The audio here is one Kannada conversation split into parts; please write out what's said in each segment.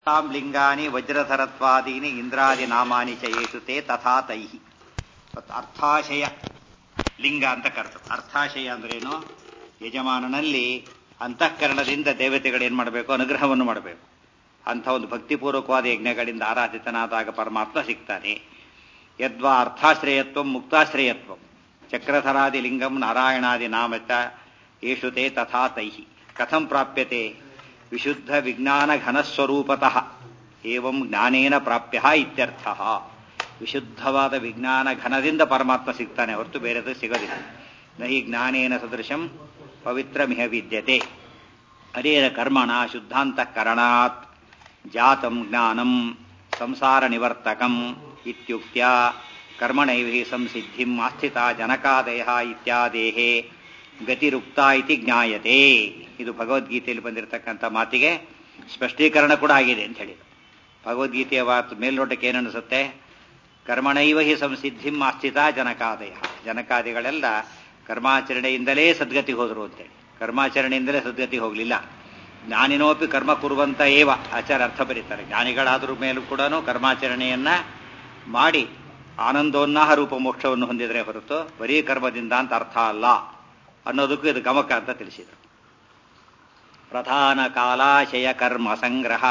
ತಾಂ ಲಿಂಗಾನಿ ವಜ್ರಧರತ್ವಾದೀನಿ ಇಂದ್ರಾದಿ ನಾಮಾನಿ ಚ ಯೇಷು ತೇ ತಥಾ ತೈಹಿ ಮತ್ತು ಅರ್ಥಾಶಯ ಲಿಂಗ ಅಂತ ಕರೆದು ಅರ್ಥಾಶಯ ಅಂದ್ರೇನು ಯಜಮಾನನಲ್ಲಿ ಅಂತಃಕರಣದಿಂದ ದೇವತೆಗಳು ಏನ್ ಮಾಡಬೇಕು ಅನುಗ್ರಹವನ್ನು ಮಾಡಬೇಕು ಅಂಥ ಒಂದು ಭಕ್ತಿಪೂರ್ವಕವಾದ ಯಜ್ಞಗಳಿಂದ ಆರಾಧಿತನಾದಾಗ ಪರಮಾತ್ಮ ಸಿಗ್ತಾನೆ ಯದ್ವಾ ಅರ್ಥಾಶ್ರಯತ್ವ ಮುಕ್ತಾಶ್ರಯತ್ವ ಚಕ್ರಧರಾದಿ ಲಿಂಗಂ ನಾರಾಯಣಾದಿ ನಾಮಚ ಯೇಷು ತೇ ತಥಾ ತೈಹಿ ಕಥಂ ಪ್ರಾಪ್ಯತೆ ವಿಶುದ್ಧ ವಿಜ್ಞಾನ ಘನಸ್ವರೂಪತಃ ಏವಂ ಜ್ಞಾನೇನ ಪ್ರಾಪ್ಯ ಇತ್ಯರ್ಥ ವಿಶುದ್ಧವಾದ ವಿಜ್ಞಾನ ಘನದಿಂದ ಪರಮಾತ್ಮ ಸಿಗ್ತಾನೆ ಹೊರತು ಬೇರೆದು ಸಿಗೋದಿಲ್ಲ ನಹಿ ಜ್ಞಾನೇನ ಸದೃಶಂ ಪವಿತ್ರಮಿಹ ವಿದ್ಯತೆ ಹರೇರ ಕರ್ಮಣ ಶುದ್ಧಾಂತಃಕರಣಾತ್ ಜಾತಂ ಜ್ಞಾನಂ ಸಂಸಾರ ನಿವರ್ತಕಂ ಇತ್ಯುಕ್ತ್ಯ ಕರ್ಮಣೈವ ಸಂಸಿದ್ಧಿಂ ಆಸ್ಥಿತ ಜನಕಾದಯ ಇತ್ಯಾದೇಹೇ ಗತಿರುಕ್ತ ಇತಿ ಜ್ಞಾಯತೆ ಇದು ಭಗವದ್ಗೀತೆಯಲ್ಲಿ ಬಂದಿರತಕ್ಕಂಥ ಮಾತಿಗೆ ಸ್ಪಷ್ಟೀಕರಣ ಕೂಡ ಆಗಿದೆ ಅಂತ ಹೇಳಿದ್ರು ಭಗವದ್ಗೀತೆಯ ಮಾತು ಮೇಲ್ನೋಟಕ್ಕೆ ಏನನ್ನಿಸುತ್ತೆ ಕರ್ಮಣೈವ ಹಿ ಸಂಸಿದ್ಧಿಂ ಆಸ್ಥಿತ ಜನಕಾದಯ ಜನಕಾದಿಗಳೆಲ್ಲ ಕರ್ಮಾಚರಣೆಯಿಂದಲೇ ಸದ್ಗತಿ ಹೋದರು ಅಂತೇಳಿ ಕರ್ಮಾಚರಣೆಯಿಂದಲೇ ಸದ್ಗತಿ ಹೋಗಲಿಲ್ಲ ಜ್ಞಾನಿನೋಪಿ ಕರ್ಮ ಕುರುವಂತ ಏವ ಆಚಾರ ಅರ್ಥ ಬರೀತಾರೆ ಜ್ಞಾನಿಗಳಾದ್ರೂ ಮೇಲೂ ಕೂಡ ಕರ್ಮಾಚರಣೆಯನ್ನ ಮಾಡಿ ಆನಂದೋನ್ನಾಹ ರೂಪ ಮೋಕ್ಷವನ್ನು ಹೊಂದಿದರೆ ಹೊರತು ಬರೀ ಕರ್ಮದಿಂದ ಅಂತ ಅರ್ಥ ಅಲ್ಲ ಅನ್ನೋದಕ್ಕೂ ಇದು ಗಮಕ ಅಂತ ತಿಳಿಸಿದರು ಪ್ರಧಾನ ಕಾಲಾಶಯ ಕರ್ಮ ಸಂಗ್ರಹ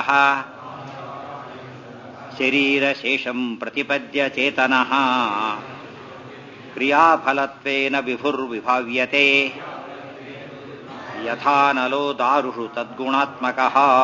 ಶರೀರ ಶೇಷಂ ಪ್ರತಿಪದ್ಯ ಚೇತನಃ ಕ್ರಿಯಾಫಲತ್ವೇನ ವಿಭುರ್ವಿಭಾವ್ಯತೆ ಯಥಾನಲೋ ದಾರುಷು ತದ್ಗುಣಾತ್ಮಕ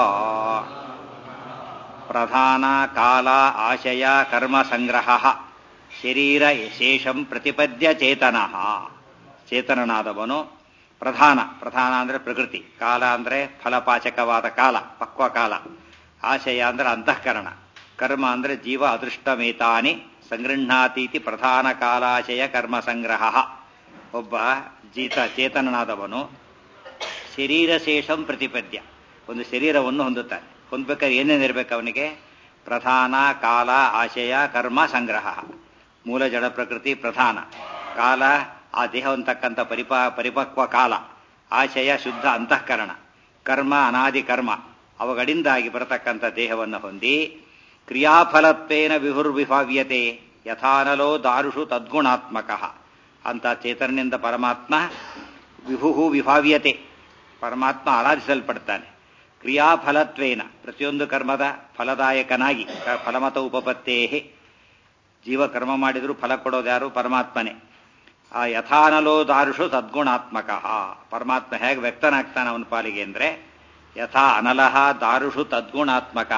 ಪ್ರಧಾನ ಕಾಲ ಆಶಯ ಕರ್ಮ ಸಂಗ್ರಹ ಶರೀರ ಶೇಷಂ ಪ್ರತಿಪದ್ಯ ಚೇತನಃ ಚೇತನನಾದವನು ಪ್ರಧಾನ ಪ್ರಧಾನ ಅಂದ್ರೆ ಪ್ರಕೃತಿ ಕಾಲ ಅಂದ್ರೆ ಫಲಪಾಚಕವಾದ ಕಾಲ ಪಕ್ವ ಕಾಲ ಆಶಯ ಅಂದ್ರೆ ಅಂತಃಕರಣ ಕರ್ಮ ಅಂದ್ರೆ ಜೀವ ಅದೃಷ್ಟಮೇತಾನಿ ಸಂಗೃಹಾತೀತಿ ಪ್ರಧಾನ ಕಾಲಾಶಯ ಕರ್ಮ ಸಂಗ್ರಹ ಒಬ್ಬ ಜೀತ ಚೇತನನಾದವನು ಶರೀರ ಶೇಷಂ ಪ್ರತಿಪದ್ಯ ಒಂದು ಶರೀರವನ್ನು ಹೊಂದುತ್ತಾನೆ ಹೊಂದ್ಬೇಕಾದ್ರೆ ಏನೇನಿರ್ಬೇಕು ಅವನಿಗೆ ಪ್ರಧಾನ ಕಾಲ ಆಶಯ ಕರ್ಮ ಸಂಗ್ರಹ ಮೂಲ ಜಡ ಪ್ರಕೃತಿ ಪ್ರಧಾನ ಕಾಲ ಆ ದೇಹ ಅಂತಕ್ಕಂಥ ಪರಿಪಾ ಪರಿಪಕ್ವ ಕಾಲ ಆಶಯ ಶುದ್ಧ ಅಂತಃಕರಣ ಕರ್ಮ ಅನಾದಿ ಕರ್ಮ ಅವುಗಳಿಂದಾಗಿ ಬರತಕ್ಕಂಥ ದೇಹವನ್ನು ಹೊಂದಿ ಕ್ರಿಯಾಫಲತ್ವೇನ ವಿಹುರ್ವಿಭಾವ್ಯತೆ ಯಥಾನಲೋ ದಾರುಷು ತದ್ಗುಣಾತ್ಮಕ ಅಂತ ಚೇತನನಿಂದ ಪರಮಾತ್ಮ ವಿಭುಹು ವಿಭಾವ್ಯತೆ ಪರಮಾತ್ಮ ಆರಾಧಿಸಲ್ಪಡ್ತಾನೆ ಕ್ರಿಯಾಫಲತ್ವೇನ ಪ್ರತಿಯೊಂದು ಕರ್ಮದ ಫಲದಾಯಕನಾಗಿ ಫಲಮತ ಉಪಪತ್ತೇ ಜೀವ ಕರ್ಮ ಮಾಡಿದರೂ ಫಲ ಕೊಡೋದು ಯಾರು ಪರಮಾತ್ಮನೇ ಆ ಯಥಾನಲೋ ದಾರುಷು ತದ್ಗುಣಾತ್ಮಕ ಪರಮಾತ್ಮ ಹೇಗೆ ವ್ಯಕ್ತನಾಗ್ತಾನೆ ಅವನ ಪಾಲಿಗೆ ಅಂದ್ರೆ ಯಥಾ ಅನಲಹ ದಾರುಷು ತದ್ಗುಣಾತ್ಮಕ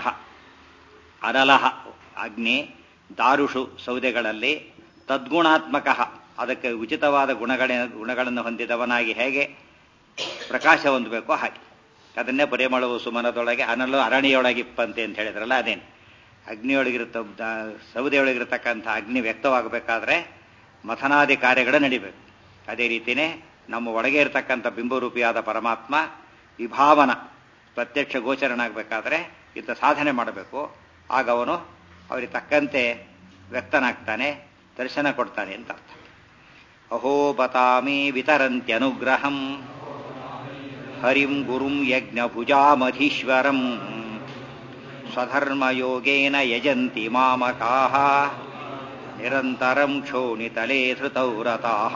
ಅನಲಹ ಅಗ್ನಿ ದಾರುಷು ಸೌದೆಗಳಲ್ಲಿ ತದ್ಗುಣಾತ್ಮಕ ಅದಕ್ಕೆ ಉಚಿತವಾದ ಗುಣಗಳ ಗುಣಗಳನ್ನು ಹೊಂದಿದವನಾಗಿ ಹೇಗೆ ಪ್ರಕಾಶ ಹೊಂದಬೇಕೋ ಹಾಗೆ ಅದನ್ನೇ ಪರಿಮಳವು ಸುಮನದೊಳಗೆ ಅನಲು ಅರಣಿಯೊಳಗಿಪ್ಪಂತೆ ಅಂತ ಹೇಳಿದ್ರಲ್ಲ ಅದೇನು ಅಗ್ನಿಯೊಳಗಿರುತ್ತ ಸೌದೆಯೊಳಗಿರತಕ್ಕಂಥ ಅಗ್ನಿ ವ್ಯಕ್ತವಾಗಬೇಕಾದ್ರೆ ಮಥನಾದಿ ಕಾರ್ಯಗಳು ನಡಿಬೇಕು ಅದೇ ರೀತಿಯೇ ನಮ್ಮ ಒಳಗೆ ಇರತಕ್ಕಂಥ ಬಿಂಬರೂಪಿಯಾದ ಪರಮಾತ್ಮ ವಿಭಾವನ ಪ್ರತ್ಯಕ್ಷ ಗೋಚರನಾಗಬೇಕಾದ್ರೆ ಇಂಥ ಸಾಧನೆ ಮಾಡಬೇಕು ಆಗ ಅವನು ಅವರಿಗೆ ತಕ್ಕಂತೆ ವ್ಯಕ್ತನಾಗ್ತಾನೆ ದರ್ಶನ ಕೊಡ್ತಾನೆ ಅಂತ ಅರ್ಥ ಅಹೋ ಬತಾಮಿ ವಿತರಂತ್ಯನುಗ್ರಹಂ ಹರಿಂ ಗುರುಂ ಯಜ್ಞಭುಜಾಮಧೀಶ್ವರಂ ಸ್ವಧರ್ಮಯೋಗೇನ ಯಜಂತಿ ಮಾಮಕಾಹ ನಿರಂತರಂ ಕ್ಷೋಣಿತಲೇ ಧೃತೌ ರತಾಃ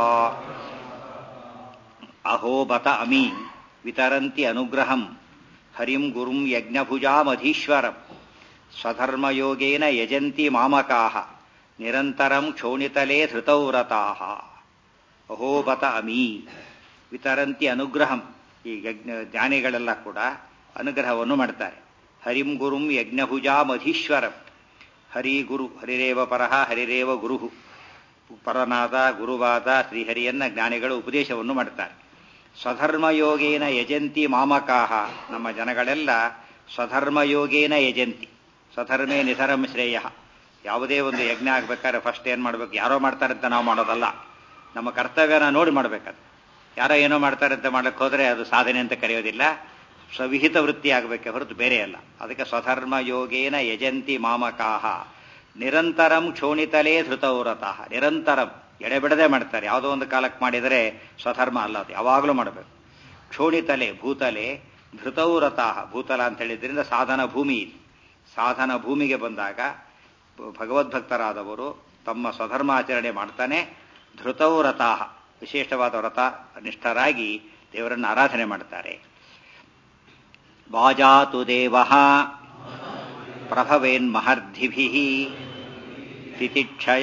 ಅಹೋ ಬತ ಅಮಿ ವಿತರಂತಿ ಅನುಗ್ರಹಂ ಹರಿಂ ಗುರುಂ ಯಜ್ಞಭುಜಾಮಧೀಶ್ವರಂ ಸ್ವಧರ್ಮಯೋಗೇನ ಯಜಂತಿ ಮಾಮಕಾಹ ನಿರಂತರಂ ಕ್ಷೋಣಿತಲೇ ಧೃತೌ ರತಾಃ ಅಹೋ ಬತ ಅಮಿ ವಿತರಂತಿ ಅನುಗ್ರಹಂ ಈ ಯಜ್ಞ ಜ್ಞಾನಿಗಳೆಲ್ಲ ಕೂಡ ಅನುಗ್ರಹವನ್ನು ಮಾಡ್ತಾರೆ ಹರಿಂ ಗುರುಂ ಯಜ್ಞಭುಜಾಮಧೀಶ್ವರಂ ಹರಿ ಗುರು ಹರಿರೇವ ಪರಹ ಹರಿರೇವ ಗುರು ಪರನಾದ ಗುರುವಾದ ಶ್ರೀಹರಿಯನ್ನ ಜ್ಞಾನಿಗಳು ಉಪದೇಶವನ್ನು ಮಾಡ್ತಾರೆ ಸ್ವಧರ್ಮಯೋಗೇನ ಯಜಂತಿ ಮಾಮಕಾಹ ನಮ್ಮ ಜನಗಳೆಲ್ಲ ಸ್ವಧರ್ಮಯೋಗೇನ ಯಜಂತಿ ಸ್ವಧರ್ಮೇ ನಿಧರಂ ಶ್ರೇಯ ಯಾವುದೇ ಒಂದು ಯಜ್ಞ ಆಗ್ಬೇಕಾದ್ರೆ ಫಸ್ಟ್ ಏನ್ ಮಾಡ್ಬೇಕು ಯಾರೋ ಮಾಡ್ತಾರೆ ಅಂತ ನಾವು ಮಾಡೋದಲ್ಲ ನಮ್ಮ ಕರ್ತವ್ಯನ ನೋಡಿ ಮಾಡ್ಬೇಕದು ಯಾರೋ ಏನೋ ಮಾಡ್ತಾರೆ ಅಂತ ಮಾಡಕ್ಕೆ ಹೋದ್ರೆ ಅದು ಸಾಧನೆ ಅಂತ ಕರೆಯೋದಿಲ್ಲ ಸ್ವವಿಹಿತ ವೃತ್ತಿ ಆಗಬೇಕೆ ಹೊರತು ಬೇರೆ ಅಲ್ಲ ಅದಕ್ಕೆ ಸ್ವಧರ್ಮ ಯೋಗೇನ ಯಜಂತಿ ಮಾಮಕಾಹ ನಿರಂತರಂ ಕ್ಷೋಣಿತಲೇ ಧೃತೌರತಃ ನಿರಂತರಂ ಎಡೆಬಿಡದೆ ಮಾಡ್ತಾರೆ ಯಾವುದೋ ಒಂದು ಕಾಲಕ್ಕೆ ಮಾಡಿದರೆ ಸ್ವಧರ್ಮ ಅಲ್ಲ ಅದು ಯಾವಾಗಲೂ ಮಾಡಬೇಕು ಕ್ಷೋಣಿತಲೆ ಭೂತಲೆ ಧೃತೌರತಃ ಭೂತಲ ಅಂತ ಹೇಳಿದ್ರಿಂದ ಸಾಧನ ಭೂಮಿ ಇದು ಸಾಧನ ಭೂಮಿಗೆ ಬಂದಾಗ ಭಗವದ್ಭಕ್ತರಾದವರು ತಮ್ಮ ಸ್ವಧರ್ಮಾಚರಣೆ ಮಾಡ್ತಾನೆ ಧೃತೌ ವ್ರತಾಹ ವಿಶೇಷವಾದ ವ್ರತ ನಿಷ್ಠರಾಗಿ ದೇವರನ್ನು ಆರಾಧನೆ ಮಾಡ್ತಾರೆ ವಾಜಾತು ದೇವ ಪ್ರಭವೇನ್ಮಹರ್ಧಿಭಿ ತಿತಿಕ್ಷಯ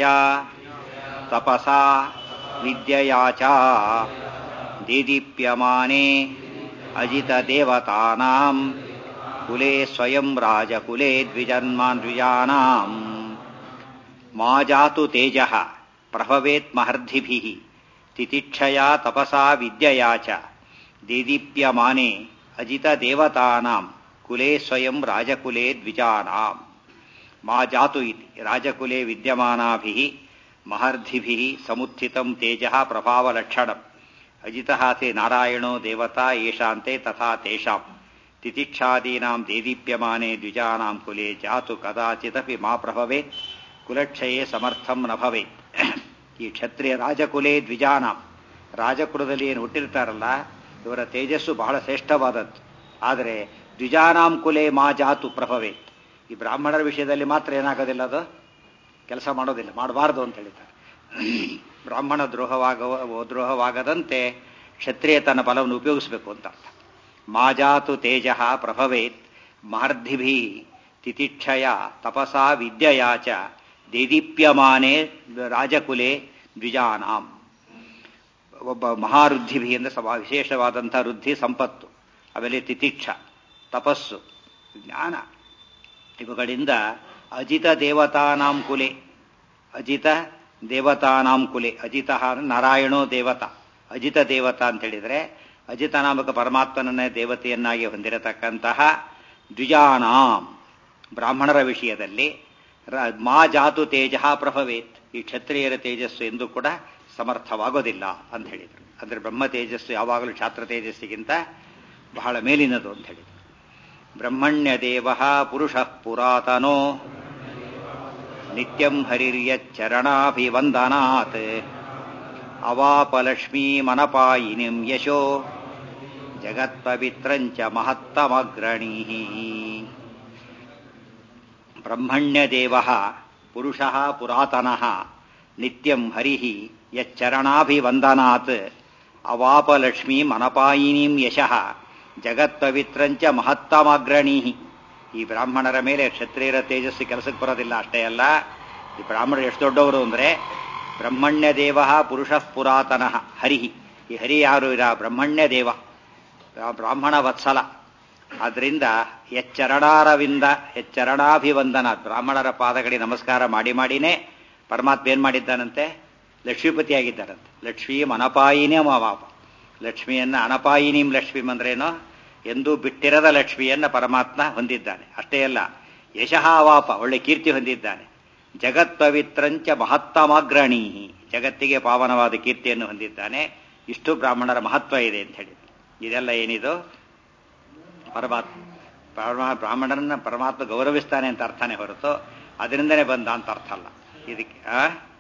ತಪಸಾ ವಿದ್ಯೆಯಾ ಚ ದೇದೀಪ್ಯಮಾನೆ ಅಜಿತದೇವತಾನಾಂ ಕುಲೆ ಸ್ವಯಂ ರಾಜಕುಲೆ ದ್ವಿಜನ್ಮಾನ್ ದ್ವಿಜಾನಾಂ ಮಾ ಜಾತು ತೇಜಃ ಪ್ರಭವೇತ್ ಮಹರ್ಧಿಭಿಃ ತಿತಿಕ್ಷಯಾ ತಪಸಾ ವಿದ್ಯಯಾ ಚ ದೇದೀಪ್ಯಮಾನೆ ಅಜಿತದೇವತಾನಾಂ ಕುಲೆ ಸ್ವಯಂ ರಾಜಕುಲೆ ದ್ವಿಜಾನಾಂ ಮಾ ಜಾತು ಇತಿ ರಾಜಕುಲೆ ವಿದ್ಯಮಾನಾಭಿಃ ಮಹರ್ಧಿಭಿಃ ಸಮುತ್ಥಿತಂ ತೇಜಃ ಪ್ರಭಾವಲಕ್ಷಣಂ ಅಜಿತಃ ತೇ ನಾರಾಯಣೋ ದೇವತಾ ಯೇಷಾಂತೆ ತಥಾ ತೇಷಾಂ ತಿತಿಕ್ಷಾದೀನಾಂ ದೇದೀಪ್ಯಮಾನೆ ದ್ವಿಜಾನಾಂ ಕುಲೆ ಜಾತು ಕದಾಚಿದಪಿ ಮಾ ಪ್ರಭವೇತ್ ಕುಲಕ್ಷಯೇ ಸಮರ್ಥಂ ನ ಭವೇತ್ ಈ ಕ್ಷತ್ರಿಯ ರಾಜಕುಲೆ ದ್ವಿಜಾನಾಂ ರಾಜಕುಲದಲ್ಲಿ ಏನು ಹುಟ್ಟಿರ್ತಾರಲ್ಲ ಇವರ ತೇಜಸ್ಸು ಬಹಳ ಶ್ರೇಷ್ಠವಾದದ್ದು ಆದರೆ ದ್ವಿಜಾನಾಂ ಕುಲೆ ಮಾ ಜಾತು ಪ್ರಭವೇತ್ ಈ ಬ್ರಾಹ್ಮಣರ ವಿಷಯದಲ್ಲಿ ಮಾತ್ರ ಏನಾಗೋದಿಲ್ಲ ಅದು ಕೆಲಸ ಮಾಡೋದಿಲ್ಲ ಮಾಡಬಾರ್ದು ಅಂತ ಹೇಳಿದ್ದಾರೆ ಬ್ರಾಹ್ಮಣ ದ್ರೋಹವಾಗ ದ್ರೋಹವಾಗದಂತೆ ಕ್ಷತ್ರಿಯ ತನ್ನ ಬಲವನ್ನು ಉಪಯೋಗಿಸಬೇಕು ಅಂತ ಅರ್ಥ ಮಾಜಾತು ತೇಜ ಪ್ರಭವೇತ್ ಮಹರ್ಧಿಭಿ ತಿತಿಕ್ಷಯ ತಪಸಾ ವಿದ್ಯಯಾ ಚ ದೇದೀಪ್ಯಮಾನೆ ರಾಜಕುಲೆ ದ್ವಿಜಾನಾಂ ಒಬ್ಬ ಮಹಾರುದ್ಧಿಭಿ ಅಂದರೆ ಸಮ ವಿಶೇಷವಾದಂಥ ವೃದ್ಧಿ ಸಂಪತ್ತು ಆಮೇಲೆ ತಿತಿಕ್ಷ ತಪಸ್ಸು ಜ್ಞಾನ ಇವುಗಳಿಂದ ಅಜಿತ ದೇವತಾನಾಂ ಕುಲೆ ಅಜಿತ ದೇವತಾನಾಂ ಕುಲೆ ಅಜಿತ ನಾರಾಯಣೋ ದೇವತಾ ಅಜಿತ ದೇವತಾ ಅಂತ ಹೇಳಿದರೆ ಅಜಿತ ನಾಮಕ ಪರಮಾತ್ಮನನ್ನೇ ದೇವತೆಯನ್ನಾಗಿ ಹೊಂದಿರತಕ್ಕಂತಹ ದ್ವಿಜಾನಾಂ ಬ್ರಾಹ್ಮಣರ ವಿಷಯದಲ್ಲಿ ಮಾ ಜಾತು ತೇಜ ಪ್ರಭವೇತ್ ಈ ಕ್ಷತ್ರಿಯರ ತೇಜಸ್ಸು ಎಂದು ಕೂಡ ಸಮರ್ಥವಾಗೋದಿಲ್ಲ ಅಂತ ಹೇಳಿದರು ಅಂದರೆ ಬ್ರಹ್ಮ ತೇಜಸ್ಸು ಯಾವಾಗಲೂ ಛಾತ್ರ ತೇಜಸ್ಸಿಗಿಂತ ಬಹಳ ಮೇಲಿನದು ಅಂತ ಹೇಳಿದರು ಬ್ರಹ್ಮಣ್ಯ ದೇವ ಪುರುಷ ಪುರಾತನೋ ನಿತ್ಯಂ ಹರಿರ್ಯಚ್ಚರಣಾಭಿವಂದನಾತ್ ಅವಾಪಲಕ್ಷ್ಮೀಮನಪಾಯಿನಿಂ ಯಶೋ ಜಗತ್ಪವಿತ್ರಂಚ ಮಹತ್ತಮಗ್ರಣೀ ಬ್ರಹ್ಮಣ್ಯದೇವ ಪುರುಷ ಪುರಾತನ ನಿತ್ಯಂ ಹರಿ ಯಚ್ಚರಣಾಭಿವಂದನಾತ್ ಅವಾಪಲಕ್ಷ್ಮೀಮನಪಾಯಿನಿಂ ಯಶಃ ಜಗತ್ಪವಿತ್ರಂಚ ಮಹತ್ತಮಗ್ರಣೀ ಈ ಬ್ರಾಹ್ಮಣರ ಮೇಲೆ ಕ್ಷತ್ರಿಯರ ತೇಜಸ್ಸು ಕೆಲಸಕ್ಕೆ ಬರೋದಿಲ್ಲ ಅಷ್ಟೇ ಅಲ್ಲ ಈ ಬ್ರಾಹ್ಮಣರು ಎಷ್ಟು ದೊಡ್ಡವರು ಅಂದರೆ ಬ್ರಹ್ಮಣ್ಯ ದೇವ ಪುರುಷ ಪುರಾತನ ಹರಿ ಈ ಹರಿ ಯಾರು ಇರ ಬ್ರಹ್ಮಣ್ಯ ದೇವ ಬ್ರಾಹ್ಮಣ ವತ್ಸಲ ಆದ್ರಿಂದ ಎಚ್ಚರಣಾರವಿಂದ ಎಚ್ಚರಣಾಭಿವಂದನ ಬ್ರಾಹ್ಮಣರ ಪಾದಗಳಿಗೆ ನಮಸ್ಕಾರ ಮಾಡಿ ಮಾಡಿನೇ ಪರಮಾತ್ಮ ಏನ್ ಮಾಡಿದ್ದಾನಂತೆ ಲಕ್ಷ್ಮೀಪತಿ ಆಗಿದ್ದಾರಂತೆ ಲಕ್ಷ್ಮೀಂ ಅನಪಾಯಿನೇ ಮಾವಾಪ ಲಕ್ಷ್ಮಿಯನ್ನ ಅನಪಾಯಿನೀಂ ಲಕ್ಷ್ಮೀಂ ಅಂದ್ರೇನೋ ಎಂದೂ ಬಿಟ್ಟಿರದ ಲಕ್ಷ್ಮಿಯನ್ನ ಪರಮಾತ್ಮ ಹೊಂದಿದ್ದಾನೆ ಅಷ್ಟೇ ಅಲ್ಲ ಯಶಃ ವಾಪ ಒಳ್ಳೆ ಕೀರ್ತಿ ಹೊಂದಿದ್ದಾನೆ ಜಗತ್ ಪವಿತ್ರಂಚ ಮಹತ್ತಮಾಗ್ರಣೀ ಜಗತ್ತಿಗೆ ಪಾವನವಾದ ಕೀರ್ತಿಯನ್ನು ಹೊಂದಿದ್ದಾನೆ ಇಷ್ಟು ಬ್ರಾಹ್ಮಣರ ಮಹತ್ವ ಇದೆ ಅಂತ ಹೇಳಿ ಇದೆಲ್ಲ ಏನಿದು ಪರಮಾತ್ಮ ಪರಮಾ ಬ್ರಾಹ್ಮಣರನ್ನ ಪರಮಾತ್ಮ ಗೌರವಿಸ್ತಾನೆ ಅಂತ ಅರ್ಥನೇ ಹೊರತು ಅದರಿಂದನೇ ಬಂದ ಅಂತ ಅರ್ಥ ಅಲ್ಲ ಇದಕ್ಕೆ ಆ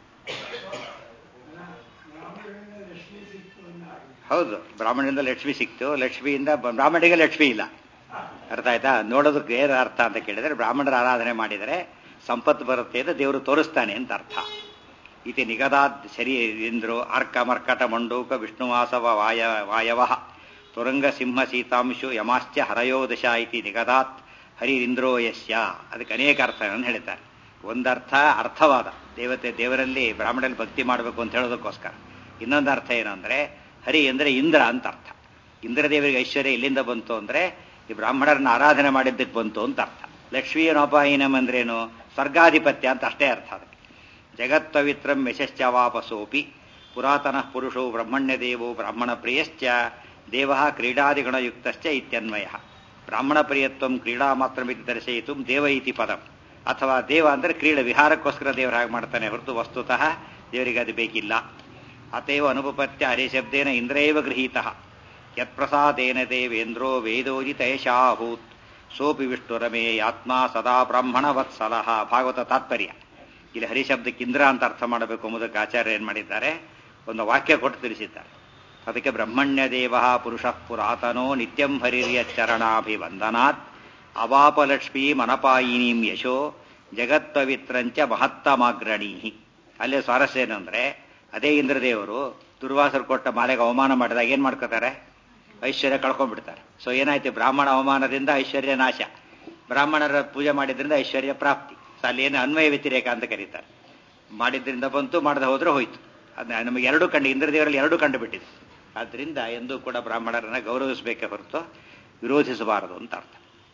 ಹೌದು ಬ್ರಾಹ್ಮಣರಿಂದ ಲಕ್ಷ್ಮಿ ಸಿಕ್ತು ಲಕ್ಷ್ಮಿಯಿಂದ ಬ್ರಾಹ್ಮಣಿಗೆ ಲಕ್ಷ್ಮಿ ಇಲ್ಲ ಅರ್ಥ ಆಯ್ತಾ ನೋಡೋದಕ್ಕೆ ಏನು ಅರ್ಥ ಅಂತ ಕೇಳಿದರೆ ಬ್ರಾಹ್ಮಣರ ಆರಾಧನೆ ಮಾಡಿದರೆ ಸಂಪತ್ತು ಬರುತ್ತೆ ಅಂತ ದೇವರು ತೋರಿಸ್ತಾನೆ ಅಂತ ಅರ್ಥ ಇತಿ ನಿಗದಾದ್ ಶರೀರೇಂದ್ರೋ ಅರ್ಕ ಮರ್ಕಟ ಮಂಡೂಕ ವಿಷ್ಣುವಾಸವ ವಾಯ ವಾಯವ ತುರಂಗ ಸಿಂಹ ಸೀತಾಂಶು ಯಮಾಶ್ಚ ಹರಯೋ ದಶ ಇತಿ ನಿಗದಾತ್ ಹರಿರಿಂದ್ರೋ ಯಸ್ಯ ಅದಕ್ಕೆ ಅನೇಕ ಅರ್ಥಗಳನ್ನು ಹೇಳ್ತಾರೆ ಒಂದರ್ಥ ಅರ್ಥವಾದ ದೇವತೆ ದೇವರಲ್ಲಿ ಬ್ರಾಹ್ಮಣರಲ್ಲಿ ಭಕ್ತಿ ಮಾಡಬೇಕು ಅಂತ ಹೇಳೋದಕ್ಕೋಸ್ಕರ ಇನ್ನೊಂದು ಅರ್ಥ ಏನು ಅಂದರೆ ಹರಿ ಅಂದರೆ ಇಂದ್ರ ಅಂತ ಅರ್ಥ ಇಂದ್ರದೇವರಿಗೆ ಐಶ್ವರ್ಯ ಎಲ್ಲಿಂದ ಬಂತು ಅಂದರೆ ಈ ಬ್ರಾಹ್ಮಣರನ್ನ ಆರಾಧನೆ ಮಾಡಿದ್ದಕ್ಕೆ ಬಂತು ಅಂತ ಅರ್ಥ ಲಕ್ಷ್ಮೀಯನೋಪಾಯಿನಂ ಅಂದ್ರೇನು ಸ್ವರ್ಗಾಧಿಪತ್ಯ ಅಂತ ಅಷ್ಟೇ ಅರ್ಥ ಅದಕ್ಕೆ ಜಗತ್ಪವಿತ್ರಂ ಯಶಶ್ಚವಾಪಸೋಪಿ ಪುರಾತನ ಪುರುಷೋ ಬ್ರಹ್ಮಣ್ಯದೇವೋ ಬ್ರಾಹ್ಮಣ ಪ್ರಿಯಶ್ಚ ದೇವ ಕ್ರೀಡಾದಿಗುಣಯುಕ್ತಶ್ಚ ಇತ್ಯನ್ವಯ ಬ್ರಾಹ್ಮಣ ಪ್ರಿಯತ್ವಂ ಕ್ರೀಡಾ ಮಾತ್ರಮಿತಿ ದರ್ಶಯಿತು ದೇವ ಇತಿ ಪದಂ ಅಥವಾ ದೇವ ಅಂದರೆ ಕ್ರೀಡೆ ವಿಹಾರಕ್ಕೋಸ್ಕರ ದೇವರು ಹಾಗೆ ಮಾಡ್ತಾನೆ ಹೊರತು ವಸ್ತುತಃ ದೇವರಿಗೆ ಅದು ಬೇಕಿಲ್ಲ ಅತೇವ ಅನುಪಪತ್ಯ ಹರಿಶಬ್ದೇನ ಇಂದ್ರೇವ ಗೃಹೀತ ಯತ್ಪ್ರಸಾದೇನ ದೇವೇಂದ್ರೋ ವೇದೋಜಿತ ಯಶಾಭೂತ್ ಸೋಪಿ ವಿಷ್ಣುರಮೇ ಆತ್ಮ ಸದಾ ಬ್ರಾಹ್ಮಣ ವತ್ಸಲ ಭಾಗವತ ತಾತ್ಪರ್ಯ ಇಲ್ಲಿ ಹರಿಶಬ್ದಕ್ಕೆ ಇಂದ್ರ ಅಂತ ಅರ್ಥ ಮಾಡಬೇಕು ಎಂಬುದಕ್ಕೆ ಆಚಾರ್ಯ ಏನು ಮಾಡಿದ್ದಾರೆ ಒಂದು ವಾಕ್ಯ ಕೊಟ್ಟು ತಿಳಿಸಿದ್ದಾರೆ ಅದಕ್ಕೆ ಬ್ರಹ್ಮಣ್ಯ ದೇವ ಪುರುಷ ಪುರಾತನೋ ನಿತ್ಯಂ ಹರಿರ್ಯ ಚರಣಾಭಿವಂದನಾತ್ ಅವಾಪಲಕ್ಷ್ಮೀ ಮನಪಾಯಿನೀಂ ಯಶೋ ಜಗತ್ಪವಿತ್ರಂಚ ಮಹತ್ತಮಾಗ್ರಣೀ ಅಲ್ಲೇ ಸ್ವಾರಸ್ಯ ಏನಂದ್ರೆ ಅದೇ ಇಂದ್ರದೇವರು ದುರ್ವಾಸರು ಕೊಟ್ಟ ಮಾಲೆಗೆ ಅವಮಾನ ಮಾಡಿದಾಗ ಏನ್ ಮಾಡ್ಕೋತಾರೆ ಐಶ್ವರ್ಯ ಕಳ್ಕೊಂಡ್ಬಿಡ್ತಾರೆ ಸೊ ಏನಾಯ್ತು ಬ್ರಾಹ್ಮಣ ಅವಮಾನದಿಂದ ಐಶ್ವರ್ಯ ನಾಶ ಬ್ರಾಹ್ಮಣರ ಪೂಜೆ ಮಾಡಿದ್ರಿಂದ ಐಶ್ವರ್ಯ ಪ್ರಾಪ್ತಿ ಸೊ ಅಲ್ಲಿ ಏನು ಅನ್ವಯ ವ್ಯತಿರೇಕ ಅಂತ ಕರೀತಾರೆ ಮಾಡಿದ್ರಿಂದ ಬಂತು ಮಾಡದೆ ಹೋದ್ರೆ ಹೋಯ್ತು ಅದ್ ನಮಗೆ ಎರಡು ಕಂಡು ಇಂದ್ರದೇವರಲ್ಲಿ ಎರಡು ಕಂಡು ಬಿಟ್ಟಿದೆ ಆದ್ರಿಂದ ಎಂದೂ ಕೂಡ ಬ್ರಾಹ್ಮಣರನ್ನ ಗೌರವಿಸಬೇಕೇ ಹೊರತು ವಿರೋಧಿಸಬಾರದು ಅಂತ ಅರ್ಥ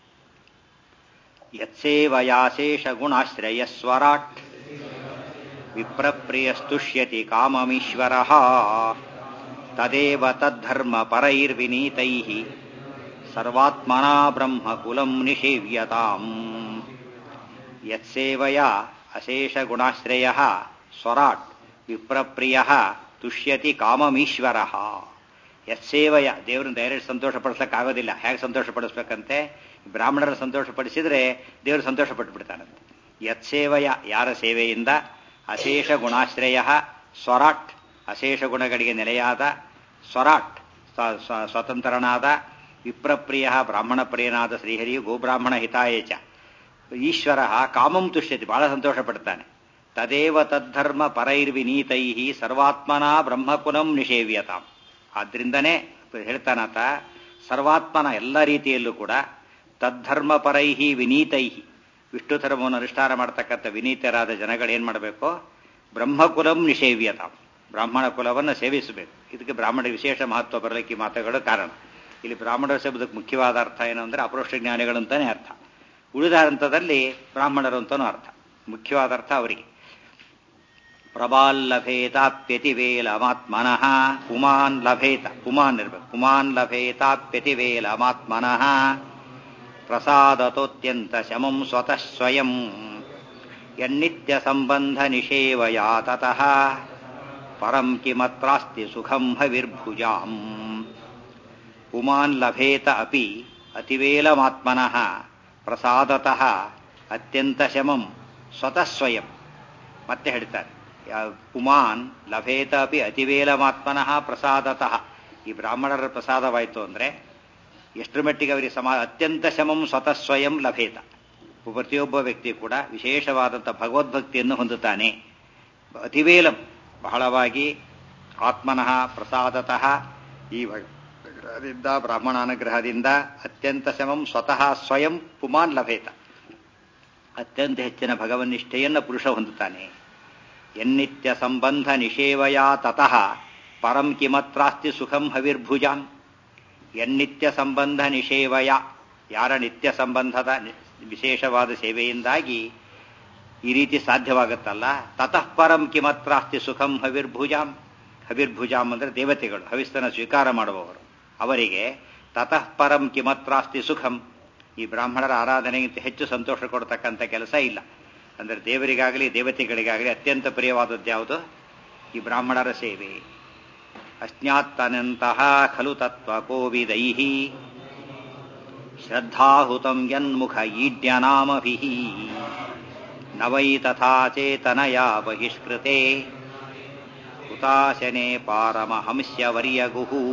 ಯತ್ಸೇವಯಾಶೇಷ ಗುಣಾಶ್ರಯ ಸ್ವರಾಟ್ ವಿಪ್ರಪ್ರಿಯಸ್ತುಷ್ಯತಿ ಕಾಮಮೀಶ್ವರ ತದೇವ ತದ್ಧರ್ಮ ಪರೈರ್ವಿನೀತೈ ಸರ್ವಾತ್ಮನಾ ಬ್ರಹ್ಮಕುಲಂ ನಿಷೇವ್ಯತಾಂ ಯತ್ಸೇವಯ ಅಶೇಷ ಗುಣಾಶ್ರಯ ಸ್ವರಾಟ್ ವಿಪ್ರಪ್ರಿಯ ತುಷ್ಯತಿ ಕಾಮಮೀಶ್ವರ ಯತ್ಸೇವಯ ದೇವ್ರನ್ನ ಡೈರೆಕ್ಟ್ ಸಂತೋಷ ಪಡಿಸಕ್ಕಾಗೋದಿಲ್ಲ ಹೇಗೆ ಸಂತೋಷ ಪಡಿಸ್ಬೇಕಂತೆ ಬ್ರಾಹ್ಮಣರ ಸಂತೋಷ ಪಡಿಸಿದ್ರೆ ದೇವರು ಸಂತೋಷ ಪಟ್ಟು ಬಿಡ್ತಾನಂತೆ ಯತ್ಸೇವಯ ಯಾರ ಸೇವೆಯಿಂದ ಅಶೇಷ ಗುಣಾಶ್ರಯ ಸ್ವರಾಟ್ ಅಶೇಷ ಗುಣಗಳಿಗೆ ನೆಲೆಯಾದ ಸ್ವರಾಟ್ ಸ್ವತಂತ್ರನಾದ ವಿಪ್ರಪ್ರಿಯ ಬ್ರಾಹ್ಮಣ ಪ್ರಿಯನಾದ ಶ್ರೀಹರಿಯು ಗೋಬ್ರಾಹ್ಮಣ ಹಿತಾಯಚ ಈಶ್ವರ ಕಾಮಂ ತುಷ್ಯತಿ ಬಹಳ ಸಂತೋಷ ಪಡ್ತಾನೆ ತದೇವ ತದ್ಧರ್ಮ ಪರೈರ್ವಿನೀತೈ ಸರ್ವಾತ್ಮನ ಬ್ರಹ್ಮಕುಲಂ ನಿಷೇವ್ಯತಾಂ ಆದ್ರಿಂದನೇ ಹೇಳ್ತಾನಾತ ಸರ್ವಾತ್ಮನ ಎಲ್ಲ ರೀತಿಯಲ್ಲೂ ಕೂಡ ತದ್ಧರ್ಮ ಪರೈಹಿ ವಿನೀತೈಹಿ ವಿಷ್ಣು ಧರ್ಮವನ್ನು ಅನುಷ್ಠಾನ ಮಾಡತಕ್ಕಂಥ ವಿನೀತರಾದ ಜನಗಳೇನ್ ಮಾಡಬೇಕು ಬ್ರಹ್ಮಕುಲಂ ನಿಷೇವ್ಯತಾಂ ಬ್ರಾಹ್ಮಣ ಕುಲವನ್ನು ಸೇವಿಸಬೇಕು ಇದಕ್ಕೆ ಬ್ರಾಹ್ಮಣ ವಿಶೇಷ ಮಹತ್ವ ಬರಲಿಕ್ಕೆ ಮಾತುಗಳು ಕಾರಣ ಇಲ್ಲಿ ಬ್ರಾಹ್ಮಣರ ಶಬ್ದಕ್ಕೆ ಮುಖ್ಯವಾದ ಅರ್ಥ ಏನು ಅಂದ್ರೆ ಅಪರೋಕ್ಷ ಜ್ಞಾನಿಗಳು ಅಂತಾನೆ ಅರ್ಥ ಉಳಿದ ಹಂತದಲ್ಲಿ ಬ್ರಾಹ್ಮಣರು ಅಂತಾನೂ ಅರ್ಥ ಮುಖ್ಯವಾದ ಅರ್ಥ ಅವರಿಗೆ ಪ್ರಬಾಲ್ಲಭೇತಾಪ್ಯತಿವೇಲಮಾತ್ಮನಃ ಪುಮಾನ್ ಲಭೇತ ಪುಮಾನ್ ಇರ್ಬೇಕು ಪುಮಾನ್ ಲಭೇತಾಪ್ಯತಿವೇಲಮಾತ್ಮನಃ ಪ್ರಸಾದತೋತ್ಯಂತ ಶಮಂ ಸ್ವತಃ ಸ್ವಯಂ ಯನ್ನಿತ್ಯ ಸಂಬಂಧ ನಿಷೇವಯಾ ತತಃ ಪರಂ ಕಿಮತ್ರಾಸ್ತಿ ಸುಖಂ ಹವಿರ್ಭುಜಾಂ ಪುಮಾನ್ ಲಭೇತ ಅಪಿ ಅತಿವೇಲಮಾತ್ಮನಃ ಪ್ರಸಾದತಃ ಅತ್ಯಂತ ಶಮಂ ಸ್ವತಃ ಸ್ವಯಂ ಮತ್ತೆ ಹೇಳ್ತಾರೆ ಪುಮಾನ್ ಲಭೇತ ಅಪಿ ಅತಿವೇಲಮಾತ್ಮನಃ ಪ್ರಸಾದತಃ ಈ ಬ್ರಾಹ್ಮಣರ ಪ್ರಸಾದವಾಯಿತು ಅಂದ್ರೆ ಎಷ್ಟರ ಮಟ್ಟಿಗೆ ಅವರಿಗೆ ಸಮಾ ಅತ್ಯಂತ ಶಮಂ ಸ್ವತಃ ಸ್ವಯಂ ಲಭೇತ ಪ್ರತಿಯೊಬ್ಬ ವ್ಯಕ್ತಿ ಕೂಡ ವಿಶೇಷವಾದಂಥ ಭಗವದ್ಭಕ್ತಿಯನ್ನು ಹೊಂದುತ್ತಾನೆ ಅತಿವೇಲಂ ಬಹಳವಾಗಿ ಆತ್ಮನಃ ಪ್ರಸಾದತಃ ಈ ಅನುಗ್ರಹದಿಂದ ಬ್ರಾಹ್ಮಣ ಅನುಗ್ರಹದಿಂದ ಅತ್ಯಂತ ಶಮಂ ಸ್ವತಃ ಸ್ವಯಂ ಪುಮಾನ್ ಲಭೇತ ಅತ್ಯಂತ ಹೆಚ್ಚಿನ ಭಗವನ್ನಿಷ್ಠೆಯನ್ನು ಪುರುಷ ಹೊಂದುತ್ತಾನೆ ಎನ್ನಿತ್ಯ ಸಂಬಂಧ ನಿಷೇವಯಾ ತತಃ ಪರಂ ಕಿಮತ್ರಾಸ್ತಿ ಸುಖಂ ಹವಿರ್ಭುಜಾಂ ಎನ್ನಿತ್ಯ ಸಂಬಂಧ ನಿಷೇವಯ ಯಾರ ನಿತ್ಯ ಸಂಬಂಧದ ವಿಶೇಷವಾದ ಸೇವೆಯಿಂದಾಗಿ ಈ ರೀತಿ ಸಾಧ್ಯವಾಗುತ್ತಲ್ಲ ತತಃ ಪರಂ ಕಿಮತ್ರಾಸ್ತಿ ಸುಖಂ ಹವಿರ್ಭುಜಾಂ ಹವಿರ್ಭುಜಾಂ ಅಂದರೆ ದೇವತೆಗಳು ಹವಿಸ್ತನ ಸ್ವೀಕಾರ ಮಾಡುವವರು ಅವರಿಗೆ ತತಃ ಪರಂ ಕಿಮತ್ರಾಸ್ತಿ ಸುಖಂ ಈ ಬ್ರಾಹ್ಮಣರ ಆರಾಧನೆಗಿಂತ ಹೆಚ್ಚು ಸಂತೋಷ ಕೊಡ್ತಕ್ಕಂಥ ಕೆಲಸ ಇಲ್ಲ ಅಂದರೆ ದೇವರಿಗಾಗಲಿ ದೇವತೆಗಳಿಗಾಗಲಿ ಅತ್ಯಂತ ಪ್ರಿಯವಾದದ್ದು ಯಾವುದು ಈ ಬ್ರಾಹ್ಮಣರ ಸೇವೆ ಅಜ್ಞಾತ್ತನಂತಹ ಖಲು ತತ್ವ ಕೋವಿದೈ ಶ್ರದ್ಧಾಹುತಂ ಯನ್ಮುಖ ಈಡ್ಯನಾಮಭಿ ನ ವೈ ತಥಾ ಚೇತನಯ ಬಹಿಷ್ಕೃತೆ ಹುತಾಶನೆ ಪಾರಮಹಂಸ್ಯವರ್ಯಗುಹು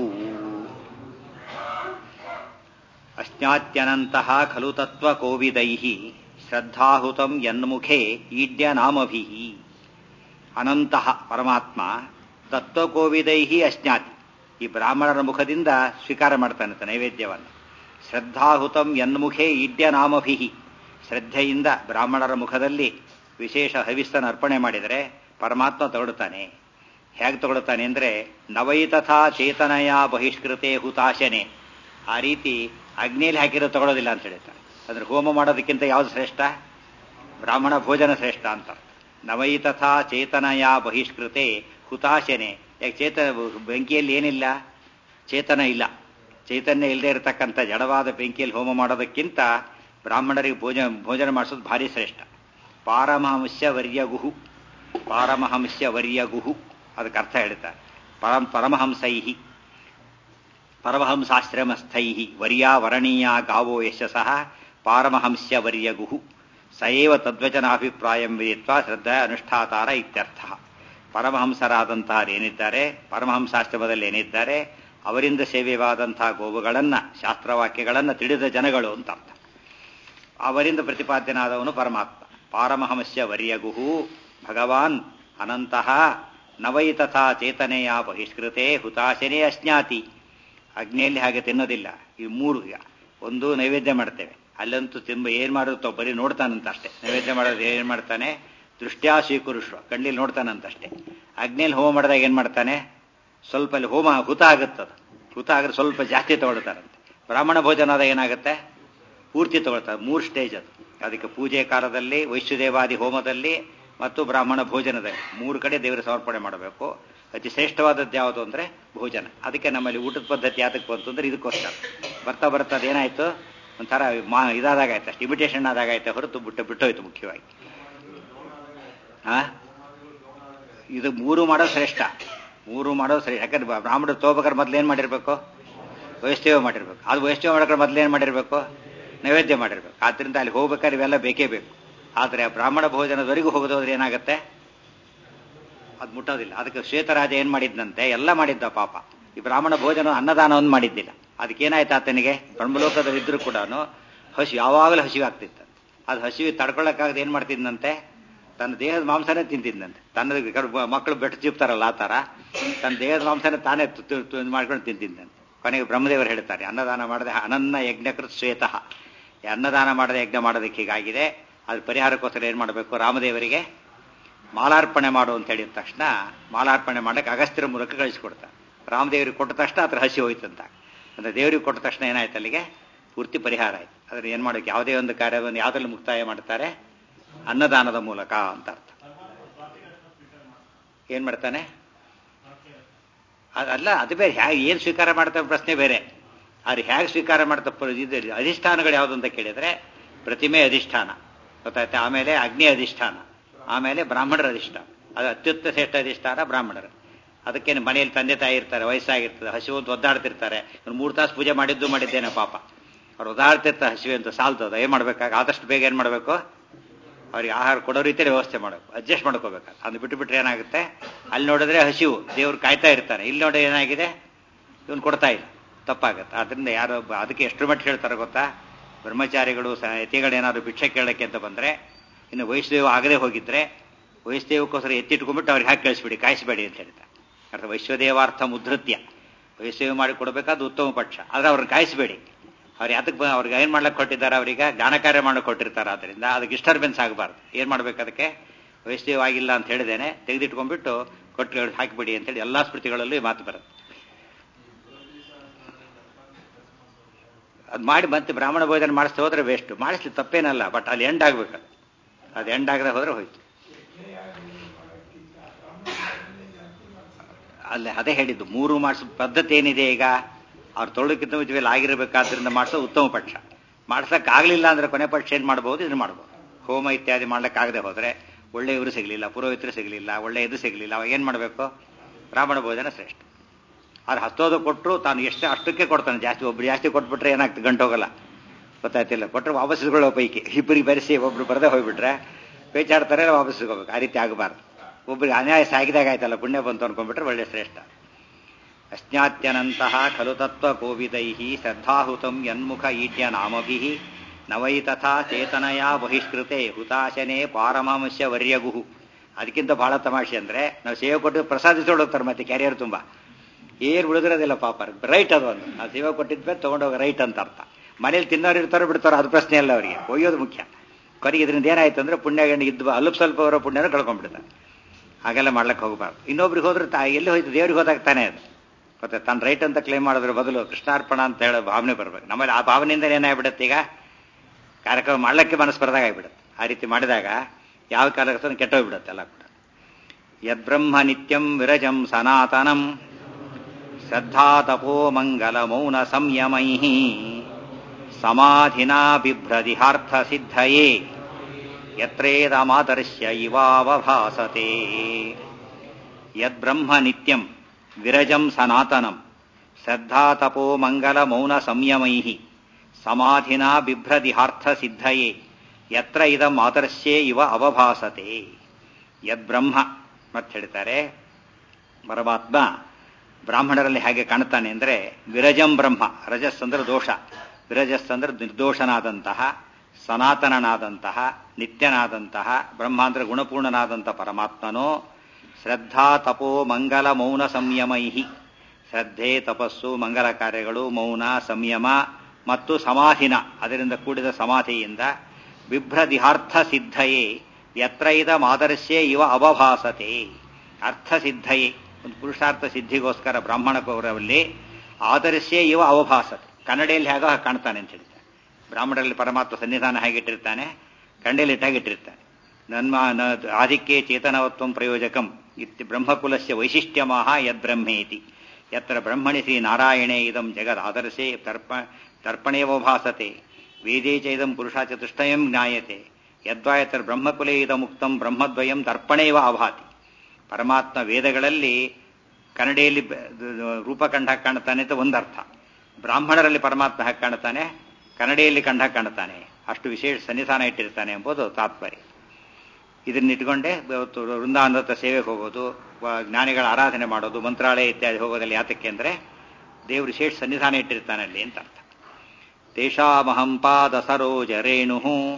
ಅಜ್ಞಾತ್ಯನಂತಹ ಖಲು ತತ್ವ ಕೋವಿದೈ ಶ್ರದ್ಧಾಹುತಂ ಯನ್ಮುಖೆ ಈಡ್ಯನಾಮಭಿ ಅನಂತಹ ಪರಮಾತ್ಮ ತತ್ವಕೋವಿದೈ ಅಜ್ಞಾತಿ ಈ ಬ್ರಾಹ್ಮಣರ ಮುಖದಿಂದ ಸ್ವೀಕಾರ ಮಾಡ್ತಾನಂತೆ ನೈವೇದ್ಯವನ್ನು ಶ್ರದ್ಧಾಹುತಂ ಯನ್ಮುಖೇ ಈಡ್ಯನಾಮಭಿ ಶ್ರದ್ಧೆಯಿಂದ ಬ್ರಾಹ್ಮಣರ ಮುಖದಲ್ಲಿ ವಿಶೇಷ ಹವಿಸ್ತನ ಅರ್ಪಣೆ ಮಾಡಿದರೆ ಪರಮಾತ್ಮ ತಗೊಳ್ತಾನೆ ಹೇಗೆ ತಗೊಳ್ತಾನೆ ಅಂದರೆ ನವೈತಥಾ ಚೇತನಯ ಬಹಿಷ್ಕೃತೆ ಹುತಾಶನೆ ಆ ರೀತಿ ಅಗ್ನಿಯಲ್ಲಿ ಹಾಕಿರೋ ತಗೊಳ್ಳೋದಿಲ್ಲ ಅಂತ ಹೇಳ್ತಾರೆ ಅಂದ್ರೆ ಹೋಮ ಮಾಡೋದಕ್ಕಿಂತ ಯಾವುದು ಶ್ರೇಷ್ಠ ಬ್ರಾಹ್ಮಣ ಭೋಜನ ಶ್ರೇಷ್ಠ ಅಂತ ನವೈತಥಾ ಚೇತನಯ ಬಹಿಷ್ಕೃತೆ ಹುತಾಶನೆ ಯಾಕೆ ಚೇತನ ಬೆಂಕಿಯಲ್ಲಿ ಏನಿಲ್ಲ ಚೇತನ ಇಲ್ಲ ಚೈತನ್ಯ ಇಲ್ಲದೆ ಇರತಕ್ಕಂಥ ಜಡವಾದ ಬೆಂಕಿಯಲ್ಲಿ ಹೋಮ ಮಾಡೋದಕ್ಕಿಂತ ಬ್ರಾಹ್ಮಣರಿಗೆ ಭೋಜನ ಭೋಜನ ಮಾಡಿಸೋದು ಭಾರಿ ಶ್ರೇಷ್ಠ ಪಾರಮಹಂಸ್ಯ ವರ್ಯಗುಹು ಪಾರಮಹಂಸ್ಯ ವರ್ಯಗುಹು ಅದಕ್ಕೆ ಅರ್ಥ ಹೇಳ್ತಾರೆ ಪರಂ ಪರಮಹಂಸೈಹಿ ಪರಮಹಂಸಾಶ್ರಮಸ್ಥೈ ವರ್ಯಾವರಣೀಯ ಗಾವೋ ಯಶಸಃ ಪಾರಮಹಂಸ್ಯ ವರ್ಯಗುಹು ಸಯೇವ ತದ್ವಚನಾಭಿಪ್ರಾಯಂ ವಿದಿತ್ವ ಶ್ರದ್ಧಾ ಅನುಷ್ಠಾತಾರ ಇತ್ಯರ್ಥ ಪರಮಹಂಸರಾದಂತಹ ಏನಿದ್ದಾರೆ ಪರಮಹಂಸಾಶ್ರಮದಲ್ಲಿ ಏನಿದ್ದಾರೆ ಅವರಿಂದ ಸೇವ್ಯವಾದಂತಹ ಗೋವುಗಳನ್ನ ಶಾಸ್ತ್ರವಾಕ್ಯಗಳನ್ನು ತಿಳಿದ ಜನಗಳು ಅಂತ ಅರ್ಥ ಅವರಿಂದ ಪ್ರತಿಪಾದ್ಯನಾದವನು ಪರಮಾತ್ಮ ಪಾರಮಹಂಸ್ಯ ವರ್ಯಗುಹು ಭಗವಾನ್ ಅನಂತಹ ನವೈ ತಥಾ ಚೇತನೆಯ ಬಹಿಷ್ಕೃತೆ ಹುತಾಶನೇ ಅಜ್ಞಾತಿ ಅಗ್ನಿಯಲ್ಲಿ ಹಾಗೆ ತಿನ್ನೋದಿಲ್ಲ ಈ ಮೂರು ಈಗ ಒಂದು ನೈವೇದ್ಯ ಮಾಡ್ತೇವೆ ಅಲ್ಲಂತೂ ತಿಂಬ ಏನ್ ಮಾಡುತ್ತೋ ಬರೀ ನೋಡ್ತಾನಂತ ಅಷ್ಟೇ ನೈವೇದ್ಯ ಮಾಡೋದು ಏನ್ ಮಾಡ್ತಾನೆ ದೃಷ್ಟ್ಯಾ ಸ್ವೀಕರಿಸುವ ಕಣ್ಣಲ್ಲಿ ನೋಡ್ತಾನಂತಷ್ಟೇ ಅಗ್ನಿಯಲ್ಲಿ ಹೋಮ ಮಾಡಿದಾಗ ಏನ್ ಮಾಡ್ತಾನೆ ಸ್ವಲ್ಪ ಅಲ್ಲಿ ಹೋಮ ಹುತ ಆಗುತ್ತದ ಹುತ ಆದ್ರೆ ಸ್ವಲ್ಪ ಜಾಸ್ತಿ ತಗೊಳ್ತಾರಂತೆ ಬ್ರಾಹ್ಮಣ ಭೋಜನ ಆದಾಗ ಏನಾಗುತ್ತೆ ಪೂರ್ತಿ ತಗೊಳ್ತಾರೆ ಮೂರು ಸ್ಟೇಜ್ ಅದು ಅದಕ್ಕೆ ಪೂಜೆ ಕಾಲದಲ್ಲಿ ವೈಶ್ವದೇವಾದಿ ಹೋಮದಲ್ಲಿ ಮತ್ತು ಬ್ರಾಹ್ಮಣ ಭೋಜನದಲ್ಲಿ ಮೂರು ಕಡೆ ದೇವರ ಸಮರ್ಪಣೆ ಮಾಡಬೇಕು ಅತಿ ಶ್ರೇಷ್ಠವಾದದ್ದು ಯಾವುದು ಅಂದ್ರೆ ಭೋಜನ ಅದಕ್ಕೆ ನಮ್ಮಲ್ಲಿ ಊಟದ ಪದ್ಧತಿ ಯಾತಕ್ಕೆ ಬಂತು ಅಂದ್ರೆ ಇದಕ್ಕೋಸ್ಕರ ಬರ್ತಾ ಬರ್ತಾ ಅದೇನಾಯ್ತು ಒಂಥರ ಮಾ ಇದಾದಾಗಾಯ್ತು ಅಷ್ಟು ಇಮಿಟೇಷನ್ ಆದಾಗಾಯ್ತು ಹೊರತು ಬಿಟ್ಟು ಬಿಟ್ಟೋಯ್ತು ಮುಖ್ಯವಾಗಿ ಆ ಇದು ಮೂರು ಮಾಡೋದು ಶ್ರೇಷ್ಠ ಮೂರು ಮಾಡೋದು ಶ್ರೇಷ್ಠ ಯಾಕಂದ್ರೆ ಬ್ರಾಹ್ಮಣರು ತಗೋಬೇಕಾದ್ರೆ ಮೊದ್ಲು ಏನ್ ಮಾಡಿರ್ಬೇಕು ವೈಷ್ಣವ ಮಾಡಿರ್ಬೇಕು ಅದು ವೈಷ್ಣವ ಮಾಡ್ಬೇಕಾದ್ರೆ ಮೊದ್ಲು ಏನ್ ಮಾಡಿರ್ಬೇಕು ನೈವೇದ್ಯ ಮಾಡಿರ್ಬೇಕು ಆದ್ರಿಂದ ಅಲ್ಲಿ ಹೋಗ್ಬೇಕಾದ್ರೆ ಇವೆಲ್ಲ ಬೇಕೇ ಬೇಕು ಆದ್ರೆ ಆ ಬ್ರಾಹ್ಮಣ ಭೋಜನದವರೆಗೂ ಹೋಗೋದಾದ್ರೆ ಏನಾಗುತ್ತೆ ಅದು ಮುಟ್ಟೋದಿಲ್ಲ ಅದಕ್ಕೆ ಶ್ವೇತರಾಜ ಏನ್ ಮಾಡಿದ್ನಂತೆ ಎಲ್ಲ ಮಾಡಿದ್ದ ಪಾಪ ಈ ಬ್ರಾಹ್ಮಣ ಭೋಜನ ಅನ್ನದಾನವನ್ನು ಮಾಡಿದ್ದಿಲ್ಲ ಅದಕ್ಕೇನಾಯ್ತು ಆತನಿಗೆ ಬ್ರಹ್ಮಲೋಕದಲ್ಲಿ ಇದ್ರೂ ಕೂಡ ಹಸಿ ಯಾವಾಗಲೂ ಹಸಿವೆ ಆಗ್ತಿತ್ತು ಅದು ಹಸಿವೆ ತಡ್ಕೊಳ್ಳೋಕ್ಕಾಗದೆ ಏನ್ ಮಾಡ್ತಿದ್ನಂತೆ ತನ್ನ ದೇಹದ ಮಾಂಸನೇ ತಿಂತಿದ್ನಂತೆ ತನ್ನ ಮಕ್ಕಳು ಬೆಟ್ಟು ಚಿಪ್ತಾರಲ್ಲ ಆ ತರ ತನ್ನ ದೇಹದ ಮಾಂಸನೇ ತಾನೇ ಮಾಡ್ಕೊಂಡು ತಿಂತಿದ್ದಂತೆ ಕೊನೆಗೆ ಬ್ರಹ್ಮದೇವರು ಹೇಳ್ತಾರೆ ಅನ್ನದಾನ ಮಾಡದೆ ಅನನ್ನ ಯಜ್ಞಕೃತ್ ಶ್ವೇತಃ ಈ ಅನ್ನದಾನ ಮಾಡದೆ ಯಜ್ಞ ಮಾಡೋದಕ್ಕೆ ಹೀಗಾಗಿದೆ ಅದು ಪರಿಹಾರಕ್ಕೋಸ್ಕರ ಏನ್ ಮಾಡಬೇಕು ರಾಮದೇವರಿಗೆ ಮಾಲಾರ್ಪಣೆ ಮಾಡು ಅಂತ ಹೇಳಿದ ತಕ್ಷಣ ಮಾಲಾರ್ಪಣೆ ಮಾಡಕ್ಕೆ ಅಗಸ್ತ್ಯರ ಮೂಲಕ ಕಳಿಸಿಕೊಡ್ತಾರೆ ರಾಮದೇವರಿಗೆ ಕೊಟ್ಟ ತಕ್ಷಣ ಅದ್ರ ಹಸಿ ಹೋಯ್ತಂತ ಅಂದ್ರೆ ದೇವರಿಗೆ ಕೊಟ್ಟ ತಕ್ಷಣ ಏನಾಯ್ತು ಅಲ್ಲಿಗೆ ಪೂರ್ತಿ ಪರಿಹಾರ ಆಯ್ತು ಅದ್ರ ಏನ್ ಮಾಡೋಕೆ ಯಾವುದೇ ಒಂದು ಕಾರ್ಯವನ್ನು ಯಾವ್ದ್ರಲ್ಲಿ ಮುಕ್ತಾಯ ಮಾಡ್ತಾರೆ ಅನ್ನದಾನದ ಮೂಲಕ ಅಂತ ಅರ್ಥ ಏನ್ ಮಾಡ್ತಾನೆ ಅಲ್ಲ ಅದು ಬೇರೆ ಹೇಗೆ ಏನ್ ಸ್ವೀಕಾರ ಮಾಡ್ತಾರೆ ಪ್ರಶ್ನೆ ಬೇರೆ ಅವ್ರು ಹೇಗೆ ಸ್ವೀಕಾರ ಮಾಡ್ತಾ ಇದು ಅಧಿಷ್ಠಾನಗಳು ಯಾವುದು ಅಂತ ಕೇಳಿದ್ರೆ ಪ್ರತಿಮೆ ಅಧಿಷ್ಠಾನ ಗೊತ್ತಾಯ್ತಾ ಆಮೇಲೆ ಅಗ್ನಿ ಅಧಿಷ್ಠಾನ ಆಮೇಲೆ ಬ್ರಾಹ್ಮಣರ ಅಧಿಷ್ಠಾನ ಅದು ಅತ್ಯುತ್ತ ಶ್ರೇಷ್ಠ ಅಧಿಷ್ಠಾನ ಬ್ರಾಹ್ಮಣರು ಅದಕ್ಕೇನು ಮನೆಯಲ್ಲಿ ತಂದೆ ತಾಯಿ ಇರ್ತಾರೆ ವಯಸ್ಸಾಗಿರ್ತದೆ ಹಸಿವು ಅಂತ ಒದ್ದಾಡ್ತಿರ್ತಾರೆ ಮೂರು ತಾಸು ಪೂಜೆ ಮಾಡಿದ್ದು ಮಾಡಿದ್ದೇನೆ ಪಾಪ ಅವ್ರು ಒದ್ದಾಡ್ತಿರ್ತಾರೆ ಹಸಿವೆ ಅಂತ ಸಾಲ್ತದ ಏನ್ ಮಾಡ್ಬೇಕಾಗ ಆದಷ್ಟು ಬೇಗ ಏನ್ ಮಾಡಬೇಕು ಅವ್ರಿಗೆ ಆಹಾರ ಕೊಡೋ ರೀತಿಯಲ್ಲಿ ವ್ಯವಸ್ಥೆ ಮಾಡಬೇಕು ಅಡ್ಜಸ್ಟ್ ಮಾಡ್ಕೋಬೇಕು ಅದು ಬಿಟ್ಟು ಬಿಟ್ರೆ ಏನಾಗುತ್ತೆ ಅಲ್ಲಿ ನೋಡಿದ್ರೆ ಹಸಿವು ದೇವ್ರು ಕಾಯ್ತಾ ಇರ್ತಾನೆ ಇಲ್ಲಿ ನೋಡಿದ್ರೆ ಏನಾಗಿದೆ ಇವನು ಕೊಡ್ತಾ ಇಲ್ಲ ತಪ್ಪಾಗತ್ತೆ ಅದರಿಂದ ಯಾರು ಅದಕ್ಕೆ ಎಷ್ಟು ಮಟ್ಟಿಗೆ ಹೇಳ್ತಾರೆ ಗೊತ್ತಾ ಬ್ರಹ್ಮಚಾರಿಗಳು ಯತಿಗಳೇನಾದ್ರು ಭಿಕ್ಷೆ ಕೇಳಕ್ಕೆ ಅಂತ ಬಂದ್ರೆ ಇನ್ನು ವೈಷ್ಣದೇವ ಆಗದೆ ಹೋಗಿದ್ರೆ ವೈಷ್ಣದೇವಕ್ಕೋಸ್ಕರ ಎತ್ತಿಟ್ಕೊಂಡ್ಬಿಟ್ಟು ಅವ್ರಿಗೆ ಹಾಕಿ ಕಳಿಸ್ಬಿಡಿ ಕಾಯಿಸಬೇಡಿ ಅಂತ ಹೇಳ್ತಾರೆ ಅರ್ಥ ವೈಶ್ವದೇವಾರ್ಥ ಮುಧೃತ್ಯ ವೈಷ್ಣವ ಮಾಡಿ ಕೊಡಬೇಕಾದ ಉತ್ತಮ ಪಕ್ಷ ಆದ್ರೆ ಅವ್ರನ್ನ ಕಾಯಿಸಬೇಡಿ ಅವ್ರು ಯಾತಕ್ಕೆ ಅವ್ರಿಗೆ ಏನ್ ಮಾಡ್ಲಿಕ್ಕೆ ಕೊಟ್ಟಿದ್ದಾರೆ ಅವರಿಗೆ ಜ್ಞಾನ ಕಾರ್ಯ ಮಾಡಕ್ಕೆ ಕೊಟ್ಟಿರ್ತಾರೆ ಆದ್ರಿಂದ ಅದಕ್ಕೆ ಡಿಸ್ಟರ್ಬೆನ್ಸ್ ಆಗಬಾರ್ದು ಏನ್ ಮಾಡ್ಬೇಕು ಅದಕ್ಕೆ ವೈಷ್ಣವ ಆಗಿಲ್ಲ ಅಂತ ಹೇಳಿದೇನೆ ತೆಗೆದಿಟ್ಕೊಂಡ್ಬಿಟ್ಟು ಕೊಟ್ಟು ಹಾಕಿಬಿಡಿ ಅಂತೇಳಿ ಎಲ್ಲಾ ಸ್ಮೃತಿಗಳಲ್ಲೂ ಈ ಮಾತು ಬರುತ್ತೆ ಅದು ಮಾಡಿ ಮತ್ತೆ ಬ್ರಾಹ್ಮಣ ಭೋಜನ ಮಾಡಿಸ್ತಾ ಹೋದ್ರೆ ವೇಸ್ಟ್ ಮಾಡಿಸ್ಲಿ ತಪ್ಪೇನಲ್ಲ ಬಟ್ ಅಲ್ಲಿ ಎಂಡ್ ಆಗ್ಬೇಕು ಅದು ಎಂಡ್ ಆಗದೆ ಹೋದ್ರೆ ಹೋಯ್ತು ಅಲ್ಲೇ ಅದೇ ಹೇಳಿದ್ದು ಮೂರು ಮಾಡಿಸೋ ಪದ್ಧತಿ ಏನಿದೆ ಈಗ ಅವ್ರು ತೊಳಕಿಂತ ಮುಂಚೆಯಲ್ಲಿ ಆಗಿರಬೇಕಾದ್ರಿಂದ ಮಾಡಿಸೋ ಉತ್ತಮ ಪಕ್ಷ ಮಾಡ್ಸಕ್ ಆಗ್ಲಿಲ್ಲ ಅಂದ್ರೆ ಕೊನೆ ಪಕ್ಷ ಏನ್ ಮಾಡಬಹುದು ಇದನ್ನ ಮಾಡಬಹುದು ಹೋಮ ಇತ್ಯಾದಿ ಮಾಡ್ಲಿಕ್ಕಾಗದೆ ಹೋದ್ರೆ ಒಳ್ಳೆ ಇವರು ಸಿಗಲಿಲ್ಲ ಪುರೋಹಿತರು ಸಿಗಲಿಲ್ಲ ಒಳ್ಳೆ ಇದು ಸಿಗಲಿಲ್ಲ ಅವಾಗ ಏನ್ ಮಾಡಬೇಕು ಬ್ರಾಹ್ಮಣ ಭೋಜನ ಶ್ರೇಷ್ಠ ಆದ್ರೆ ಹತ್ತೋದು ಕೊಟ್ಟರು ತಾನು ಎಷ್ಟು ಅಷ್ಟಕ್ಕೆ ಕೊಡ್ತಾನೆ ಜಾಸ್ತಿ ಒಬ್ರು ಜಾಸ್ತಿ ಕೊಟ್ಬಿಟ್ರೆ ಏನಾಗ್ತದೆ ಗಂಟು ಹೋಗಲ್ಲ ಗೊತ್ತಾಯ್ತಿಲ್ಲ ಕೊಟ್ಟರೆ ವಾಪಸ್ ಇಸ್ಕೊಳ್ಳೋ ಪೈಕಿ ಇಬ್ಬರಿಗೆ ಬೆರೆಸಿ ಒಬ್ರು ಬರದೇ ಹೋಗ್ಬಿಟ್ರೆ ಪೇಚಾಡ್ತಾರೆ ವಾಪಸ್ ಇಸ್ಕೋಬೇಕು ಆ ರೀತಿ ಆಗಬಾರ್ದು ಒಬ್ರಿಗೆ ಅನ್ಯಾಯ ಸಾಗಿದಾಗ ಆಯ್ತಲ್ಲ ಪುಣ್ಯ ಬಂತು ಅನ್ಕೊಂಡ್ಬಿಟ್ರೆ ಒಳ್ಳೆ ಶ್ರೇಷ್ಠ ಅಜ್ಞಾತ್ಯನಂತಹ ಖಲು ತತ್ವ ಕೋವಿದೈ ಶ್ರದ್ಧಾಹುತಂ ಯನ್ಮುಖ ಈಡ್ಯ ನಾಮಭಿ ನವೈ ತಥಾ ಚೇತನಯ ಬಹಿಷ್ಕೃತೆ ಹುತಾಶನೆ ಪಾರಮಾಂಶ ವರ್ಯಗುಹು ಅದಕ್ಕಿಂತ ಬಹಳ ತಮಾಷೆ ಅಂದ್ರೆ ನಾವು ಸೇವೆ ಕೊಟ್ಟು ಪ್ರಸಾದಿಸೋಳು ಹೋಗ್ತಾರೆ ಮತ್ತೆ ಕ್ಯಾರಿಯರ್ ತುಂಬಾ ಏನ್ ಉಳಿದಿರೋದಿಲ್ಲ ಪಾಪ ರೈಟ್ ಅದು ಒಂದು ನಾವು ಸೇವೆ ಕೊಟ್ಟಿದ್ಮೇಲೆ ತಗೊಂಡೋಗ ರೈಟ್ ಅಂತ ಅರ್ಥ ಮನೇಲಿ ತಿನ್ನೋರು ಇರ್ತಾರೋ ಬಿಡ್ತಾರೋ ಅದು ಪ್ರಶ್ನೆ ಅಲ್ಲ ಅವರಿಗೆ ಒಯ್ಯೋದು ಮುಖ್ಯ ಕೊನೆಗೆ ಇದರಿಂದ ಏನಾಯ್ತು ಅಂದ್ರೆ ಪುಣ್ಯ ಗಂಡ ಇದ್ದು ಅಲ್ಪ ಸ್ವಲ್ಪ ಅವರ ಪುಣ್ಯನ ಕಳ್ಕೊಂಡ್ಬಿಡ್ತಾರೆ ಹಾಗೆಲ್ಲ ಮಾಡ್ಲಿಕ್ಕೆ ಹೋಗಬಾರ್ದು ಇನ್ನೊಬ್ರಿಗೆ ಹೋದ್ರೆ ತಾ ಎಲ್ಲಿ ಹೋಯ್ತು ದೇವ್ರಿಗೆ ಹೋದಾಗ ತಾನೇ ಅದು ಮತ್ತೆ ತನ್ನ ರೈಟ್ ಅಂತ ಕ್ಲೇಮ್ ಮಾಡೋದ್ರ ಬದಲು ಕೃಷ್ಣಾರ್ಪಣ ಅಂತ ಹೇಳೋ ಭಾವನೆ ಬರ್ಬೇಕು ನಮ್ಮಲ್ಲಿ ಆ ಭಾವನೆಯಿಂದ ಏನಾಗ್ಬಿಡುತ್ತೆ ಈಗ ಕಾರ್ಯಕ್ರಮ ಮಾಡ್ಲಿಕ್ಕೆ ಮನಸ್ಸು ಬರದಾಗ ಆಗ್ಬಿಡುತ್ತೆ ಆ ರೀತಿ ಮಾಡಿದಾಗ ಯಾವ ಕಾಲಕ್ಕೆ ಕೆಟ್ಟೋಗ್ಬಿಡುತ್ತೆ ಎಲ್ಲ ಕೂಡ ಯದ್ಬ್ರಹ್ಮ ನಿತ್ಯಂ ವಿರಜಂ ಸನಾತನಂ ಶ್ರದ್ಧಾ ತಪೋ ಮಂಗಲ ಮೌನ ಸಂಯಮೈ ಸಮಾಧಿನಾ ಬಿಭ್ರದಿಹಾರ್ಥ ಸಿದ್ಧಯೇ ಯತ್ರೇದ ಮಾತರ್ಶ್ಯ ಇವಾವಭಾಸತೆ ಯದ್ಬ್ರಹ್ಮ ನಿತ್ಯಂ ವಿರಜಂ ಸನಾತನಂ ಶ್ರದ್ಧಾ ತಪೋ ಮಂಗಲ ಮೌನ ಸಂಯಮೈ ಸಮಾಧಿನಾ ಬಿಭ್ರದಿಹಾರ್ಥ ಸಿದ್ಧಯೇ ಯತ್ರ ಇದ ಮಾತರ್ಶ್ಯೇ ಇವ ಅವಭಾಸತೆ ಯದ್ಬ್ರಹ್ಮ ಮತ್ತೆ ಹೇಳ್ತಾರೆ ಪರಮಾತ್ಮ ಬ್ರಾಹ್ಮಣರಲ್ಲಿ ಹೇಗೆ ಕಾಣ್ತಾನೆ ಅಂದ್ರೆ ವಿರಜಂ ಬ್ರಹ್ಮ ರಜಸ್ ಅಂದ್ರೆ ದೋಷ ವಿರಜಸ್ ಅಂದ್ರೆ ನಿರ್ದೋಷನಾದಂತಹ ಸನಾತನನಾದಂತಹ ನಿತ್ಯನಾದಂತಹ ಬ್ರಹ್ಮಾಂತರ ಗುಣಪೂರ್ಣನಾದಂಥ ಪರಮಾತ್ಮನೋ ಶ್ರದ್ಧಾ ತಪೋ ಮಂಗಲ ಮೌನ ಸಂಯಮೈಹಿ ಶ್ರದ್ಧೆ ತಪಸ್ಸು ಮಂಗಲ ಕಾರ್ಯಗಳು ಮೌನ ಸಂಯಮ ಮತ್ತು ಸಮಾಧಿನ ಅದರಿಂದ ಕೂಡಿದ ಸಮಾಧಿಯಿಂದ ಬಿಭ್ರದಿಹಾರ್ಥ ಸಿದ್ಧಯೇ ಯತ್ರ ಇದ ಮಾದರ್ಶ್ಯೇ ಇವ ಅವಭಾಸತೆ ಅರ್ಥ ಸಿದ್ಧಯೇ ಒಂದು ಪುರುಷಾರ್ಥ ಸಿದ್ಧಿಗೋಸ್ಕರ ಬ್ರಾಹ್ಮಣ ಕೌರವಲ್ಲಿ ಆದರ್ಶ್ಯೇ ಇವ ಅವಭಾಸತೆ ಕನ್ನಡಿಯಲ್ಲಿ ಹೇಗೋ ಹಾಗೆ ಕಾಣ್ತಾನೆ ಅಂತ ಹೇಳ್ತಾರೆ ಬ್ರಾಹ್ಮಣರಲ್ಲಿ ಪರಮಾತ್ಮ ಸನ್ನಿಧಾನ ಹೇಗಿಟ್ಟಿರ್ತಾನೆ ಕಂಡೆಯಲ್ಲಿ ಇಟ್ಟಾಗಿಟ್ಟಿರ್ತಾನೆ ನನ್ಮ ನ ಆಧಿಕ್ಯೆ ಚೇತನವತ್ವ ಪ್ರಯೋಜಕಂ ಇತ್ಯ ಬ್ರಹ್ಮಕುಲಸ್ಯ ವೈಶಿಷ್ಟ್ಯಮಾಹ ಯದ್ಬ್ರಹ್ಮೇತಿ ಯತ್ರ ಬ್ರಹ್ಮಣಿ ಶ್ರೀ ನಾರಾಯಣೇ ಇದಂ ಜಗದ್ ಆದರ್ಶೇ ತರ್ಪ ತರ್ಪಣೇವ ಭಾಸತೆ ವೇದೇ ಚ ಇದಂ ಪುರುಷಾಚತುಷ್ಟಯಂ ಜ್ಞಾಯತೆ ಯದ್ವಾ ಯತ್ರ ಬ್ರಹ್ಮಕುಲೇ ಇದಮುಕ್ತಂ ಬ್ರಹ್ಮದ್ವಯಂ ತರ್ಪಣೇವ ಅಭಾತಿ ಪರಮಾತ್ಮ ವೇದಗಳಲ್ಲಿ ಕನ್ನಡಿಯಲ್ಲಿ ರೂಪಕಂಡ ಕಾಣ್ತಾನೆ ಅಂತ ಒಂದರ್ಥ ಬ್ರಾಹ್ಮಣರಲ್ಲಿ ಪರಮಾತ್ಮ ಹಾಗೆ ಕಾಣ್ತಾನೆ ಕನ್ನಡಿಯಲ್ಲಿ ಕಂಡ ಕಾಣ್ತಾನೆ ಅಷ್ಟು ವಿಶೇಷ ಸನ್ನಿಧಾನ ಇಟ್ಟಿರ್ತಾನೆ ಎಂಬುದು ತಾತ್ಪರ್ಯ ಇದನ್ನಿಟ್ಕೊಂಡೆ ಇವತ್ತು ವೃಂದಾವನದ ಸೇವೆಗೆ ಹೋಗೋದು ಜ್ಞಾನಿಗಳ ಆರಾಧನೆ ಮಾಡೋದು ಮಂತ್ರಾಲಯ ಇತ್ಯಾದಿ ಹೋಗೋದಲ್ಲಿ ಯಾತಕ್ಕೆ ಅಂದರೆ ದೇವರು ವಿಶೇಷ ಸನ್ನಿಧಾನ ಇಟ್ಟಿರ್ತಾನೆ ಅಲ್ಲಿ ಅಂತ ಅರ್ಥ ತೇಷಾಮಹಂ ಪಾದ ಸರೋಜ ರೇಣು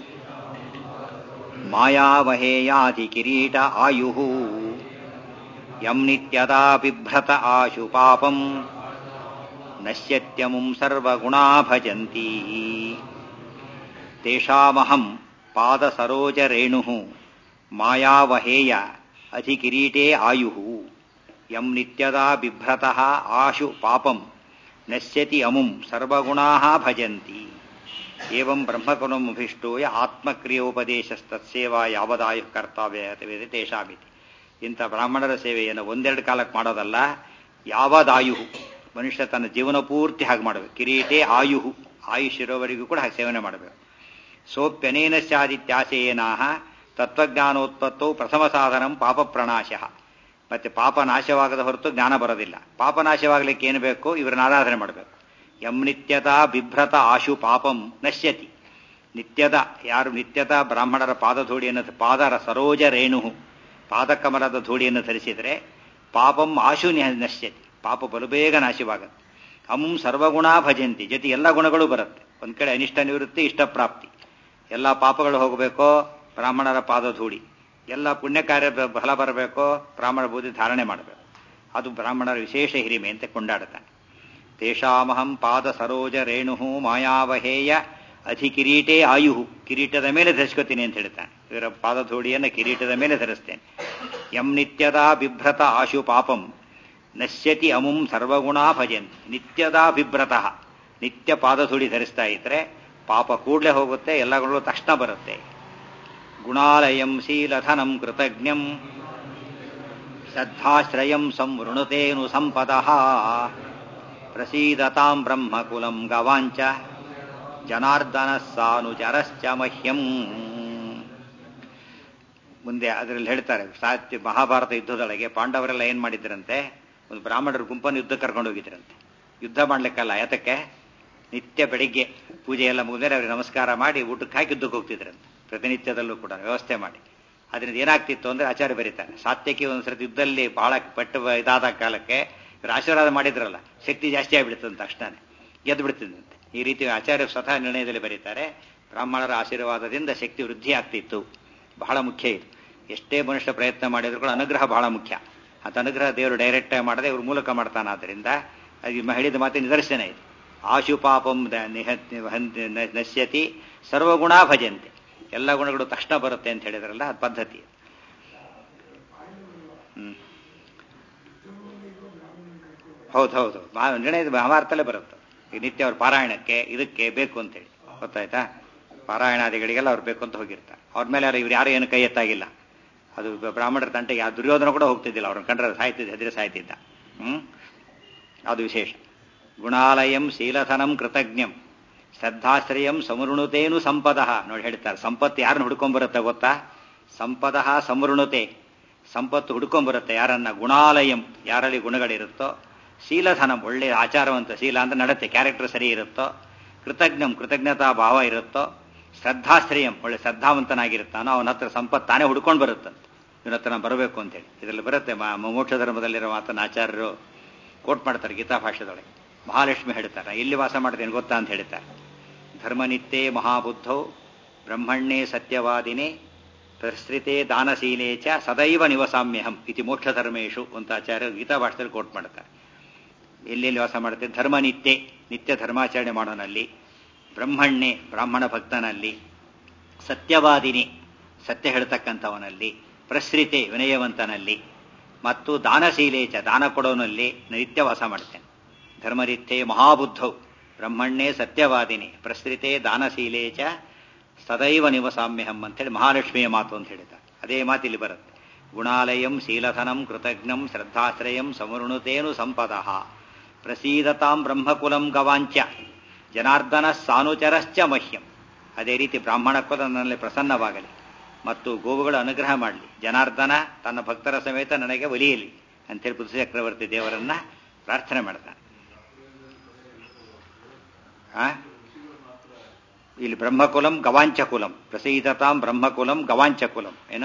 ಮಾಯಾವಹೇಯಾಧಿ ಕಿರೀಟ ಆಯು ಯಂ ನಿತ್ಯದಾ ಬಿಭ್ರತ ಆಶು ಪಾಪಂ ನಶ್ಯತ್ಯಮುಂ ಸರ್ವಗುಣಾ ಭಜಂತಿ ತೇಷಾಮಹಂ ಪಾದ ಸರೋಜ ರೇಣು ಮಾಯಾವಹೇಯ ಅಧಿಕಿರೀಟೇ ಆಯು ಯಂ ನಿತ್ಯದಾ ಬಿಭ್ರತಃ ಆಶು ಪಾಪಂ ನಶ್ಯತಿ ಅಮುಂ ಸರ್ವಗುಣಾ ಭಜಂತಿ ಏವಂ ಬ್ರಹ್ಮಕುಲಮಭಿಷ್ಟೂಯ ಆತ್ಮಕ್ರಿಯೋಪದೇಶಸ್ತತ್ಸೇವಾ ಯಾವದಾಯು ಕರ್ತವ್ಯ ತೇಷಾಮಿತಿ ಇಂಥ ಬ್ರಾಹ್ಮಣರ ಸೇವೆಯನ್ನು ಒಂದೆರಡು ಕಾಲಕ್ಕೆ ಮಾಡೋದಲ್ಲ ಯಾವದಾಯು ಮನುಷ್ಯ ತನ್ನ ಜೀವನ ಪೂರ್ತಿ ಹಾಗೆ ಮಾಡಬೇಕು ಕಿರೀಟೇ ಆಯುಹು ಆಯುಷ್ ಇರೋವರೆಗೂ ಕೂಡ ಹಾಗೆ ಸೇವನೆ ಮಾಡಬೇಕು ಸೋಪ್ಯನೇನ ಸ್ಯಾದಿತ್ಯಾಶಯೇನಾಹ ತತ್ವಜ್ಞಾನೋತ್ಪತ್ತೋ ಪ್ರಥಮ ಸಾಧನಂ ಪಾಪ ಪ್ರಣಾಶ ಮತ್ತೆ ಪಾಪ ನಾಶವಾಗದ ಹೊರತು ಜ್ಞಾನ ಬರೋದಿಲ್ಲ ಪಾಪ ನಾಶವಾಗಲಿಕ್ಕೆ ಏನು ಬೇಕು ಇವರನ್ನ ಆರಾಧನೆ ಮಾಡಬೇಕು ಯಂ ನಿತ್ಯದ ಬಿಭ್ರತ ಆಶು ಪಾಪಂ ನಶ್ಯತಿ ನಿತ್ಯದ ಯಾರು ನಿತ್ಯದ ಬ್ರಾಹ್ಮಣರ ಪಾದಧೂಳಿಯನ್ನು ಪಾದರ ಸರೋಜ ರೇಣು ಪಾದಕಮಲದ ಧೂಳಿಯನ್ನು ಧರಿಸಿದರೆ ಪಾಪಂ ಆಶು ನಶ್ಯತಿ ಪಾಪ ಬಲು ಬೇಗ ನಾಶವಾಗುತ್ತೆ ಅಮುಂ ಸರ್ವಗುಣ ಭಜಂತಿ ಜೊತೆ ಎಲ್ಲ ಗುಣಗಳು ಬರುತ್ತೆ ಒಂದ್ ಕಡೆ ಅನಿಷ್ಟ ನಿವೃತ್ತಿ ಇಷ್ಟ ಪ್ರಾಪ್ತಿ ಎಲ್ಲ ಪಾಪಗಳು ಹೋಗಬೇಕೋ ಬ್ರಾಹ್ಮಣರ ಪಾದಧೂಳಿ ಎಲ್ಲ ಪುಣ್ಯ ಕಾರ್ಯ ಫಲ ಬರಬೇಕೋ ಬ್ರಾಹ್ಮಣ ಬೂದಿ ಧಾರಣೆ ಮಾಡಬೇಕು ಅದು ಬ್ರಾಹ್ಮಣರ ವಿಶೇಷ ಹಿರಿಮೆ ಅಂತ ಕೊಂಡಾಡುತ್ತಾನೆ ತೇಷಾಮಹಂ ಪಾದ ಸರೋಜ ರೇಣು ಮಾಯಾವಹೇಯ ಅಧಿ ಕಿರೀಟೇ ಆಯು ಕಿರೀಟದ ಮೇಲೆ ಧರಿಸ್ಕೋತೀನಿ ಅಂತ ಹೇಳ್ತಾನೆ ಇವರ ಪಾದಧೂಳಿಯನ್ನು ಕಿರೀಟದ ಮೇಲೆ ಧರಿಸ್ತೇನೆ ಯಂ ನಿತ್ಯದ ಬಿಭ್ರತ ಆಶು ಪಾಪಂ ನಶ್ಯತಿ ಅಮುಂ ಸರ್ವಗುಣಾ ಭಜಂತಿ ನಿತ್ಯದ ಬಿಭ್ರತಃ ನಿತ್ಯ ಪಾದಧೂಳಿ ಧರಿಸ್ತಾ ಇದ್ರೆ ಪಾಪ ಕೂಡಲೇ ಹೋಗುತ್ತೆ ಎಲ್ಲ ಗುಣಗಳು ತಕ್ಷಣ ಬರುತ್ತೆ ಗುಣಾಲಯಂ ಶೀಲಧನಂ ಕೃತಜ್ಞಂ ಶ್ರದ್ಧಾಶ್ರಯಂ ಸಂವೃಣುತೇನು ಸಂಪದಃ ಪ್ರಸೀದತಾಂ ಬ್ರಹ್ಮಕುಲಂ ಗವಾಂಚ ಜನಾರ್ದನ ಸಾನುಚರಶ್ಚ ಮಹ್ಯಂ ಮುಂದೆ ಅದರಲ್ಲಿ ಹೇಳ್ತಾರೆ ಸಾಹಿತ್ಯ ಮಹಾಭಾರತ ಯುದ್ಧದೊಳಗೆ ಪಾಂಡವರೆಲ್ಲ ಏನ್ ಮಾಡಿದ್ರಂತೆ ಒಂದು ಬ್ರಾಹ್ಮಣರ ಗುಂಪನ್ನು ಯುದ್ಧ ಕರ್ಕೊಂಡು ಹೋಗಿದ್ರಂತೆ ಯುದ್ಧ ಮಾಡ್ಲಿಕ್ಕಲ್ಲ ಯಾತಕ್ಕೆ ನಿತ್ಯ ಬೆಳಿಗ್ಗೆ ಪೂಜೆ ಎಲ್ಲ ಮುಗಿದ್ರೆ ಅವ್ರಿಗೆ ನಮಸ್ಕಾರ ಮಾಡಿ ಊಟಕ್ಕೆ ಹಾಕಿ ಯುದ್ಧಕ್ಕೆ ಹೋಗ್ತಿದ್ರಂತೆ ಪ್ರತಿನಿತ್ಯದಲ್ಲೂ ಕೂಡ ವ್ಯವಸ್ಥೆ ಮಾಡಿ ಅದರಿಂದ ಏನಾಗ್ತಿತ್ತು ಅಂದ್ರೆ ಆಚಾರ್ಯ ಬರೀತಾರೆ ಸಾತ್ಯಕ್ಕೆ ಒಂದ್ಸರ್ತಿ ಯುದ್ಧದಲ್ಲಿ ಬಹಳ ಪಟ್ಟು ಇದಾದ ಕಾಲಕ್ಕೆ ಇವರು ಆಶೀರ್ವಾದ ಮಾಡಿದ್ರಲ್ಲ ಶಕ್ತಿ ಜಾಸ್ತಿ ಆಗಿಬಿಡ್ತಂತ ತಕ್ಷಣ ಗೆದ್ದು ಬಿಡ್ತಿದ್ದಂತೆ ಈ ರೀತಿ ಆಚಾರ್ಯ ಸ್ವತಃ ನಿರ್ಣಯದಲ್ಲಿ ಬರೀತಾರೆ ಬ್ರಾಹ್ಮಣರ ಆಶೀರ್ವಾದದಿಂದ ಶಕ್ತಿ ವೃದ್ಧಿ ಆಗ್ತಿತ್ತು ಬಹಳ ಮುಖ್ಯ ಇದು ಎಷ್ಟೇ ಮನುಷ್ಯ ಪ್ರಯತ್ನ ಮಾಡಿದ್ರು ಕೂಡ ಅನುಗ್ರಹ ಬಹಳ ಮುಖ್ಯ ಅಂತ ಅನುಗ್ರಹ ದೇವರು ಡೈರೆಕ್ಟ್ ಆಗಿ ಮಾಡದೆ ಇವ್ರ ಮೂಲಕ ಮಾಡ್ತಾನಾದ್ರಿಂದ ಅದು ಹೇಳಿದ ಮಾತಿನ ನಿದರ್ಶನ ಇದು ಆಶು ಪಾಪಂ ನಶ್ಯತಿ ಸರ್ವಗುಣ ಭಜಂತೆ ಎಲ್ಲ ಗುಣಗಳು ತಕ್ಷಣ ಬರುತ್ತೆ ಅಂತ ಹೇಳಿದ್ರಲ್ಲ ಅದು ಪದ್ಧತಿ ಹ್ಮ್ ಹೌದು ಹೌದು ನಿರ್ಣಯದ ಮಹಾಭಾರತಲ್ಲೇ ಬರುತ್ತೆ ಈ ನಿತ್ಯ ಅವ್ರ ಪಾರಾಯಣಕ್ಕೆ ಇದಕ್ಕೆ ಬೇಕು ಅಂತೇಳಿ ಗೊತ್ತಾಯ್ತಾ ಪಾರಾಯಣಾದಿಗಳಿಗೆಲ್ಲ ಅವ್ರು ಬೇಕು ಅಂತ ಹೋಗಿರ್ತಾರೆ ಅವ್ರ ಮೇಲೆ ಇವ್ರು ಯಾರು ಏನು ಕೈ ಎತ್ತಾಗಿಲ್ಲ ಅದು ಬ್ರಾಹ್ಮಣರ ತಂಟೆಗೆ ಆ ದುರ್ಯೋಧನ ಕೂಡ ಹೋಗ್ತಿದ್ದಿಲ್ಲ ಅವ್ರನ್ನ ಕಂಡ್ರೆ ಸಾಯ್ತಿದ್ದ ಹೆದರಿ ಸಾಯ್ತಿದ್ದ ಹ್ಮ್ ಅದು ವಿಶೇಷ ಗುಣಾಲಯಂ ಶೀಲಧನಂ ಕೃತಜ್ಞಂ ಶ್ರದ್ಧಾಶ್ರಯಂ ಸಮೃಣುತೇನು ಸಂಪದ ನೋಡಿ ಹೇಳ್ತಾರೆ ಸಂಪತ್ತು ಯಾರನ್ನ ಹುಡ್ಕೊಂಡ್ಬರುತ್ತೆ ಗೊತ್ತಾ ಸಂಪದ ಸಮೃಣುತೆ ಸಂಪತ್ತು ಹುಡ್ಕೊಂಡ್ಬರುತ್ತೆ ಯಾರನ್ನ ಗುಣಾಲಯಂ ಯಾರಲ್ಲಿ ಗುಣಗಳಿರುತ್ತೋ ಶೀಲಧನಂ ಒಳ್ಳೆ ಆಚಾರವಂತ ಶೀಲ ಅಂದ್ರೆ ನಡತೆ ಕ್ಯಾರೆಕ್ಟರ್ ಸರಿ ಇರುತ್ತೋ ಕೃತಜ್ಞಂ ಕೃತಜ್ಞತಾ ಭಾವ ಇರುತ್ತೋ ಶ್ರದ್ಧಾಶ್ರಯಂ ಒಳ್ಳೆ ಶ್ರದ್ಧಾವಂತನಾಗಿರುತ್ತಾನೋ ಅವನ ಹತ್ರ ಸಂಪತ್ತು ತಾನೇ ಹುಡ್ಕೊಂಡು ಬರುತ್ತಂತೆ ಇವನ ಹತ್ರ ಬರಬೇಕು ಅಂತೇಳಿ ಇದರಲ್ಲಿ ಬರುತ್ತೆ ಮೋಕ್ಷ ಧರ್ಮದಲ್ಲಿರೋ ಮಾತನ್ನ ಆಚಾರ್ಯರು ಕೋಟ್ ಮಾಡ್ತಾರೆ ಗೀತಾ ಭಾಷೆದೊಳಗೆ ಮಹಾಲಕ್ಷ್ಮಿ ಹೇಳ್ತಾರೆ ಎಲ್ಲಿ ವಾಸ ಮಾಡ್ತೇನೆ ಗೊತ್ತಾ ಅಂತ ಹೇಳ್ತಾರೆ ಧರ್ಮನಿತ್ಯೇ ಮಹಾಬುದ್ಧೌ ಬ್ರಹ್ಮಣ್ಯೇ ಸತ್ಯವಾದಿನೇ ಪ್ರಸೃತೆ ದಾನಶೀಲೇ ಚ ಸದೈವ ನಿವಸಾಮ್ಯಹಂ ಇತಿ ಮೋಕ್ಷಧರ್ಮೇಶು ಅಂತ ಆಚಾರ್ಯರು ಗೀತಾ ಭಾಷೆಯಲ್ಲಿ ಕೋಟ್ ಮಾಡ್ತಾರೆ ಎಲ್ಲೆಲ್ಲಿ ವಾಸ ಮಾಡ್ತೇವೆ ಧರ್ಮ ನಿತ್ಯ ನಿತ್ಯ ಧರ್ಮಾಚರಣೆ ಮಾಡೋನಲ್ಲಿ ಬ್ರಹ್ಮಣ್ಯೆ ಬ್ರಾಹ್ಮಣ ಭಕ್ತನಲ್ಲಿ ಸತ್ಯವಾದಿನಿ ಸತ್ಯ ಹೇಳ್ತಕ್ಕಂಥವನಲ್ಲಿ ಪ್ರಸೃತೆ ವಿನಯವಂತನಲ್ಲಿ ಮತ್ತು ದಾನಶೀಲೇಚ ದಾನ ಕೊಡೋನಲ್ಲಿ ನಿತ್ಯ ವಾಸ ಮಾಡ್ತೇನೆ ಧರ್ಮನಿತ್ಯೆ ಮಹಾಬುದ್ಧೌ ಬ್ರಹ್ಮಣ್ಯೇ ಸತ್ಯವಾದಿನಿ ಪ್ರಸೃತೆ ದಾನಶೀಲೇಚ ಸದೈವ ನಿವಸಾಮ್ಯಹಂ ಅಂತೇಳಿ ಮಹಾಲಕ್ಷ್ಮಿಯ ಮಾತು ಅಂತ ಹೇಳಿದ್ದಾರೆ ಅದೇ ಮಾತು ಇಲ್ಲಿ ಬರುತ್ತೆ ಗುಣಾಲಯಂ ಶೀಲಧನಂ ಕೃತಜ್ಞಂ ಶ್ರದ್ಧಾಶ್ರಯಂ ಸಮೃಣುತೇನು ಸಂಪದಃ ಪ್ರಸೀದತಾಂ ಬ್ರಹ್ಮಕುಲಂ ಗವಾಂಚ ಜನಾರ್ದನ ಸಾನುಚರಶ್ಚ ಮಹ್ಯಂ ಅದೇ ರೀತಿ ಬ್ರಾಹ್ಮಣ ಕುಲ ನನ್ನಲ್ಲಿ ಪ್ರಸನ್ನವಾಗಲಿ ಮತ್ತು ಗೋವುಗಳ ಅನುಗ್ರಹ ಮಾಡಲಿ ಜನಾರ್ದನ ತನ್ನ ಭಕ್ತರ ಸಮೇತ ನನಗೆ ಒಲಿಯಲಿ ಅಂತೇಳಿ ಪುರುಷ ಚಕ್ರವರ್ತಿ ದೇವರನ್ನ ಪ್ರಾರ್ಥನೆ ಮಾಡ್ತಾನೆ ಆ? ಇಲ್ಲಿ ಬ್ರಹ್ಮಕುಲಂ ಗವಾಂಚಕುಲಂ ಪ್ರಸೀದತಾಂ ಬ್ರಹ್ಮಕುಲಂ ಗವಾಂಚಕುಲಂ ಏನ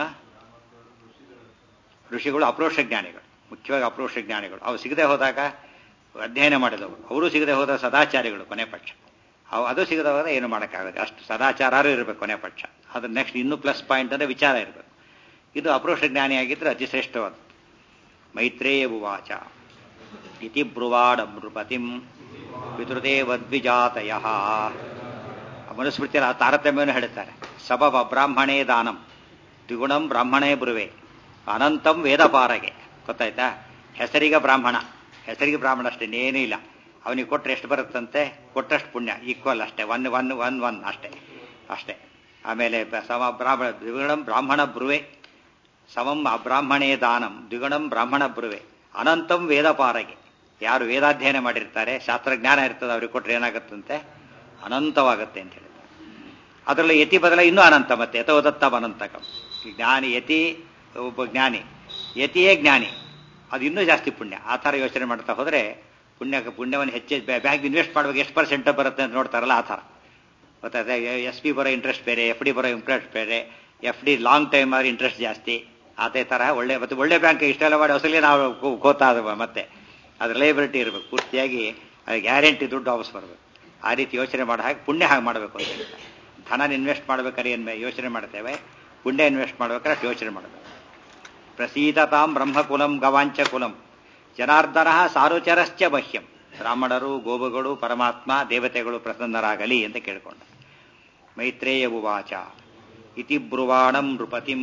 ಋಷಿಗಳು ಅಪ್ರೋಷ ಜ್ಞಾನಿಗಳು ಮುಖ್ಯವಾಗಿ ಅಪ್ರೋಷ ಜ್ಞಾನಿಗಳು ಅವು ಸಿಗದೆ ಹೋದಾಗ ಅಧ್ಯಯನ ಮಾಡಿದವರು ಅವರು ಸಿಗದೆ ಹೋದ ಸದಾಚಾರಿಗಳು ಕೊನೆ ಪಕ್ಷ ಅವು ಅದು ಸಿಗದೆ ಹೋದಾಗ ಏನು ಮಾಡೋಕ್ಕಾಗುತ್ತೆ ಅಷ್ಟು ಸದಾಚಾರರು ಇರಬೇಕು ಕೊನೆ ಪಕ್ಷ ಅದ್ರ ನೆಕ್ಸ್ಟ್ ಇನ್ನೂ ಪ್ಲಸ್ ಪಾಯಿಂಟ್ ಅಂದರೆ ವಿಚಾರ ಇರಬೇಕು ಇದು ಅಪ್ರೋಷ ಜ್ಞಾನಿಯಾಗಿದ್ದರೆ ಅತಿ ಶ್ರೇಷ್ಠವಾದ ಮೈತ್ರೇಯ ಉವಾಚ ಇತಿ ಬ್ರುವಾಡ ನೃಪತಿಂ ಪಿತೃದೇವದ್ವಿಜಾತಯ ಮನುಸ್ಮೃತಿಯಲ್ಲಿ ಆ ತಾರತಮ್ಯವನ್ನು ಹೇಳ್ತಾರೆ ಸಬಬ ಬ್ರಾಹ್ಮಣೇ ದಾನಂ ದ್ವಿಗುಣಂ ಬ್ರಾಹ್ಮಣೇ ಬ್ರುವೆ ಅನಂತಂ ವೇದಪಾರಗೆ ಗೊತ್ತಾಯ್ತಾ ಹೆಸರಿಗೆ ಬ್ರಾಹ್ಮಣ ಹೆಸರಿಗೆ ಬ್ರಾಹ್ಮಣ ಅಷ್ಟೇ ಏನೂ ಇಲ್ಲ ಅವನಿಗೆ ಕೊಟ್ಟರೆ ಎಷ್ಟು ಬರುತ್ತಂತೆ ಕೊಟ್ಟಷ್ಟು ಪುಣ್ಯ ಈಕ್ವಲ್ ಅಷ್ಟೇ ಒನ್ ಒನ್ ಒನ್ ಒನ್ ಅಷ್ಟೇ ಅಷ್ಟೇ ಆಮೇಲೆ ಬ- ಸಮ ಬ್ರಾಹ್ಮಣ ದ್ವಿಗುಣಂ ಬ್ರಾಹ್ಮಣ ಬ್ರುವೆ ಸಮಂ ಅಬ್ರಾಹ್ಮಣೇ ದಾನಂ ದ್ವಿಗುಣಂ ಬ್ರಾಹ್ಮಣ ಬ್ರುವೆ ಅನಂತಂ ವೇದಪಾರಗೆ ಯಾರು ವೇದಾಧ್ಯಯನ ಮಾಡಿರ್ತಾರೆ ಶಾಸ್ತ್ರಜ್ಞಾನ ಇರ್ತದೆ ಅವ್ರಿಗೆ ಕೊಟ್ಟರೆ ಏನಾಗುತ್ತಂತೆ ಅನಂತವಾಗುತ್ತೆ ಅಂತ ಹೇಳಿದ್ದಾರೆ ಅದರಲ್ಲಿ ಯತಿ ಬದಲ ಇನ್ನೂ ಅನಂತ ಮತ್ತೆ ಯಥೋದತ್ತಂ ಅನಂತಕಂ ಈ ಜ್ಞಾನಿ ಯತಿ ಒಬ್ಬ ಜ್ಞಾನಿ ಯತಿಯೇ ಜ್ಞಾನಿ ಅದು ಇನ್ನೂ ಜಾಸ್ತಿ ಪುಣ್ಯ ಆ ಥರ ಯೋಚನೆ ಮಾಡ್ತಾ ಹೋದರೆ ಪುಣ್ಯ ಪುಣ್ಯವನ್ನು ಹೆಚ್ಚು ಬ್ಯಾಂಕ್ ಇನ್ವೆಸ್ಟ್ ಮಾಡುವಾಗ ಎಷ್ಟು ಪರ್ಸೆಂಟ್ ಬರುತ್ತೆ ಅಂತ ನೋಡ್ತಾರಲ್ಲ ಆ ಥರ ಗೊತ್ತಾಯ್ತಾ ಎಸ್ ಪಿ ಬರೋ ಇಂಟ್ರೆಸ್ಟ್ ಬೇರೆ ಎಫ್ ಡಿ ಬರೋ ಇಂಟ್ರೆಸ್ಟ್ ಬೇರೆ ಎಫ್ ಡಿ ಲಾಂಗ್ ಟೈಮ್ ಆದ್ರೆ ಇಂಟ್ರೆಸ್ಟ್ ಜಾಸ್ತಿ ಅದೇ ಥರ ಒಳ್ಳೆ ಮತ್ತೆ ಒಳ್ಳೆ ಬ್ಯಾಂಕ್ ಇಷ್ಟೆಲ್ಲ ಮಾಡಿ ಹೊಸಲಿ ನಾವು ಕೋ- ಕೋತಾ ಅದು ಮತ್ತೆ ಅದು ಲೈಬಿಲಿಟಿ ಇರಬೇಕು ಪೂರ್ತಿಯಾಗಿ ಅದು ಗ್ಯಾರಂಟಿ ದುಡ್ಡು ವಾಪಸ್ ಬರಬೇಕು ಆ ರೀತಿ ಯೋಚನೆ ಮಾಡೋ ಹಾಗೆ ಪುಣ್ಯ ಹಾಗೆ ಮಾಡಬೇಕು ಅಂತ ಹೇಳ್ತಾರೆ ಧನ ಇನ್ವೆಸ್ಟ್ ಮಾಡ್ಬೇಕಾದ್ರೆ ಏನು ಯೋಚನೆ ಮಾಡ್ತೇವೆ ಪುಣ್ಯ ಇನ್ವೆಸ್ಟ್ ಮಾಡ್ಬೇಕಾದ್ರೆ ಅಷ್ಟು ಯೋಚನೆ ಮಾಡಬೇಕು ಪ್ರಸೀದತಾಂ ಬ್ರಹ್ಮಕುಲಂ ಗವಾಂಚ ಕುಲಂ ಜನಾರ್ದನ ಸಾರುಚರಶ್ಚ ಮಹ್ಯಂ ಬ್ರಾಹ್ಮಣರು ಗೋವುಗಳು ಪರಮಾತ್ಮ ದೇವತೆಗಳು ಪ್ರಸನ್ನರಾಗಲಿ ಅಂತ ಕೇಳಿಕೊಂಡ ಮೈತ್ರೇಯ ಉವಾಚ ಇತಿ ಬ್ರುವಾಣಂ ನೃಪತಿಂ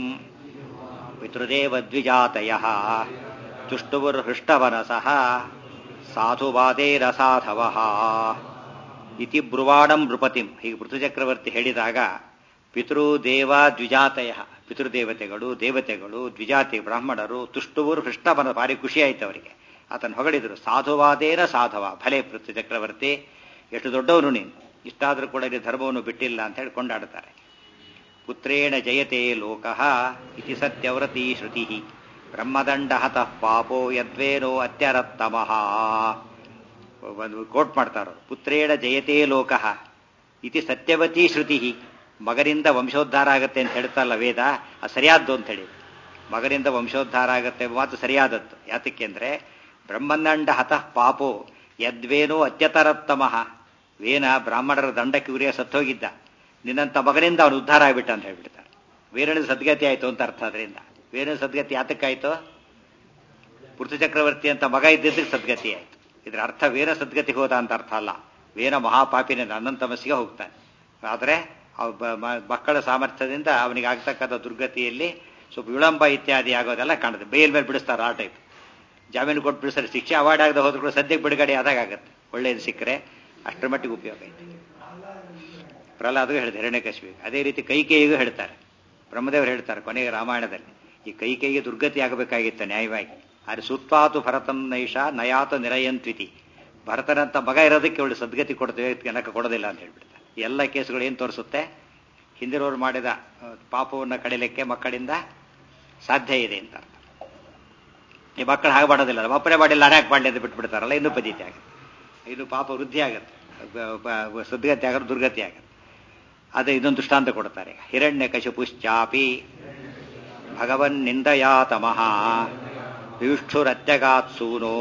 ಪಿತೃದೇವದ್ವಿಜಾತಯ ತುಷ್ಟುವುರ್ಹೃಷ್ಟವನಸಃ ಸಾಧುವಾದೇರಸಾಧವ ಇತಿ ಬ್ರುವಾಣಂ ನೃಪತಿಂ ಹೀಗೆ ಪೃಥುಚಕ್ರವರ್ತಿ ಹೇಳಿದಾಗ ಪಿತೃದೇವ ದ್ವಿಜಾತಯ ಪಿತೃದೇವತೆಗಳು ದೇವತೆಗಳು ದ್ವಿಜಾತಿ ಬ್ರಾಹ್ಮಣರು ತುಷ್ಟುವರು ಹೃಷ್ಟವನ ಭಾರಿ ಖುಷಿ ಆಯ್ತು ಅವರಿಗೆ ಆತನ ಹೊಗಳಿದ್ರು ಸಾಧುವಾದೇನ ಸಾಧವ ಭಲೆ ಪೃಥ್ವಿ ಚಕ್ರವರ್ತಿ ಎಷ್ಟು ದೊಡ್ಡವನು ನೀನು ಇಷ್ಟಾದರೂ ಕೂಡ ಇಲ್ಲಿ ಧರ್ಮವನ್ನು ಬಿಟ್ಟಿಲ್ಲ ಅಂತ ಹೇಳಿ ಕೊಂಡಾಡುತ್ತಾರೆ ಪುತ್ರೇಣ ಜಯತೆ ಲೋಕಃ ಇತಿ ಸತ್ಯವ್ರತಿ ಶ್ರುತಿ ಬ್ರಹ್ಮದಂಡ ಹತಃ ಪಾಪೋ ಯದ್ವೇನೋ ಅತ್ಯರತ್ತಮಃ ಒಂದು ಕೋಟ್ ಮಾಡ್ತಾರ ಪುತ್ರೇಣ ಜಯತೆ ಲೋಕಃ ಇತಿ ಸತ್ಯವತಿ ಶ್ರುತಿ ಮಗನಿಂದ ವಂಶೋದ್ಧಾರ ಆಗತ್ತೆ ಅಂತ ಹೇಳ್ತಲ್ಲ ವೇದ ಅದು ಸರಿಯಾದ್ದು ಅಂತ ಹೇಳಿ ಮಗನಿಂದ ವಂಶೋದ್ಧಾರ ಆಗತ್ತೆ ಎಂಬ ಮಾತು ಸರಿಯಾದದ್ದು ಯಾತಕ್ಕೆ ಅಂದ್ರೆ ಬ್ರಹ್ಮದಂಡ ಹತಃ ಪಾಪೋ ಯದ್ವೇನೋ ಅತ್ಯತರತ್ತಮಃ ವೇನ ಬ್ರಾಹ್ಮಣರ ದಂಡಕ್ಕೆ ಉರಿಯ ಸತ್ತೋಗಿದ್ದ ನಿನ್ನಂತ ಮಗನಿಂದ ಅವನು ಉದ್ಧಾರ ಆಗಿಬಿಟ್ಟ ಅಂತ ಹೇಳ್ಬಿಡ್ತಾರೆ ವೇರಣ ಸದ್ಗತಿ ಆಯ್ತು ಅಂತ ಅರ್ಥ ಅದರಿಂದ ವೇರಣ ಸದ್ಗತಿ ಯಾತಕ್ಕಾಯ್ತು ಪೃಥು ಚಕ್ರವರ್ತಿ ಅಂತ ಮಗ ಇದ್ದಿದ್ದಕ್ಕೆ ಸದ್ಗತಿ ಆಯ್ತು ಇದರ ಅರ್ಥ ವೇರ ಸದ್ಗತಿಗೆ ಹೋದ ಅಂತ ಅರ್ಥ ಅಲ್ಲ ವೇನ ಮಹಾಪಾಪಿನ ಅನಂತ ಮಸಿಗೆ ಹೋಗ್ತಾನೆ ಆದರೆ ಅವ್ ಬ- ಮ- ಮಕ್ಕಳ ಸಾಮರ್ಥ್ಯದಿಂದ ಅವನಿಗೆ ಆಗ್ತಕ್ಕಂಥ ದುರ್ಗತಿಯಲ್ಲಿ ಸ್ವಲ್ಪ ವಿಳಂಬ ಇತ್ಯಾದಿ ಆಗೋದೆಲ್ಲ ಕಾಣುತ್ತೆ ಬೇಲ್ ಮೇಲೆ ಬಿಡಿಸ್ತಾರೆ ಆ ಟೈಪ್ ಜಾಮೀನು ಕೊಟ್ಟು ಬಿಡಿಸ್ತಾರೆ ಶಿಕ್ಷೆ ಅವಾರ್ಡ್ ಆಗದೆ ಹೋದ್ರು ಕೂಡ ಸದ್ಯಕ್ಕೆ ಬಿಡುಗಡೆ ಆದಾಗ ಆಗುತ್ತೆ ಒಳ್ಳೇದು ಸಿಕ್ಕರೆ ಅಷ್ಟರ ಮಟ್ಟಿಗೆ ಉಪಯೋಗ ಐತೆ ಪ್ರಹ್ಲಾದಗೂ ಹೇಳಿದೆ ಹಿರಣ್ಯಕಶಿಪಿಗೆ ಅದೇ ರೀತಿ ಕೈಕೇಯಿಗೂ ಹೇಳ್ತಾರೆ ಬ್ರಹ್ಮದೇವರು ಹೇಳ್ತಾರೆ ಕೊನೆಗೆ ರಾಮಾಯಣದಲ್ಲಿ ಈ ಕೈಕೇಯಿಗೆ ದುರ್ಗತಿ ಆಗಬೇಕಾಗಿತ್ತು ನ್ಯಾಯವಾಗಿ ಆದರೆ ಸುತ್ವಾತು ಭರತಂ ನೈಷ ನಯಾತ ನಿರಯಂತ್ವಿತಿ ಭರತನಂತ ಮಗ ಇರೋದಕ್ಕೆ ಅವಳು ಸದ್ಗತಿ ಕೊಡ್ತೇವೆ ಜನಕ ಕೊಡೋದಿಲ್ಲ ಅಂತ ಹೇಳ್ಬಿಡ್ತಾರೆ ಈ ಎಲ್ಲ ಕೇಸುಗಳು ಏನು ತೋರಿಸುತ್ತೆ ಹಿಂದಿರೋರು ಮಾಡಿದ ಆ, ಪಾಪವನ್ನು ಕಡಿಲಿಕ್ಕೆ ಮಕ್ಕಳಿಂದ ಸಾಧ್ಯ ಇದೆ ಅಂತ ಅರ್ಥ. ಈ ಮಕ್ಕಳು ಹಾಗೆ ಮಾಡೋದಿಲ್ಲ ನಮ್ಮ ಅಪ್ಪನೇ ಮಾಡಿಲ್ಲ ನಾನೇ ಯಾಕೆ ಮಾಡಲಿ ಅಂತ ಬಿಟ್ಬಿಡ್ತಾರಲ್ಲ ಇನ್ನೂ ಪದ್ಧತಿ ಆಗುತ್ತೆ ಇನ್ನು ಪಾಪ ವೃದ್ಧಿ ಆಗುತ್ತೆ ಬ- ಬ- ಸದ್ಗತಿ ಆಗೋದು ದುರ್ಗತಿ ಆಗುತ್ತೆ ಅದೇ ಇದೊಂದು ದೃಷ್ಟಾಂತ ಕೊಡ್ತಾರೆ ಹಿರಣ್ಯ ಕಶುಪುಶ್ಚಾಪಿ ಭಗವನ್ ನಿಂದಯಾತಮಃ ಯುಷ್ಠುರತ್ಯಗಾತ್ ಸೂನೋ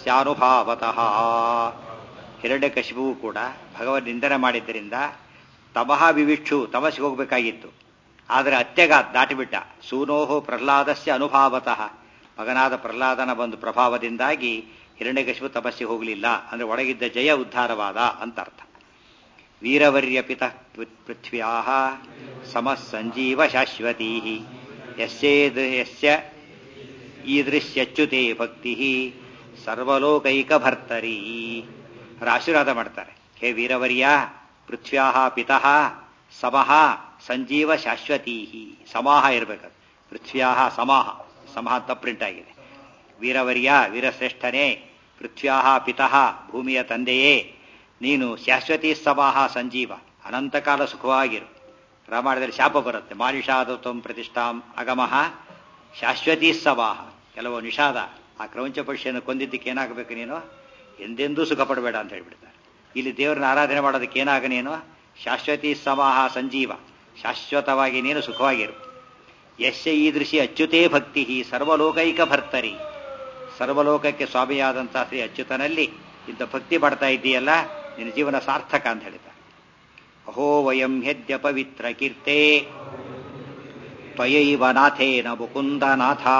ಪ್ರಹ್ಲಾದಸ್ಯಾನುಭಾವತಃ ಹಿರಣ್ಯಕಶಿಪುವು ಕೂಡ ಭಗವನ್ ನಿಂದನೆ ಮಾಡಿದ್ದರಿಂದ ತಮಃ ವಿವಿಕ್ಷು ತಮಸ್ಸಿಗೆ ಹೋಗ್ಬೇಕಾಗಿತ್ತು ಆದರೆ ಅತ್ಯಗ ದಾಟಿಬಿಟ್ಟ ಸೂನೋಹೋ ಪ್ರಹ್ಲಾದಸ್ಯ ಅನುಭಾವತಃ ಮಗನಾದ ಪ್ರಹ್ಲಾದನ ಒಂದು ಪ್ರಭಾವದಿಂದಾಗಿ ಹಿರಣ್ಯಕಶಿಪು ತಪಸ್ಸಿಗೆ ಹೋಗಲಿಲ್ಲ ಅಂದ್ರೆ ಒಳಗಿದ್ದ ಜಯ ಉದ್ಧಾರವಾದ ಅಂತ ಅರ್ಥ ವೀರವರ್ಯ ಪಿತ ಪೃಥ್ವ್ಯಾ ಸಮಃ ಸಂಜೀವ ಶಾಶ್ವತೀ ಯಸ್ಯೇದ್ ಯಸ್ಯ ಈದೃಶ್ಯಚ್ಯುತೆ ಭಕ್ತಿ ಸರ್ವಲೋಕೈಕಭರ್ತರಿ ಅವ್ರು ಆಶೀರ್ವಾದ ಮಾಡ್ತಾರೆ ಹೇ ವೀರವರ್ಯ ಪೃಥ್ವ್ಯಾ ಪಿತಃ ಸಮಃ ಸಂಜೀವ ಶಾಶ್ವತೀ ಸಮಾಹ ಇರಬೇಕು ಪೃಥ್ವ್ಯಾ ಸಮಾಹ ಸಮಾಹ ತಪ್ರಿಂಟ್ ಆಗಿದೆ ವೀರವರ್ಯ ವೀರಶ್ರೇಷ್ಠನೇ ಪೃಥ್ವ್ಯಾ ಪಿತಃ ಭೂಮಿಯ ತಂದೆಯೇ ನೀನು ಶಾಶ್ವತಿ ಸಮಾಹ ಸಂಜೀವ ಅನಂತಕಾಲ ಸುಖವಾಗಿರು ರಾಮಾಯಣದಲ್ಲಿ ಶಾಪ ಬರುತ್ತೆ ಮಾನಿಷಾದತ್ವಂ ಪ್ರತಿಷ್ಠಾಂ ಅಗಮಃ ಶಾಶ್ವತಿ ಸವಾಹ ಕೆಲವು ನಿಷಾದ ಆ ಕ್ರೌಂಚ ಪಕ್ಷಿಯನ್ನು ಕೊಂದಿದ್ದಕ್ಕೆ ಏನಾಗಬೇಕು ನೀನು ಎಂದೆಂದೂ ಸುಖ ಪಡಬೇಡ ಅಂತ ಹೇಳ್ಬಿಡ್ತಾರೆ ಇಲ್ಲಿ ದೇವರನ್ನ ಆರಾಧನೆ ಮಾಡೋದಕ್ಕೆ ಏನಾಗ ನೀನು ಶಾಶ್ವತಿ ಸಮಾಹ ಸಂಜೀವ ಶಾಶ್ವತವಾಗಿ ನೀನು ಸುಖವಾಗಿರು ಯಶ್ಯ ಈದೃಶಿ ಅಚ್ಯುತೇ ಭಕ್ತಿ ಸರ್ವಲೋಕೈಕ ಭರ್ತರಿ ಸರ್ವಲೋಕಕ್ಕೆ ಸ್ವಾಮಿಯಾದಂತಹ ಶ್ರೀ ಅಚ್ಯುತನಲ್ಲಿ ಇಂಥ ಭಕ್ತಿ ಪಡ್ತಾ ಇದ್ದೀಯಲ್ಲ ನಿನ್ನ ಜೀವನ ಸಾರ್ಥಕ ಅಂತ ಹೇಳಿದ ಅಹೋ ವಯಂ ಹ್ಯದ್ಯ ಪವಿತ್ರ ಕೀರ್ತೆ ತ್ವಯೈವ ನಾಥೇನ ಮುಕುಂದನಾಥಾ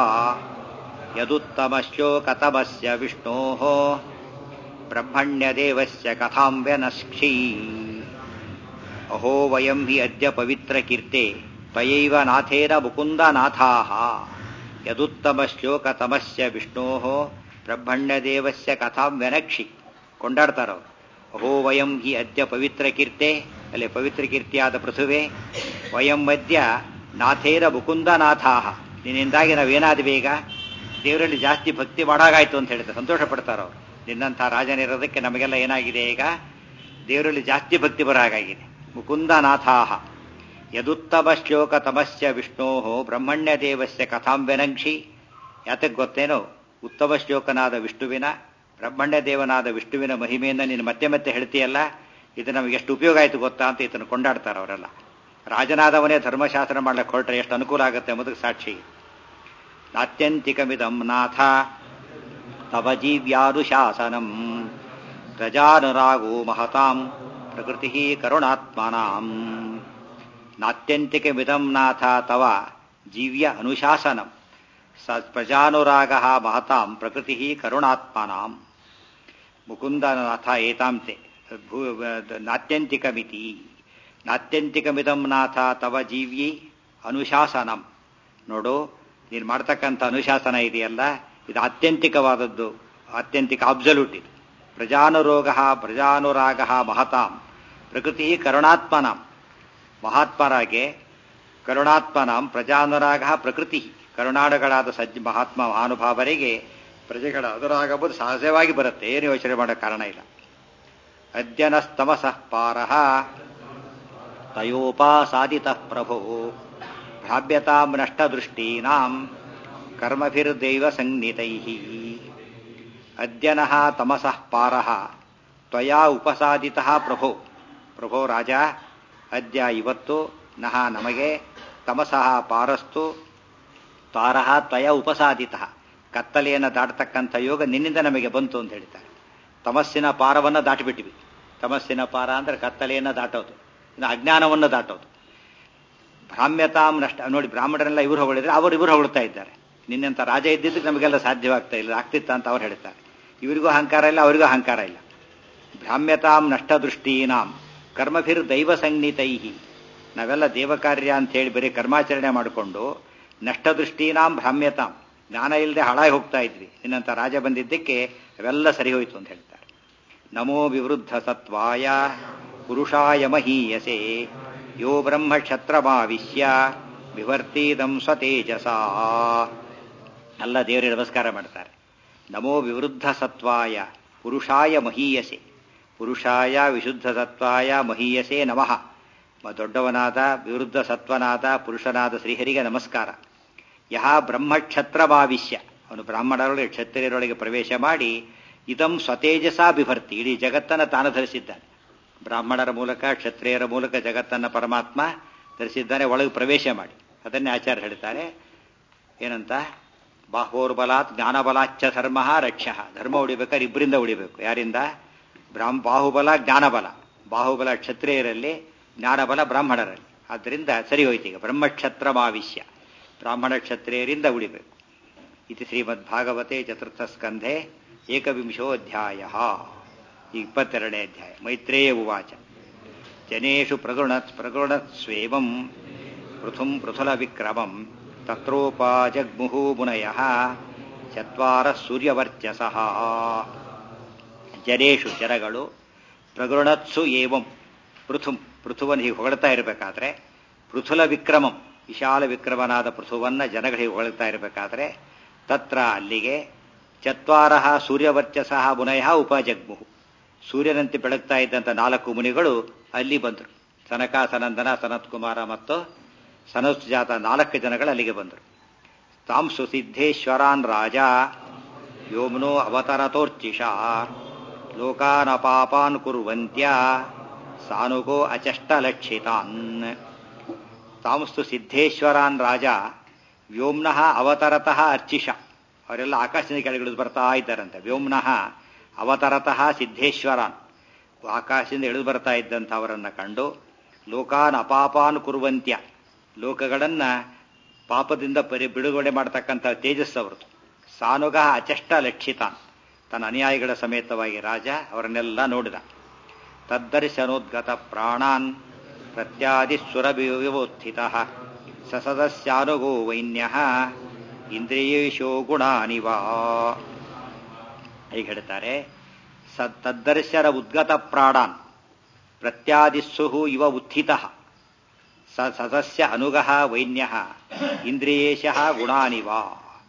ಯದುತ್ತಮಶ್ಲೋಕತಮಸ್ಯ ವಿಷ್ಣೋ ಬ್ರಹ್ಮಣ್ಯದೇವಸ್ಯ ಕಥಾಂ ವ್ಯನಶ್ಕ್ಷೀ ಅಹೋ ವಯಂ ಹಿ ಅದ್ಯ ಪವಿತ್ರ ಕೀರ್ತೆ ತ್ವಯೈವ ನಾಥೇನ ಮುಕುಂದನಾಥಾ ಯದುತ್ತಮಶ್ಲೋಕತಮಸ್ಯ ವಿಷ್ಣೋ ಬ್ರಹ್ಮಣ್ಯದೇವಸ್ಯ ಕಥಾಂ ವ್ಯನಕ್ಷಿ ಕೊಂಡಾಡ್ತಾರವ್ರು ಅಹೋ ವಯಂ ಹಿ ಅದ್ಯ ಪವಿತ್ರ ಕೀರ್ತೆ ಅಲ್ಲಿ ಪವಿತ್ರ ಕೀರ್ತಿಯಾದ ಪೃಥುವೆ ವಯಂ ಮಧ್ಯ ನಾಥೇರ ಮುಕುಂದನಾಥಾ ನಿನ್ನಿಂದಾಗಿ ನಾವೇನಾದ್ವಿ ಈಗ ದೇವರಲ್ಲಿ ಜಾಸ್ತಿ ಭಕ್ತಿ ಮಾಡಾಗಾಯ್ತು ಅಂತ ಹೇಳಿದ್ರೆ ಸಂತೋಷ ಪಡ್ತಾರವ್ರು ನಿನ್ನಂಥ ರಾಜನಿರೋದಕ್ಕೆ ನಮಗೆಲ್ಲ ಏನಾಗಿದೆ ಈಗ ದೇವರಲ್ಲಿ ಜಾಸ್ತಿ ಭಕ್ತಿ ಬರಾಗಾಗಿದೆ ಮುಕುಂದನಾಥಾಹ ಯದುತ್ತಮ ಶ್ಲೋಕ ತಮಸ್ಯ ವಿಷ್ಣೋ ಬ್ರಹ್ಮಣ್ಯ ದೇವಸ್ಯ ಕಥಾಂ ವ್ಯನಂಕ್ಷಿ ಯಾತಕ್ಕೆ ಗೊತ್ತೇನೋ ಉತ್ತಮ ಶ್ಲೋಕನಾದ ವಿಷ್ಣುವಿನ ಬ್ರಹ್ಮಣ್ಯ ದೇವನಾದ ವಿಷ್ಣುವಿನ ಮಹಿಮೆಯನ್ನು ನೀನು ಮತ್ತೆ ಮತ್ತೆ ಹೇಳ್ತೀಯಲ್ಲ ಇದು ನಮಗೆ ಎಷ್ಟು ಉಪಯೋಗ ಆಯಿತು ಗೊತ್ತಾ ಅಂತ ಇದನ್ನು ಕೊಂಡಾಡ್ತಾರೆ ಅವರೆಲ್ಲ ರಾಜನಾದವನೇ ಧರ್ಮಶಾಸ್ತ್ರ ಮಾಡ್ಲಿಕ್ಕೆ ಹೊರಟ್ರೆ ಎಷ್ಟು ಅನುಕೂಲ ಆಗುತ್ತೆ ಎಂಬುದಕ್ಕೆ ಸಾಕ್ಷಿ ನಾತ್ಯಂತಿಕಮಿದಂ ನಾಥ ತವ ಜೀವ್ಯಾನುಶಾಸನಂ ಪ್ರಜಾನುರಾಗೋ ಮಹತಾಂ ಪ್ರಕೃತಿ ಕರುಣಾತ್ಮನಾಂ ನಾತ್ಯಂತಿಕಮಿದಂ ನಾಥ ತವ ಜೀವ್ಯ ಅನುಶಾಸನಂ ಸ ಪ್ರಜಾನುರಾಗ ಮಹತಾಂ ಪ್ರಕೃತಿ ಕರುಣಾತ್ಮನಾಂ ಮುಕುಂದನಾಥ ಏತಾಂತೆ ಭೂ ನಾತ್ಯಂತಿಕಮಿತಿ ನಾತ್ಯಂತಿಕಮಿದಂ ನಾಥ ತವ ಜೀವ್ಯಿ ಅನುಶಾಸನಂ ನೋಡು ನೀನು ಮಾಡ್ತಕ್ಕಂಥ ಅನುಶಾಸನ ಇದೆಯಲ್ಲ ಇದು ಆತ್ಯಂತಿಕವಾದದ್ದು ಆತ್ಯಂತಿಕ ಅಬ್ಸಲ್ಯೂಟ್ ಇದು ಪ್ರಜಾನುರೋಗ ಪ್ರಜಾನುರಾಗ ಮಹತಾಂ ಪ್ರಕೃತಿ ಕರುಣಾತ್ಮನಾಂ ಮಹಾತ್ಮರಾಗೆ ಕರುಣಾತ್ಮನಾಂ ಪ್ರಜಾನುರಾಗ ಪ್ರಕೃತಿ ಕರುಣಾಡುಗಳಾದ ಸಜ್ಜ ಮಹಾತ್ಮ ಮಹಾನುಭಾವರಿಗೆ ಪ್ರಜೆಗಳ ಅನುರಾಗಬಹುದು ಸಹಜವಾಗಿ ಬರುತ್ತೆ ಏನು ಯೋಚನೆ ಮಾಡೋ ಕಾರಣ ಇಲ್ಲ ಅದ್ಯನಸ್ತಮಸಃ ಪಾರಃ ತಯೋಪಾಸಾದಿತಃ ಪ್ರಭೋ ಭ್ರಾವ್ಯತಾಂ ನಷ್ಟದೃಷ್ಟೀನಾಂ ಕರ್ಮಭಿರ್ದೈವ ಸಂಜ್ಞಿತೈಃ ಅದ್ಯನಃ ತಮಸಃ ಪಾರಃ ತ್ವಯಾ ಉಪಸಾದಿತಃ ಪ್ರಭೋ ಪ್ರಭೋ ರಾಜ ಅದ್ಯ ಇವತ್ತು ನಹ ನಮಗೆ ತಮಸಃ ಪಾರಸ್ತು ತಾರಹ ತ್ವಯ ಉಪಸಾದಿತಃ ಕತ್ತಲೆಯನ್ನು ದಾಟತಕ್ಕಂಥ ಯೋಗ ನಿನ್ನಿಂದ ನಮಗೆ ಬಂತು ಅಂತ ಹೇಳ್ತಾರೆ ತಮಸ್ಸಿನ ಪಾರವನ್ನು ದಾಟಿಬಿಟ್ಟಿವಿ ತಮಸ್ಸಿನ ಪಾರ ಅಂದ್ರೆ ಕತ್ತಲೆಯನ್ನು ದಾಟೋದು ಇನ್ನು ಅಜ್ಞಾನವನ್ನು ದಾಟೋದು ಭ್ರಾಮ್ಯತಾಂ ನಷ್ಟ ನೋಡಿ ಬ್ರಾಹ್ಮಣರೆಲ್ಲ ಇವರು ಹೊಗಳಿದ್ರೆ ಅವರು ಇವರು ಹೊಗಳ್ತಾ ಇದ್ದಾರೆ ನಿನ್ನಂತ ರಾಜ ಇದ್ದಿದ್ದಕ್ಕೆ ನಮಗೆಲ್ಲ ಸಾಧ್ಯವಾಗ್ತಾ ಇಲ್ಲ ಆಗ್ತಿತ್ತ ಅಂತ ಅವ್ರು ಹೇಳ್ತಾರೆ ಇವರಿಗೂ ಅಹಂಕಾರ ಇಲ್ಲ ಅವರಿಗೂ ಅಹಂಕಾರ ಇಲ್ಲ ಭ್ರಾಮ್ಯತಾಂ ನಷ್ಟದೃಷ್ಟೀನಾಂ ಕರ್ಮಭಿರ್ ದೈವ ಸಂಜ್ಞಿತೈ ನಾವೆಲ್ಲ ದೇವಕಾರ್ಯ ಅಂತ ಹೇಳಿ ಬರೀ ಕರ್ಮಾಚರಣೆ ಮಾಡಿಕೊಂಡು ನಷ್ಟದೃಷ್ಟೀನಾಂ ಭ್ರಾಮ್ಯತಾಂ ಜ್ಞಾನ ಇಲ್ಲದೆ ಹಾಳಾಗಿ ಹೋಗ್ತಾ ಇದ್ವಿ ನಿನ್ನಂತ ರಾಜ ಬಂದಿದ್ದಕ್ಕೆ ಅವೆಲ್ಲ ಸರಿ ಹೋಯ್ತು ಅಂತ ಹೇಳ್ತಾರೆ ನಮೋ ವಿವೃದ್ಧ ಸತ್ವಾಯ ಪುರುಷಾಯ ಮಹೀಯಸೆ ಯೋ ಬ್ರಹ್ಮ ಕ್ಷತ್ರಮಾವಿಶ್ಯ ವಿವರ್ತೀದಂ ಸ್ವತೇಜಸ ಎಲ್ಲ ದೇವರಿಗೆ ನಮಸ್ಕಾರ ಮಾಡ್ತಾರೆ ನಮೋ ವಿವೃದ್ಧ ಸತ್ವಾಯ ಪುರುಷಾಯ ಮಹೀಯಸೆ ಪುರುಷಾಯ ವಿಶುದ್ಧ ಸತ್ವಾಯ ಮಹೀಯಸೆ ನಮಃ ದೊಡ್ಡವನಾದ ವಿವೃದ್ಧ ಸತ್ವನಾದ ಪುರುಷನಾದ ಶ್ರೀಹರಿಗೆ ನಮಸ್ಕಾರ ಯಹ ಬ್ರಹ್ಮಕ್ಷತ್ರಭಾವಿಷ್ಯ ಅವನು ಬ್ರಾಹ್ಮಣರೊಳಗೆ ಕ್ಷತ್ರಿಯರೊಳಗೆ ಪ್ರವೇಶ ಮಾಡಿ ಇದಂ ಸ್ವತೇಜಸ ಬಿಭರ್ತಿ ಇಡೀ ಜಗತ್ತನ್ನು ತಾನು ಧರಿಸಿದ್ದಾನೆ ಬ್ರಾಹ್ಮಣರ ಮೂಲಕ ಕ್ಷತ್ರಿಯರ ಮೂಲಕ ಜಗತ್ತನ್ನು ಪರಮಾತ್ಮ ಧರಿಸಿದ್ದಾನೆ ಒಳಗೆ ಪ್ರವೇಶ ಮಾಡಿ ಅದನ್ನೇ ಆಚಾರ್ಯ ಹೇಳ್ತಾರೆ ಏನಂತ ಬಾಹೋರ್ಬಲಾತ್ ಜ್ಞಾನಬಲಾಚ್ಚ ಧರ್ಮ ರಕ್ಷ ಧರ್ಮ ಉಳಿಬೇಕಾದ್ರೆ ಇಬ್ಬರಿಂದ ಉಳಿಬೇಕು ಯಾರಿಂದ ಬ್ರಾಹ್ಮ ಬಾಹುಬಲ ಜ್ಞಾನಬಲ ಬಾಹುಬಲ ಕ್ಷತ್ರಿಯರಲ್ಲಿ ಜ್ಞಾನಬಲ ಬ್ರಾಹ್ಮಣರಲ್ಲಿ ಆದ್ದರಿಂದ ಸರಿ ಹೋಯ್ತು ಈಗ ಬ್ರಹ್ಮಕ್ಷತ್ರಮಾವಿಶ್ಯ ಬ್ರಾಹ್ಮಣ ಕ್ಷತ್ರಿಯರಿಂದ ಉಳಿಬೇಕು ಇದು ಶ್ರೀಮದ್ ಭಾಗವತೆ ಚತುರ್ಥ ಸ್ಕಂಧೆ ಏಕವಿಂಶೋಧ್ಯಾಯ ಇಪ್ಪತ್ತೆರಡನೇ ಅಧ್ಯಾಯ ಮೈತ್ರೇಯ ಉವಾಚ ಜನೇಷು ಪ್ರಗೃಣತ್ ಪ್ರಗೃಣತ್ ಸ್ವೇವಂ ಪೃಥುಂ ಪೃಥುಲ ವಿಕ್ರಮಂ ತತ್ರೋಪಾಜಗ್ಮುಹು ಮುನಯ ಚತ್ವಾರ ಸೂರ್ಯವರ್ಚಸಃ ಜನೇಷು ಜನಗಳು ಪ್ರಗೃಣತ್ಸು ಏವಂ ಪೃಥುಂ ಪೃಥುವನ್ನು ಹೀಗೆ ಹೊಗಳ್ತಾ ಇರಬೇಕಾದ್ರೆ ಪೃಥುಲ ವಿಕ್ರಮಂ ವಿಶಾಲ ವಿಕ್ರಮನಾದ ಪೃಥುವನ್ನ ಜನಗಳಿಗೆ ಹೊಗಳ್ತಾ ಇರಬೇಕಾದ್ರೆ ತತ್ರ ಅಲ್ಲಿಗೆ ಚತ್ವಾರ ಸೂರ್ಯವರ್ಚಸಃ ಮುನಯ ಉಪಜಗ್ಮುಹು ಸೂರ್ಯನಂತೆ ಬೆಳಗ್ತಾ ಇದ್ದಂಥ ನಾಲ್ಕು ಮುನಿಗಳು ಅಲ್ಲಿ ಬಂದರು ಸನಕ ಸನಂದನ ಸನತ್ ಕುಮಾರ ಮತ್ತು ಸನತ್ ಜಾತ ನಾಲ್ಕು ಜನಗಳು ಅಲ್ಲಿಗೆ ಬಂದರು ತಾಂಸು ಸಿದ್ಧೇಶ್ವರಾನ್ ರಾಜ ವ್ಯೋಮ್ನೋ ಅವತರತೋರ್ಚಿಷ ಲೋಕಾನಪಾಪಾನ್ ಕುರ್ವಂತ್ಯ ಸಾನುಗೋ ಅಚಷ್ಟಲಕ್ಷಿತಾನ್ ತಾಂಸ್ತು ಸಿದ್ಧೇಶ್ವರಾನ್ ರಾಜ ವ್ಯೋಮ್ನಃ ಅವತರತಃ ಅರ್ಚಿಷ ಅವರೆಲ್ಲ ಆಕಾಶದ ಕೆಳಗಿಳಿದು ಬರ್ತಾ ಇದ್ದಾರಂತೆ ವ್ಯೋಮ್ನಃ ಅವತರತಃ ಸಿದ್ಧೇಶ್ವರಾನ್ ಆಕಾಶದಿಂದ ಇಳಿದು ಬರ್ತಾ ಇದ್ದಂಥ ಅವರನ್ನು ಕಂಡು ಲೋಕಾನ್ ಅಪಾಪಾನ್ ಕುರುವಂತ್ಯ ಲೋಕಗಳನ್ನು ಪಾಪದಿಂದ ಪರಿ ಬಿಡುಗಡೆ ಮಾಡತಕ್ಕಂಥ ತೇಜಸ್ ಅವರದು ಸಾನುಗ ಅಚಷ್ಟ ಲಕ್ಷಿತಾನ್ ತನ್ನ ಅನುಯಾಯಿಗಳ ಸಮೇತವಾಗಿ ರಾಜ ಅವರನ್ನೆಲ್ಲ ನೋಡಿದ ತದ್ದರ್ಶನೋದ್ಗತ ಪ್ರಾಣಾನ್ ಪ್ರತ್ಯಾದಿಸ್ವರವಿವೋತ್ಥಿತ ಸಸದಸ್ಯಾನುಗೋ ವೈನ್ಯ ಇಂದ್ರಿಯೇಶೋ ಗುಣಾನಿವಾ ಹೀಗೆ ಹೇಳ್ತಾರೆ ಸ ತದ್ದರ್ಶನ ಉದ್ಗತ ಪ್ರಾಣಾನ್ ಪ್ರತ್ಯಾದಿಸ್ಸು ಇವ ಉತ್ಥಿತ ಸ ಸದಸ್ಯ ಅನುಗ ವೈನ್ಯ ಇಂದ್ರಿಯೇಶ ಗುಣಾನಿವಾ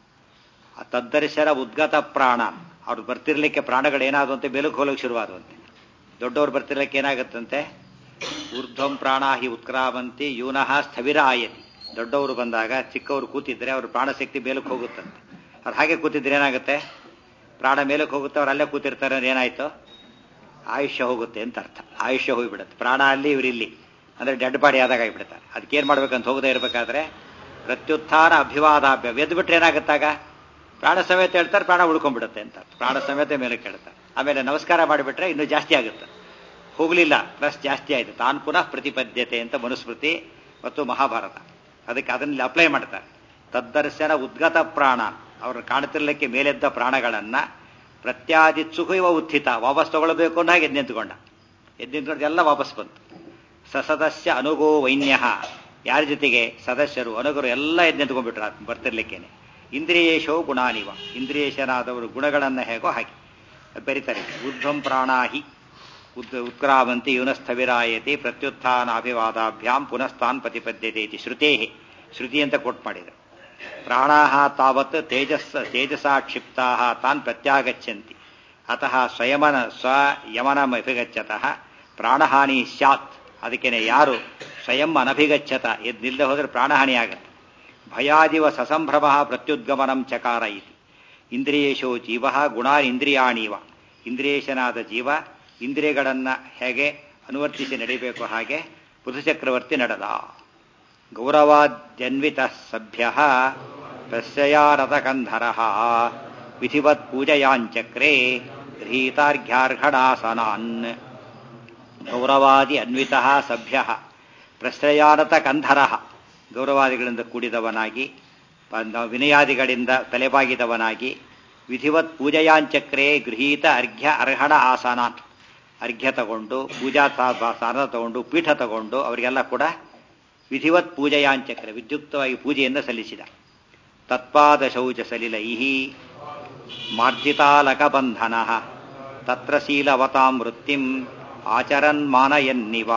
ತದ್ದರ್ಶನ ಉದ್ಗತ ಪ್ರಾಣಾನ್ ಅವ್ರು ಬರ್ತಿರ್ಲಿಕ್ಕೆ ಪ್ರಾಣಗಳೇನಾದವು ಅಂತ ಮೇಲಕ್ಕೆ ಹೋಗಲಿಕ್ಕೆ ಶುರುವಾದವಂತೆ ದೊಡ್ಡವ್ರು ಬರ್ತಿರ್ಲಿಕ್ಕೆ ಏನಾಗುತ್ತಂತೆ ಊರ್ಧ್ವಂ ಪ್ರಾಣ ಹಿ ಉತ್ಕ್ರಾಮಂತಿ ಯೂನಃ ಸ್ಥವಿರ ಆಯತಿ ದೊಡ್ಡವರು ಬಂದಾಗ ಚಿಕ್ಕವರು ಕೂತಿದ್ರೆ ಅವ್ರ ಪ್ರಾಣಶಕ್ತಿ ಮೇಲಕ್ಕೆ ಹೋಗುತ್ತಂತೆ ಅವ್ರು ಹಾಗೆ ಕೂತಿದ್ರೆ ಏನಾಗುತ್ತೆ ಪ್ರಾಣ ಮೇಲಕ್ಕೆ ಹೋಗುತ್ತೆ ಅವ್ರು ಅಲ್ಲೇ ಕೂತಿರ್ತಾರೆ ಅಂದ್ರೆ ಏನಾಯ್ತು ಆಯುಷ್ಯ ಹೋಗುತ್ತೆ ಅಂತ ಅರ್ಥ ಆಯುಷ್ಯ ಹೋಗಿಬಿಡುತ್ತೆ ಪ್ರಾಣ ಅಲ್ಲಿ ಇವರಿಲ್ಲಿ ಅಂದ್ರೆ ಡೆಡ್ ಬಾಡಿ ಆದಾಗ ಆಗಿಬಿಡ್ತಾರೆ ಅದಕ್ಕೇನು ಮಾಡ್ಬೇಕಂತ ಹೋಗದೆ ಇರಬೇಕಾದ್ರೆ ಪ್ರತ್ಯುತ್ಥಾನ ಅಭಿವಾದಾಭ್ಯ ಎದ್ದು ಬಿಟ್ರೆ ಏನಾಗುತ್ತಾಗ ಪ್ರಾಣ ಸಮೇತ ಹೇಳ್ತಾರೆ ಪ್ರಾಣ ಉಳ್ಕೊಂಡ್ಬಿಡುತ್ತೆ ಅಂತ ಪ್ರಾಣ ಸಮೇತ ಮೇಲೆ ಕೇಳ್ತಾರೆ ಆಮೇಲೆ ನಮಸ್ಕಾರ ಮಾಡಿಬಿಟ್ರೆ ಇನ್ನೂ ಜಾಸ್ತಿ ಆಗುತ್ತೆ ಹೋಗಲಿಲ್ಲ ಪ್ಲಸ್ ಜಾಸ್ತಿ ಆಯಿತು ತಾನು ಪುನಃ ಪ್ರತಿಪದ್ಯತೆ ಅಂತ ಮನುಸ್ಮೃತಿ ಮತ್ತು ಮಹಾಭಾರತ ಅದಕ್ಕೆ ಅದನ್ನಲ್ಲಿ ಅಪ್ಲೈ ಮಾಡ್ತಾರೆ ತದ್ದರ್ಶನ ಉದ್ಗತ ಪ್ರಾಣ ಅವರು ಕಾಣುತ್ತಿರ್ಲಿಕ್ಕೆ ಮೇಲೆದ್ದ ಪ್ರಾಣಗಳನ್ನ ಪ್ರತ್ಯಾದಿತ್ಸುಕು ಇವ ಉತ್ಥಿತ ವಾಪಸ್ ತಗೊಳ್ಬೇಕು ಅಂದಾಗ ಎದ್ದು ನಿಂತ್ಕೊಂಡ ಎದ್ದು ನಿಂತ್ಕೊಂಡು ಎಲ್ಲ ವಾಪಸ್ ಬಂತು ಸಸದಸ್ಯ ಅನುಗೋ ವೈನ್ಯ ಯಾರ ಜೊತೆಗೆ ಸದಸ್ಯರು ಅನುಗರು ಎಲ್ಲ ಎದ್ದು ನಿಂತ್ಕೊಂಡ್ಬಿಟ್ರು ಬರ್ತಿರ್ಲಿಕ್ಕೇನೆ ಇಂದ್ರಿಯೇಶೋ ಗುಣಾನಿವ ಇಂದ್ರಿಯೇಶನಾದವರು ಗುಣಗಳನ್ನು ಹೇಗೋ ಹಾಗೆ ಬೆರಿತಾರೆ ಊರ್ಧ್ವಂ ಪ್ರಾಣಾಹಿ ಉದ್ ಉತ್ಕ್ರಾಮಂತಿ ಯುನಸ್ಥವಿರಾಯತಿ ಪ್ರತ್ಯುತ್ಥಾನಾಭಿವಾದಾಭ್ಯಾಂ ಪುನಸ್ತಾನ್ ಪ್ರತಿಪದ್ಯತೆ ಇತಿ ಶ್ರುತೇ ಶ್ರುತಿ ಅಂತ ಕೊಟ್ ಮಾಡಿದರು ಪ್ರಾಣಾ ತಾವತ್ ತೇಜಸ್ ತೇಜಸಾ ಕ್ಷಿಪ್ತಾ ತಾನ್ ಪ್ರತ್ಯಾಗಚ್ಚಂತಿ ಅತಃ ಸ್ವಯಮನ ಸ್ವಯಮನಮಭಿಗಚ್ಚತಃ ಪ್ರಾಣಹಾನಿ ಸ್ಯಾತ್ ಅದಕ್ಕೇನೆ ಯಾರು ಸ್ವಯಂ ಅನಭಿಗಚ್ಚತ ಎದ್ದು ನಿಲ್ಲದೆ ಹೋದರೆ ಪ್ರಾಣಹಾನಿ ಆಗುತ್ತೆ ಭಯಾದಿವ ಸಸಂಭ್ರಮ ಪ್ರತ್ಯುದ್ಗಮನಂ ಚಕಾರ ಇತಿ ಇಂದ್ರಿಯೇಶೋ ಜೀವ ಗುಣಾನ್ ಇಂದ್ರಿಯಾಣೀವ ಇಂದ್ರಿಯೇಶನಾದ ಜೀವ ಇಂದ್ರಿಯಗಳನ್ನು ಹೇಗೆ ಅನುವರ್ತಿಸಿ ನಡಿಬೇಕು ಹಾಗೆ ಪೃಥುಚಕ್ರವರ್ತಿ ನಡೆದ ಗೌರವಾದ್ಯನ್ವಿತ ಸಭ್ಯ ಪ್ರಶ್ರಯಾರತಕಂಧರ ವಿಧಿವತ್ ಪೂಜಯಾಂಚಕ್ರೆ ಗೃಹೀತಾರ್ಘ್ಯಾರ್ಹಣಾಸನಾನ್ ಗೌರವಾದಿ ಅನ್ವಿತ ಸಭ್ಯ ಪ್ರಶ್ರಯಾರತ ಕಂಧರ ಗೌರವಾದಿಗಳಿಂದ ಕೂಡಿದವನಾಗಿ ವಿನಯಾದಿಗಳಿಂದ ತಲೆಬಾಗಿದವನಾಗಿ ವಿಧಿವತ್ ಪೂಜೆಯಾಂಚಕ್ರೆ ಗೃಹೀತ ಅರ್ಘ್ಯ ಅರ್ಹಣ ಆಸನಾನ್ ಅರ್ಘ್ಯ ತಗೊಂಡು ಪೂಜಾ ಸ್ಥಾನ ತಗೊಂಡು ಪೀಠ ತಗೊಂಡು ಅವರಿಗೆಲ್ಲ ಕೂಡ ವಿಧಿವತ್ ಪೂಜೆಯಾಂಚಕ್ರೆ ವಿದ್ಯುಕ್ತವಾಗಿ ಪೂಜೆಯನ್ನು ಸಲ್ಲಿಸಿದ ತತ್ಪಾದ ಶೌಚ ಸಲಿಲೈ ಮಾರ್ಜಿತಾಲಕಬಂಧನ ತತ್ರ ಶೀಲವತಾಂ ವೃತ್ತಿಂ ಆಚರನ್ ಮಾನಯನ್ನಿವಾ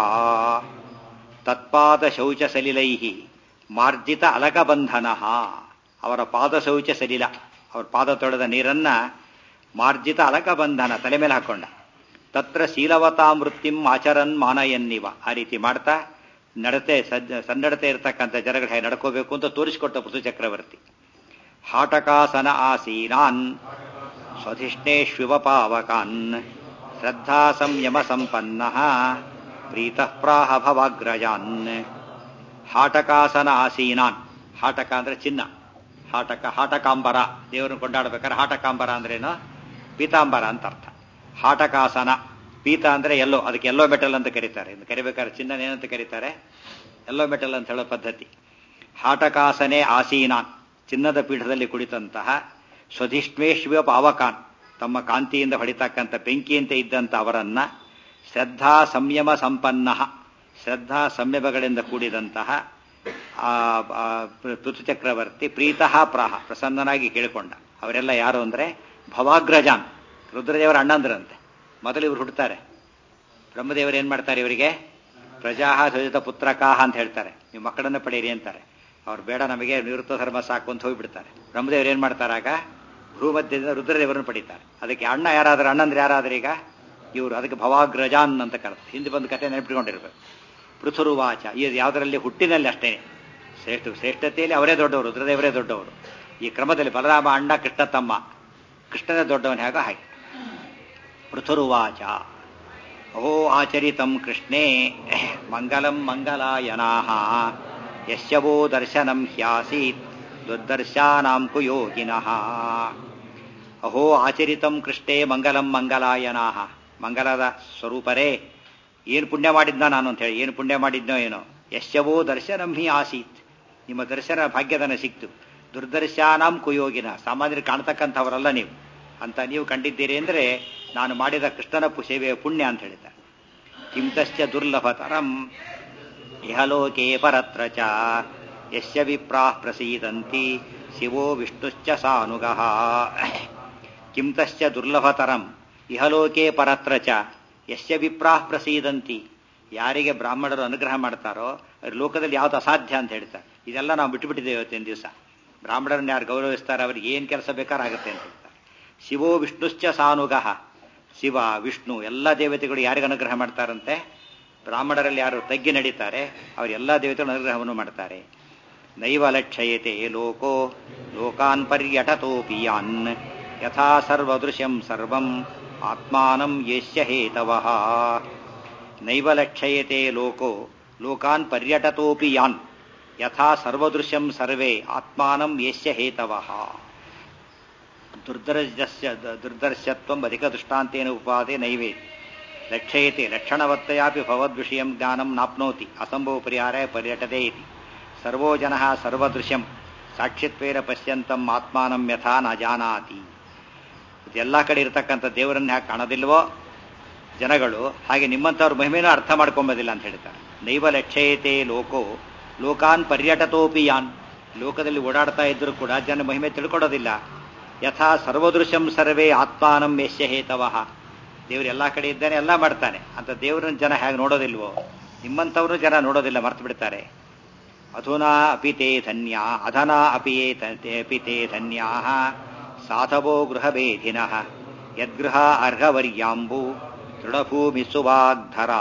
ತತ್ಪಾದ ಶೌಚ ಸಲಿಲೈ ಮಾರ್ಜಿತ ಅಲಕಬಂಧನ ಅವರ ಪಾದ ಶೌಚ ಸಲಿಲ ಅವ್ರ ಪಾದ ತೊಳೆದ ನೀರನ್ನ ಮಾರ್ಜಿತ ಅಲಕಬಂಧನ ತಲೆ ಮೇಲೆ ಹಾಕೊಂಡ ತತ್ರ ಶೀಲವತಾಂ ವೃತ್ತಿಂ ಆಚರನ್ ಮಾನಯನ್ನಿವ ಆ ರೀತಿ ಮಾಡ್ತಾ ನಡತೆ ಸಜ್ಜ ಸನ್ನಡತೆ ಇರತಕ್ಕಂಥ ಜನಗಳು ಹೇಗೆ ನಡ್ಕೋಬೇಕು ಅಂತ ತೋರಿಸಿಕೊಟ್ಟ ಪೃಥು ಚಕ್ರವರ್ತಿ ಹಾಟಕಾಸನ ಆಸೀನಾನ್ ಸ್ವಧಿಷ್ಣೇಶ್ವಿವ ಪಾವಕಾನ್ ಶ್ರದ್ಧಾ ಸಂಯಮ ಸಂಪನ್ನ ಪ್ರೀತಃ ಪ್ರಾಹ ಭವಾಗ್ರಜಾನ್ ಹಾಟಕಾಸನ ಆಸೀನಾನ್ ಹಾಟಕ ಅಂದ್ರೆ ಚಿನ್ನ ಹಾಟಕ ಹಾಟಕಾಂಬರ ದೇವರನ್ನು ಕೊಂಡಾಡಬೇಕಾದ್ರೆ ಹಾಟಕಾಂಬರ ಅಂದ್ರೇನು ಪೀತಾಂಬರ ಅಂತ ಅರ್ಥ ಹಾಟಕಾಸನ ಪೀತ ಅಂದ್ರೆ ಎಲ್ಲೋ ಅದಕ್ಕೆ ಎಲ್ಲೋ ಮೆಟಲ್ ಅಂತ ಕರೀತಾರೆ ಇನ್ನು ಕರಿಬೇಕಾದ್ರೆ ಚಿನ್ನ ಏನಂತ ಕರೀತಾರೆ ಎಲ್ಲೋ ಮೆಟಲ್ ಅಂತ ಹೇಳೋ ಪದ್ಧತಿ ಹಾಟಕಾಸನೆ ಆಸೀನಾನ್ ಚಿನ್ನದ ಪೀಠದಲ್ಲಿ ಕುಳಿತಂತಹ ಸ್ವಧಿಷ್ಠ್ಮೇಶ್ವ ಪಾವಕಾನ್ ತಮ್ಮ ಕಾಂತಿಯಿಂದ ಹೊಡಿತಕ್ಕಂಥ ಬೆಂಕಿಯಂತೆ ಇದ್ದಂಥ ಅವರನ್ನ ಶ್ರದ್ಧಾ ಸಂಯಮ ಸಂಪನ್ನ ಶ್ರದ್ಧಾ ಸಂಯಮಗಳಿಂದ ಕೂಡಿದಂತಹ ಪೃಥು ಚಕ್ರವರ್ತಿ ಪ್ರೀತಃ ಪ್ರಾಹ ಪ್ರಸನ್ನನಾಗಿ ಕೇಳಿಕೊಂಡ ಅವರೆಲ್ಲ ಯಾರು ಅಂದ್ರೆ ಭವಾಗ್ರಜಾನ್ ರುದ್ರದೇವರ ಅಣ್ಣಂದ್ರಂತೆ ಮೊದಲು ಇವರು ಹುಡ್ತಾರೆ ಬ್ರಹ್ಮದೇವರು ಏನ್ ಮಾಡ್ತಾರೆ ಇವರಿಗೆ ಪ್ರಜಾಹ ಸಜಿತ ಪುತ್ರಕಾಹ ಅಂತ ಹೇಳ್ತಾರೆ ನೀವು ಮಕ್ಕಳನ್ನ ಪಡೆಯಿರಿ ಅಂತಾರೆ ಅವ್ರು ಬೇಡ ನಮಗೆ ನಿವೃತ್ತ ಧರ್ಮ ಸಾಕು ಅಂತ ಹೋಗಿಬಿಡ್ತಾರೆ ಬ್ರಹ್ಮದೇವರು ಏನ್ ಮಾಡ್ತಾರಾಗ ಭೂಮಧ್ಯದಿಂದ ರುದ್ರದೇವರನ್ನು ಪಡೀತಾರೆ ಅದಕ್ಕೆ ಅಣ್ಣ ಯಾರಾದ್ರೆ ಅಣ್ಣಂದ್ರೆ ಯಾರಾದ್ರೆ ಈಗ ಇವರು ಅದಕ್ಕೆ ಭವಾಗ್ರಜಾನ್ ಅಂತ ಕರೆದು ಹಿಂದೆ ಬಂದು ಕತೆ ನೆನಪಿಟ್ಕೊಂಡಿರ್ಬೇಕು ಪೃಥುರುವಾಚ ಈ ಯಾವುದರಲ್ಲಿ ಹುಟ್ಟಿನಲ್ಲಿ ಅಷ್ಟೇ ಶ್ರೇಷ್ಠ ಶ್ರೇಷ್ಠತೆಯಲ್ಲಿ ಅವರೇ ದೊಡ್ಡವರು ರುದ್ರದೇವರೇ ದೊಡ್ಡವರು ಈ ಕ್ರಮದಲ್ಲಿ ಬಲರಾಮ ಅಣ್ಣ ಕೃಷ್ಣ ತಮ್ಮ ಕೃಷ್ಣನೇ ದೊಡ್ಡವನ ಹೇಗ ಹಾಗೆ ಪೃಥುರುವಾಚ ಓ ಆಚರಿತಂ ಕೃಷ್ಣೇ ಮಂಗಲಂ ಮಂಗಲಾಯನಾಹ ಯಶ್ಯವೋ ದರ್ಶನಂ ಹ್ಯಾಸೀತ್ ದುರ್ದರ್ಶಾನಾಂ ಕುಯೋಗಿನಃ ಅಹೋ ಆಚರಿತಂ ಕೃಷ್ಣೇ ಮಂಗಲಂ ಮಂಗಲಾಯನಾಹ ಮಂಗಲದ ಸ್ವರೂಪರೇ ಏನು ಪುಣ್ಯ ಮಾಡಿದ್ನ ನಾನು ಅಂತ ಹೇಳಿ ಏನು ಪುಣ್ಯ ಮಾಡಿದ್ನೋ ಏನೋ ಯಶ್ಯವೋ ದರ್ಶನಂ ಹಿ ಆಸೀತ್ ನಿಮ್ಮ ದರ್ಶನ ಭಾಗ್ಯದನ ಸಿಕ್ತು ದುರ್ದರ್ಶಾನಾಂ ಕುಯೋಗಿನ ಸಾಮಾನ್ಯರು ಕಾಣ್ತಕ್ಕಂಥವರಲ್ಲ ನೀವು ಅಂತ ನೀವು ಕಂಡಿದ್ದೀರಿ ಅಂದರೆ ನಾನು ಮಾಡಿದ ಕೃಷ್ಣನ ಸೇವೆಯ ಪುಣ್ಯ ಅಂತ ಹೇಳಿದ್ದಾರೆ ಕಿಂತಶ್ಚ ದುರ್ಲಭತರಂ ಇಹಲೋಕೆ ಪರತ್ರ ಚ ಯಸ್ಯ ವಿಪ್ರಾಃ ಪ್ರಸೀದಂತಿ ಶಿವೋ ವಿಷ್ಣುಶ್ಚ ಸಾನುಗಃ ಕಿಂತಶ್ಚ ದುರ್ಲಭತರಂ ಇಹಲೋಕೆ ಪರತ್ರ ಚ ಯಸ್ಯ ವಿಪ್ರಾಃ ಪ್ರಸೀದಂತಿ ಯಾರಿಗೆ ಬ್ರಾಹ್ಮಣರು ಅನುಗ್ರಹ ಮಾಡ್ತಾರೋ ಅವ್ರ ಲೋಕದಲ್ಲಿ ಯಾವ್ದು ಅಸಾಧ್ಯ ಅಂತ ಹೇಳ್ತಾರೆ ಇದೆಲ್ಲ ನಾವು ಬಿಟ್ಟುಬಿಟ್ಟಿದ್ದೇವೆ ಇವತ್ತಿನ ದಿವಸ ಬ್ರಾಹ್ಮಣರನ್ನ ಯಾರು ಗೌರವಿಸ್ತಾರೆ ಅವ್ರಿಗೆ ಏನು ಕೆಲಸ ಬೇಕಾರಾಗುತ್ತೆ ಅಂತ ಹೇಳ್ತಾರೆ ಶಿವೋ ವಿಷ್ಣುಶ್ಚ ಸಾನುಗಃ ಶಿವ ವಿಷ್ಣು ಎಲ್ಲ ದೇವತೆಗಳು ಯಾರಿಗೆ ಅನುಗ್ರಹ ಮಾಡ್ತಾರಂತೆ ಬ್ರಾಹ್ಮಣರಲ್ಲಿ ಯಾರು ತಗ್ಗಿ ನಡೀತಾರೆ ಅವರು ಎಲ್ಲ ದೇವತೆಗಳು ಅನುಗ್ರಹವನ್ನು ಮಾಡ್ತಾರೆ ನೈವ ಲಕ್ಷಯತೆ ಲೋಕೋ ಲೋಕಾನ್ ಪರ್ಯಟತೋಪಿ ಯಾನ್ ಯಥಾ ಸರ್ವದೃಶ್ಯಂ ಸರ್ವಂ ಆತ್ಮಾನಂ ಯಶ್ಯ ಹೇತವಃ ನೈವ ಲಕ್ಷಯತೆ ಲೋಕೋ ಲೋಕಾನ್ ಪರ್ಯಟತೋಪಿ ಯಾನ್ ಯಥಾ ಸರ್ವದೃಶ್ಯಂ ಸರ್ವೇ ಆತ್ಮಾನಂ ಯಶ್ಯ ಹೇತವಃ ದುರ್ದರ್ಶಸ್ಯ ದುರ್ದರ್ಶತ್ವಂ ಅಧಿಕ ದೃಷ್ಟಾಂತೇನ ಉಪಾದೆ ನೈವೇ ಲಕ್ಷಯತೆ ಲಕ್ಷಣವತ್ತಯಾಪಿ ಭವದ್ವಿಷಯಂ ಜ್ಞಾನಂ ನಾಪ್ನೋತಿ ಅಸಂಭವ ಪರಿಹಾರ ಪರ್ಯಟತೆ ಇತಿ ಸರ್ವೋ ಜನಃ ಸರ್ವದೃಶ್ಯಂ ಸಾಕ್ಷಿತ್ವೇನ ಪಶ್ಯಂತಂ ಆತ್ಮಾನಂ ಯಥಾ ನ ಜಾನಾತಿ ಎಲ್ಲ ಕಡೆ ಇರತಕ್ಕಂಥ ದೇವರನ್ನ ಯಾಕೆ ಕಾಣೋದಿಲ್ವೋ ಜನಗಳು ಹಾಗೆ ನಿಮ್ಮಂಥವ್ರ ಮಹಿಮೆನೂ ಅರ್ಥ ಮಾಡ್ಕೊಂಬೋದಿಲ್ಲ ಅಂತ ಹೇಳ್ತಾರೆ ನೈವ ಲಕ್ಷಯತೆ ಲೋಕೋ ಲೋಕಾನ್ ಪರ್ಯಟತೋಪಿ ಯಾನ್ ಲೋಕದಲ್ಲಿ ಓಡಾಡ್ತಾ ಇದ್ರೂ ಕೂಡ ಜನ ಮಹಿಮೆ ತಿಳ್ಕೊಡೋದಿಲ್ಲ ಯಥಾ ಸರ್ವದೃಶ್ಯಂ ಸರ್ವೇ ಆತ್ಮಾನಂ ಯಶ್ಯ ಹೇತವಃ ದೇವರು ಎಲ್ಲ ಕಡೆ ಇದ್ದಾನೆ ಎಲ್ಲ ಮಾಡ್ತಾನೆ ಅಂತ ದೇವರನ್ನ ಜನ ಹೇಗೆ ನೋಡೋದಿಲ್ವೋ ನಿಮ್ಮಂಥವ್ರು ಜನ ನೋಡೋದಿಲ್ಲ ಮರ್ತು ಬಿಡ್ತಾರೆ ಅಧುನಾ ಅಪಿ ತೇ ಧನ್ಯ ಅಧನಾ ಅಪಿ ಅಪಿ ತೇ ಧನ್ಯಾ ಸಾಧವೋ ಗೃಹಭೇದಿನಃ ಯದ್ಗೃಹ ಅರ್ಹವರ್ಯಾಂಬು ದೃಢಭೂಮಿ ಸುವಾಗ್ಧರಾ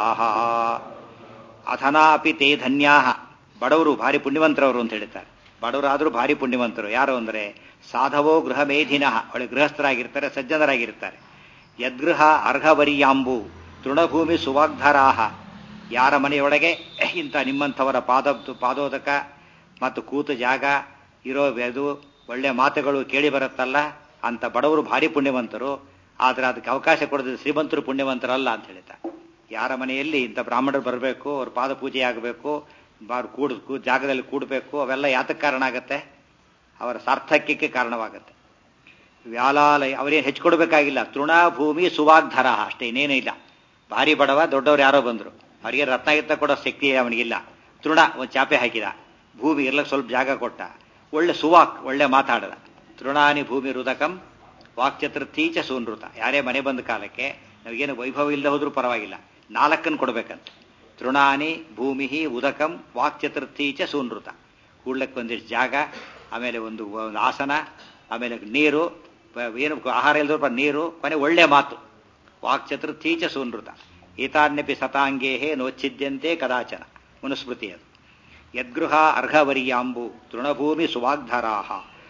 ಅಧನಾ ಅಪಿ ತೇ ಧನ್ಯಾ ಬಡವರು ಭಾರಿ ಪುಣ್ಯವಂತರವರು ಅಂತ ಹೇಳ್ತಾರೆ ಬಡವರಾದರೂ ಭಾರಿ ಪುಣ್ಯವಂತರು ಯಾರು ಅಂದರೆ ಸಾಧವೋ ಗೃಹ ಮೇಧಿನಃ ಒಳ್ಳೆ ಗೃಹಸ್ಥರಾಗಿರ್ತಾರೆ ಸಜ್ಜನರಾಗಿರ್ತಾರೆ ಯದ್ಗೃಹ ಅರ್ಹವರಿಯಾಂಬು ತೃಣಭೂಮಿ ಸುವಾಗ್ಧರಾಹ ಯಾರ ಮನೆಯೊಳಗೆ ಇಂಥ ನಿಮ್ಮಂಥವರ ಪಾದ ಪಾದೋದಕ ಮತ್ತು ಕೂತು ಜಾಗ ಇರೋ ಅದು ಒಳ್ಳೆ ಮಾತುಗಳು ಕೇಳಿ ಬರುತ್ತಲ್ಲ ಅಂತ ಬಡವರು ಭಾರಿ ಪುಣ್ಯವಂತರು ಆದರೆ ಅದಕ್ಕೆ ಅವಕಾಶ ಕೊಡದ ಶ್ರೀಮಂತರು ಪುಣ್ಯವಂತರಲ್ಲ ಅಂತ ಹೇಳ್ತಾರೆ ಯಾರ ಮನೆಯಲ್ಲಿ ಇಂಥ ಬ್ರಾಹ್ಮಣರು ಬರಬೇಕು ಅವ್ರ ಪಾದ ಪೂಜೆ ಆಗಬೇಕು ಬಾರು ಕೂಡ್ ಜಾಗದಲ್ಲಿ ಕೂಡಬೇಕು ಅವೆಲ್ಲ ಯಾತಕ್ಕೆ ಕಾರಣ ಆಗತ್ತೆ ಅವರ ಸಾರ್ಥಕ್ಯಕ್ಕೆ ಕಾರಣವಾಗುತ್ತೆ ವ್ಯಾಲಾಲಯ ಅವರೇನು ಹೆಚ್ಚಿಕೊಡ್ಬೇಕಾಗಿಲ್ಲ ತೃಣಭೂಮಿ ಸುವಾಗ್ಧರ ಅಷ್ಟೇ ಇನ್ನೇನೂ ಇಲ್ಲ ಭಾರಿ ಬಡವ ದೊಡ್ಡವ್ರು ಯಾರೋ ಬಂದರು ಅವರಿಗೆ ರತ್ನಗಿತ್ತ ಕೊಡೋ ಶಕ್ತಿ ಅವನಿಗಿಲ್ಲ ತೃಣ ಒಂದು ಚಾಪೆ ಹಾಕಿದ ಭೂಮಿ ಇರ್ಲಕ್ಕೆ ಸ್ವಲ್ಪ ಜಾಗ ಕೊಟ್ಟ ಒಳ್ಳೆ ಸುವಾಕ್ ಒಳ್ಳೆ ಮಾತಾಡದ ತೃಣಾನಿ ಭೂಮಿ ರುದಕಂ ವಾಕ್ಚತುರ್ಥೀಚ ಸೂನೃತ ಯಾರೇ ಮನೆ ಬಂದ ಕಾಲಕ್ಕೆ ನಮಗೇನು ವೈಭವ ಇಲ್ಲದೆ ಹೋದ್ರೂ ಪರವಾಗಿಲ್ಲ ನಾಲ್ಕನ್ನು ಕೊಡ್ಬೇಕಂತ ತೃಣಾನಿ ಭೂಮಿ ಉದಕಂ ವಾಕ್ಚತುರ್ಥೀಚ ಸೂನೃತ ಕೂಡ್ಲಕ್ಕೆ ಒಂದಿಷ್ಟು ಜಾಗ ಆಮೇಲೆ ಒಂದು ಒಂದು ಆಸನ ಆಮೇಲೆ ನೀರು ಏನು ಆಹಾರ ಇಲ್ಲದ ನೀರು ಕೊನೆ ಒಳ್ಳೆ ಮಾತು ವಾಕ್ಚತುರ್ಥೀಚ ಸೂನೃತ ಏತಾನ್ಯಪಿ ಸತಾಂಗೇಹೇ ನೋಚ್ಛಿದ್ಯಂತೆ ಕದಾಚನ ಮನುಸ್ಮೃತಿ ಅದು ಯದ್ಗೃಹ ಅರ್ಹವರ್ಯಾಂಬು ತೃಣಭೂಮಿ ಸುವಾಗ್ಧರಾಹ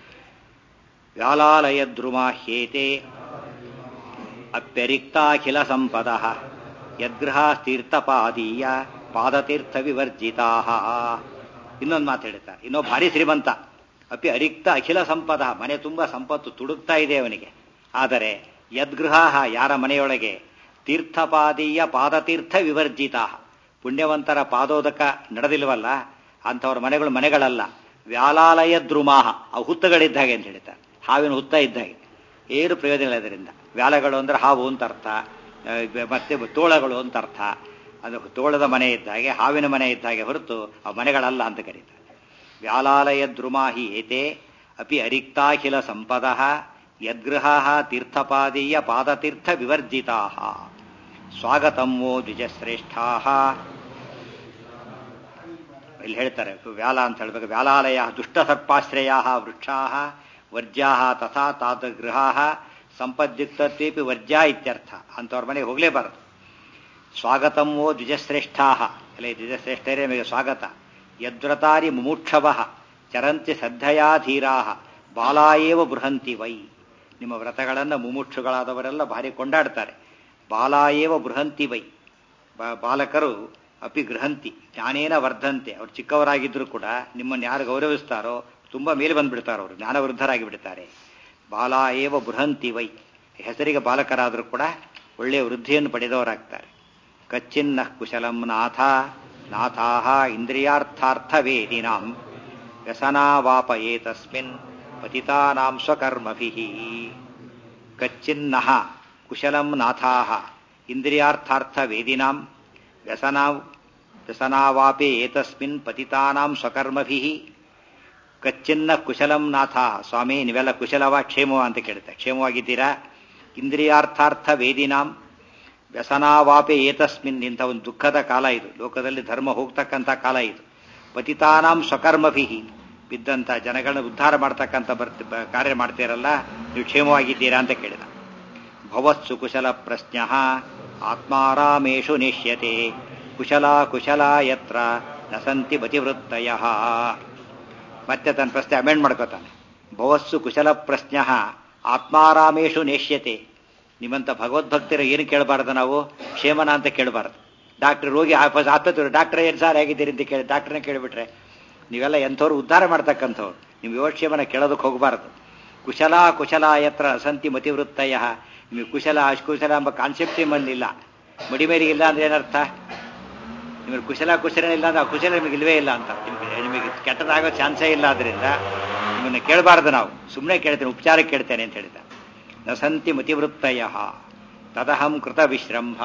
ವ್ಯಾಲಾಲಯದ್ರುಮಾಹ್ಯೇತೆ ಅಪ್ಯರಿಕ್ತಾಖಿಲ ಸಂಪದ ಯದ್ಗೃಹ ತೀರ್ಥಪಾದೀಯ ಪಾದತೀರ್ಥ ವಿವರ್ಜಿತಾ ಇನ್ನೊಂದು ಮಾತು ಹೇಳ್ತಾರೆ ಇನ್ನೋ ಭಾರಿ ಶ್ರೀಮಂತ ಅಪಿ ಅರಿಕ್ತ ಅಖಿಲ ಸಂಪದ ಮನೆ ತುಂಬ ಸಂಪತ್ತು ತುಡುಕ್ತಾ ಇದೆ ಅವನಿಗೆ ಆದರೆ ಯದ್ಗೃಹ ಯಾರ ಮನೆಯೊಳಗೆ ತೀರ್ಥಪಾದೀಯ ಪಾದತೀರ್ಥ ವಿವರ್ಜಿತ ಪುಣ್ಯವಂತರ ಪಾದೋದಕ ನಡೆದಿಲ್ವಲ್ಲ ಅಂಥವ್ರ ಮನೆಗಳು ಮನೆಗಳಲ್ಲ ವ್ಯಾಲಾಲಯ ದ್ರುಮಾಹ ಅವು ಹುತ್ತಗಳಿದ್ದ ಹಾಗೆ ಅಂತ ಹೇಳ್ತಾರೆ ಹಾವಿನ ಹುತ್ತ ಇದ್ದ ಹಾಗೆ ಏನು ಪ್ರಯೋಜನ ಇಲ್ಲ ಇದರಿಂದ ವ್ಯಾಲಗಳು ಅಂದ್ರೆ ಹಾವು ಅಂತ ಅರ್ಥ ಆ, ಮತ್ತೆ ತೋಳಗಳು ಅಂತ ಅರ್ಥ ಅದು ತೋಳದ ಮನೆ ಇದ್ದ ಹಾಗೆ ಹಾವಿನ ಮನೆ ಇದ್ದ ಹಾಗೆ ಹೊರತು ಆ ಮನೆಗಳಲ್ಲ ಅಂತ ಕರೀತಾರೆ ವ್ಯಾಲಾಲಯ ದ್ರುಮಾಹಿ ಏತೆ ಅಪಿ ಅರಿಕ್ತಾಖಿಲ ಸಂಪದ ಯದ್ಗೃಹ ತೀರ್ಥಪಾದೀಯ ಪಾದತೀರ್ಥ ವಿವರ್ಜಿತಾ ಸ್ವಾಗತಂ ವೋ ದ್ವಿಜಶ್ರೇಷ್ಠಾ ಇಲ್ಲಿ ಹೇಳ್ತಾರೆ ವ್ಯಾಲ ಅಂತ ಹೇಳ್ಬೇಕು ವ್ಯಾಲಾಲಯ ದುಷ್ಟ ಸರ್ಪಾಶ್ರಯ ವೃಕ್ಷಾ ವರ್ಜ್ಯಾ ತಥಾ ತಾದ ಗೃಹ ಸಂಪದ್ಯುಕ್ತತ್ವೇಪಿ ವರ್ಜ್ಯ ಇತ್ಯರ್ಥ ಅಂಥವ್ರ ಮನೆಗೆ ಹೋಗಲೇಬಾರದು ಸ್ವಾಗತಂ ವೋ ದ್ವಿಜಶ್ರೇಷ್ಠಾ ಅಲ್ಲೇ ದ್ವಿಜಶ್ರೇಷ್ಠರೇ ನಿಮಗೆ ಸ್ವಾಗತ ಯದ್ವ್ರತಾರಿ ಮುಮೂಕ್ಷವ ಚರಂತಿ ಶ್ರದ್ಧಯಾ ಧೀರಾ ಬಾಲಾಯೇವ ಬೃಹಂತಿ ವೈ ನಿಮ್ಮ ವ್ರತಗಳನ್ನು ಮುಮುಕ್ಷುಗಳಾದವರೆಲ್ಲ ಭಾರಿ ಕೊಂಡಾಡ್ತಾರೆ ಬಾಲಾಯೇವ ಬೃಹಂತಿ ವೈ ಬಾ- ಬಾಲಕರು ಅಪಿ ಗೃಹಂತಿ ಜ್ಞಾನೇನ ವರ್ಧಂತೆ ಅವ್ರು ಚಿಕ್ಕವರಾಗಿದ್ದರೂ ಕೂಡ ನಿಮ್ಮನ್ನು ಯಾರು ಗೌರವಿಸ್ತಾರೋ ತುಂಬ ಮೇಲೆ ಬಂದ್ಬಿಡ್ತಾರೋ ಅವರು ಜ್ಞಾನವೃದ್ಧರಾಗಿ ಬಿಡ್ತಾರೆ ಬಾಲ ಏವ ಬೃಹಂತಿ ವೈ ಹೆಸರಿಗೆ ಬಾಲಕರಾದರೂ ಕೂಡ ಒಳ್ಳೆಯ ವೃದ್ಧಿಯನ್ನು ಪಡೆದವರಾಗ್ತಾರೆ ಕಚ್ಚಿನ್ನ ಕುಶಲಂ ನಾಥ ನಾಥಾಹ ಇಂದ್ರಿಯಾರ್ಥಾರ್ಥ ವೇದಿನಾಂ ವ್ಯಸನಾವಾಪ ಏತಸ್ಮಿನ್ ಪತಿತಾನಾಂ ಸ್ವಕರ್ಮಭಿಃ ಕಚ್ಚಿನ್ನಃ ಕುಶಲಂ ನಾಥಾಹ ಇಂದ್ರಿಯಾರ್ಥಾರ್ಥ ವೇದಿನಾಂ ವ್ಯಸನಾ ವ್ಯಸನಾವಾಪೆ ಏತಸ್ಮಿನ್ ಪತಿತಾನಾಂ ಸ್ವಕರ್ಮಭಿಃ ಕಚ್ಚಿನ್ನ ಕುಶಲಂ ನಾಥ ಸ್ವಾಮಿ ನೀವೆಲ್ಲ ಕುಶಲವ ಕ್ಷೇಮವ ಅಂತ ಕೇಳುತ್ತೆ ಕ್ಷೇಮವಾಗಿದ್ದೀರಾ ಇಂದ್ರಿಯಾರ್ಥಾರ್ಥ ವೇದಿನಾಂ ವ್ಯಸನಾವಾಪೆ ಏತಸ್ಮಿನ್ ಇಂಥ ಒಂದು ದುಃಖದ ಕಾಲ ಇದು ಲೋಕದಲ್ಲಿ ಧರ್ಮ ಹೋಗ್ತಕ್ಕಂಥ ಕಾಲ ಇದು ಪತಿತಾನಾಂ ಸ್ವಕರ್ಮಭಿ ಬಿದ್ದಂಥ ಜನಗಳನ್ನ ಉದ್ಧಾರ ಮಾಡ್ತಕ್ಕಂಥ ಬರ್ತ ಬ- ಕಾರ್ಯ ಮಾಡ್ತೀರಲ್ಲ ನೀವು ಕ್ಷೇಮವಾಗಿದ್ದೀರಾ ಅಂತ ಕೇಳಿದ ಭವತ್ಸು ಕುಶಲ ಪ್ರಶ್ನ ಆತ್ಮಾರಾಮೇಶು ನಿಶ್ಯತೆ ಕುಶಲ ಕುಶಲ ಯತ್ರ ನ ಸಂತಿ ಮತಿವೃತ್ತಯ ಮತ್ತೆ ತನ್ನ ಪ್ರಶ್ನೆ ಅಮೆಂಡ್ ಮಾಡ್ಕೋತಾನೆ ಭವಸ್ಸು ಕುಶಲ ಪ್ರಶ್ನ ಆತ್ಮಾರಾಮೇಶು ನೇಷ್ಯತೆ ನಿಮ್ಮಂತ ಭಗವದ್ಭಕ್ತರ ಏನು ಕೇಳಬಾರ್ದು ನಾವು ಕ್ಷೇಮನ ಅಂತ ಕೇಳಬಾರ್ದು ಡಾಕ್ಟರ್ ರೋಗಿ ಆಸ್ಪತ್ರೆ ಆಸ್ಪತ್ರೆ ಡಾಕ್ಟರ್ ಏನು ಸಾರ್ ಹೇಗಿದ್ದೀರಿ ಅಂತ ಕೇಳಿ ಡಾಕ್ಟರ್ನ ಕೇಳಿಬಿಟ್ರೆ ನೀವೆಲ್ಲ ಎಂಥವ್ರು ಉದ್ಧಾರ ಮಾಡ್ತಕ್ಕಂಥವ್ರು ನೀವು ಯೋಗಕ್ಷೇಮನ ಕೇಳೋದಕ್ಕೆ ಹೋಗಬಾರ್ದು ಕುಶಲ ಕುಶಲ ಯತ್ರ ಸಂತಿ ಮತಿವೃತ್ತಯ ನಿಮಗೆ ಕುಶಲ ಅಶ್ಕುಶಲ ಎಂಬ ಕಾನ್ಸೆಪ್ಟೇ ಬಂದಿಲ್ಲ ಮಡಿಮೇರಿಗಿಲ್ಲ ಅಂದ್ರೆ ಏನರ್ಥ ನಿಮಗೆ ಕುಶಲ ಕುಶಲ ಇಲ್ಲ ಅಂದ್ರೆ ಆ ಕುಶಲ ನಿಮಗೆ ಇಲ್ವೇ ಇಲ್ಲ ಅಂತ ನಿಮಗೆ ನಿಮಗೆ ಕೆಟ್ಟದಾಗೋ ಚಾನ್ಸೇ ಇಲ್ಲ ಆದ್ರಿಂದ ನಿಮ್ಮನ್ನು ಕೇಳಬಾರ್ದು ನಾವು ಸುಮ್ಮನೆ ಕೇಳ್ತೇನೆ ಉಪಚಾರ ಕೇಳ್ತೇನೆ ಅಂತ ಹೇಳಿದ ನ ಸಂತಿ ಮತಿವೃತ್ತಯ ತದಹಂ ಕೃತ ವಿಶ್ರಂಭ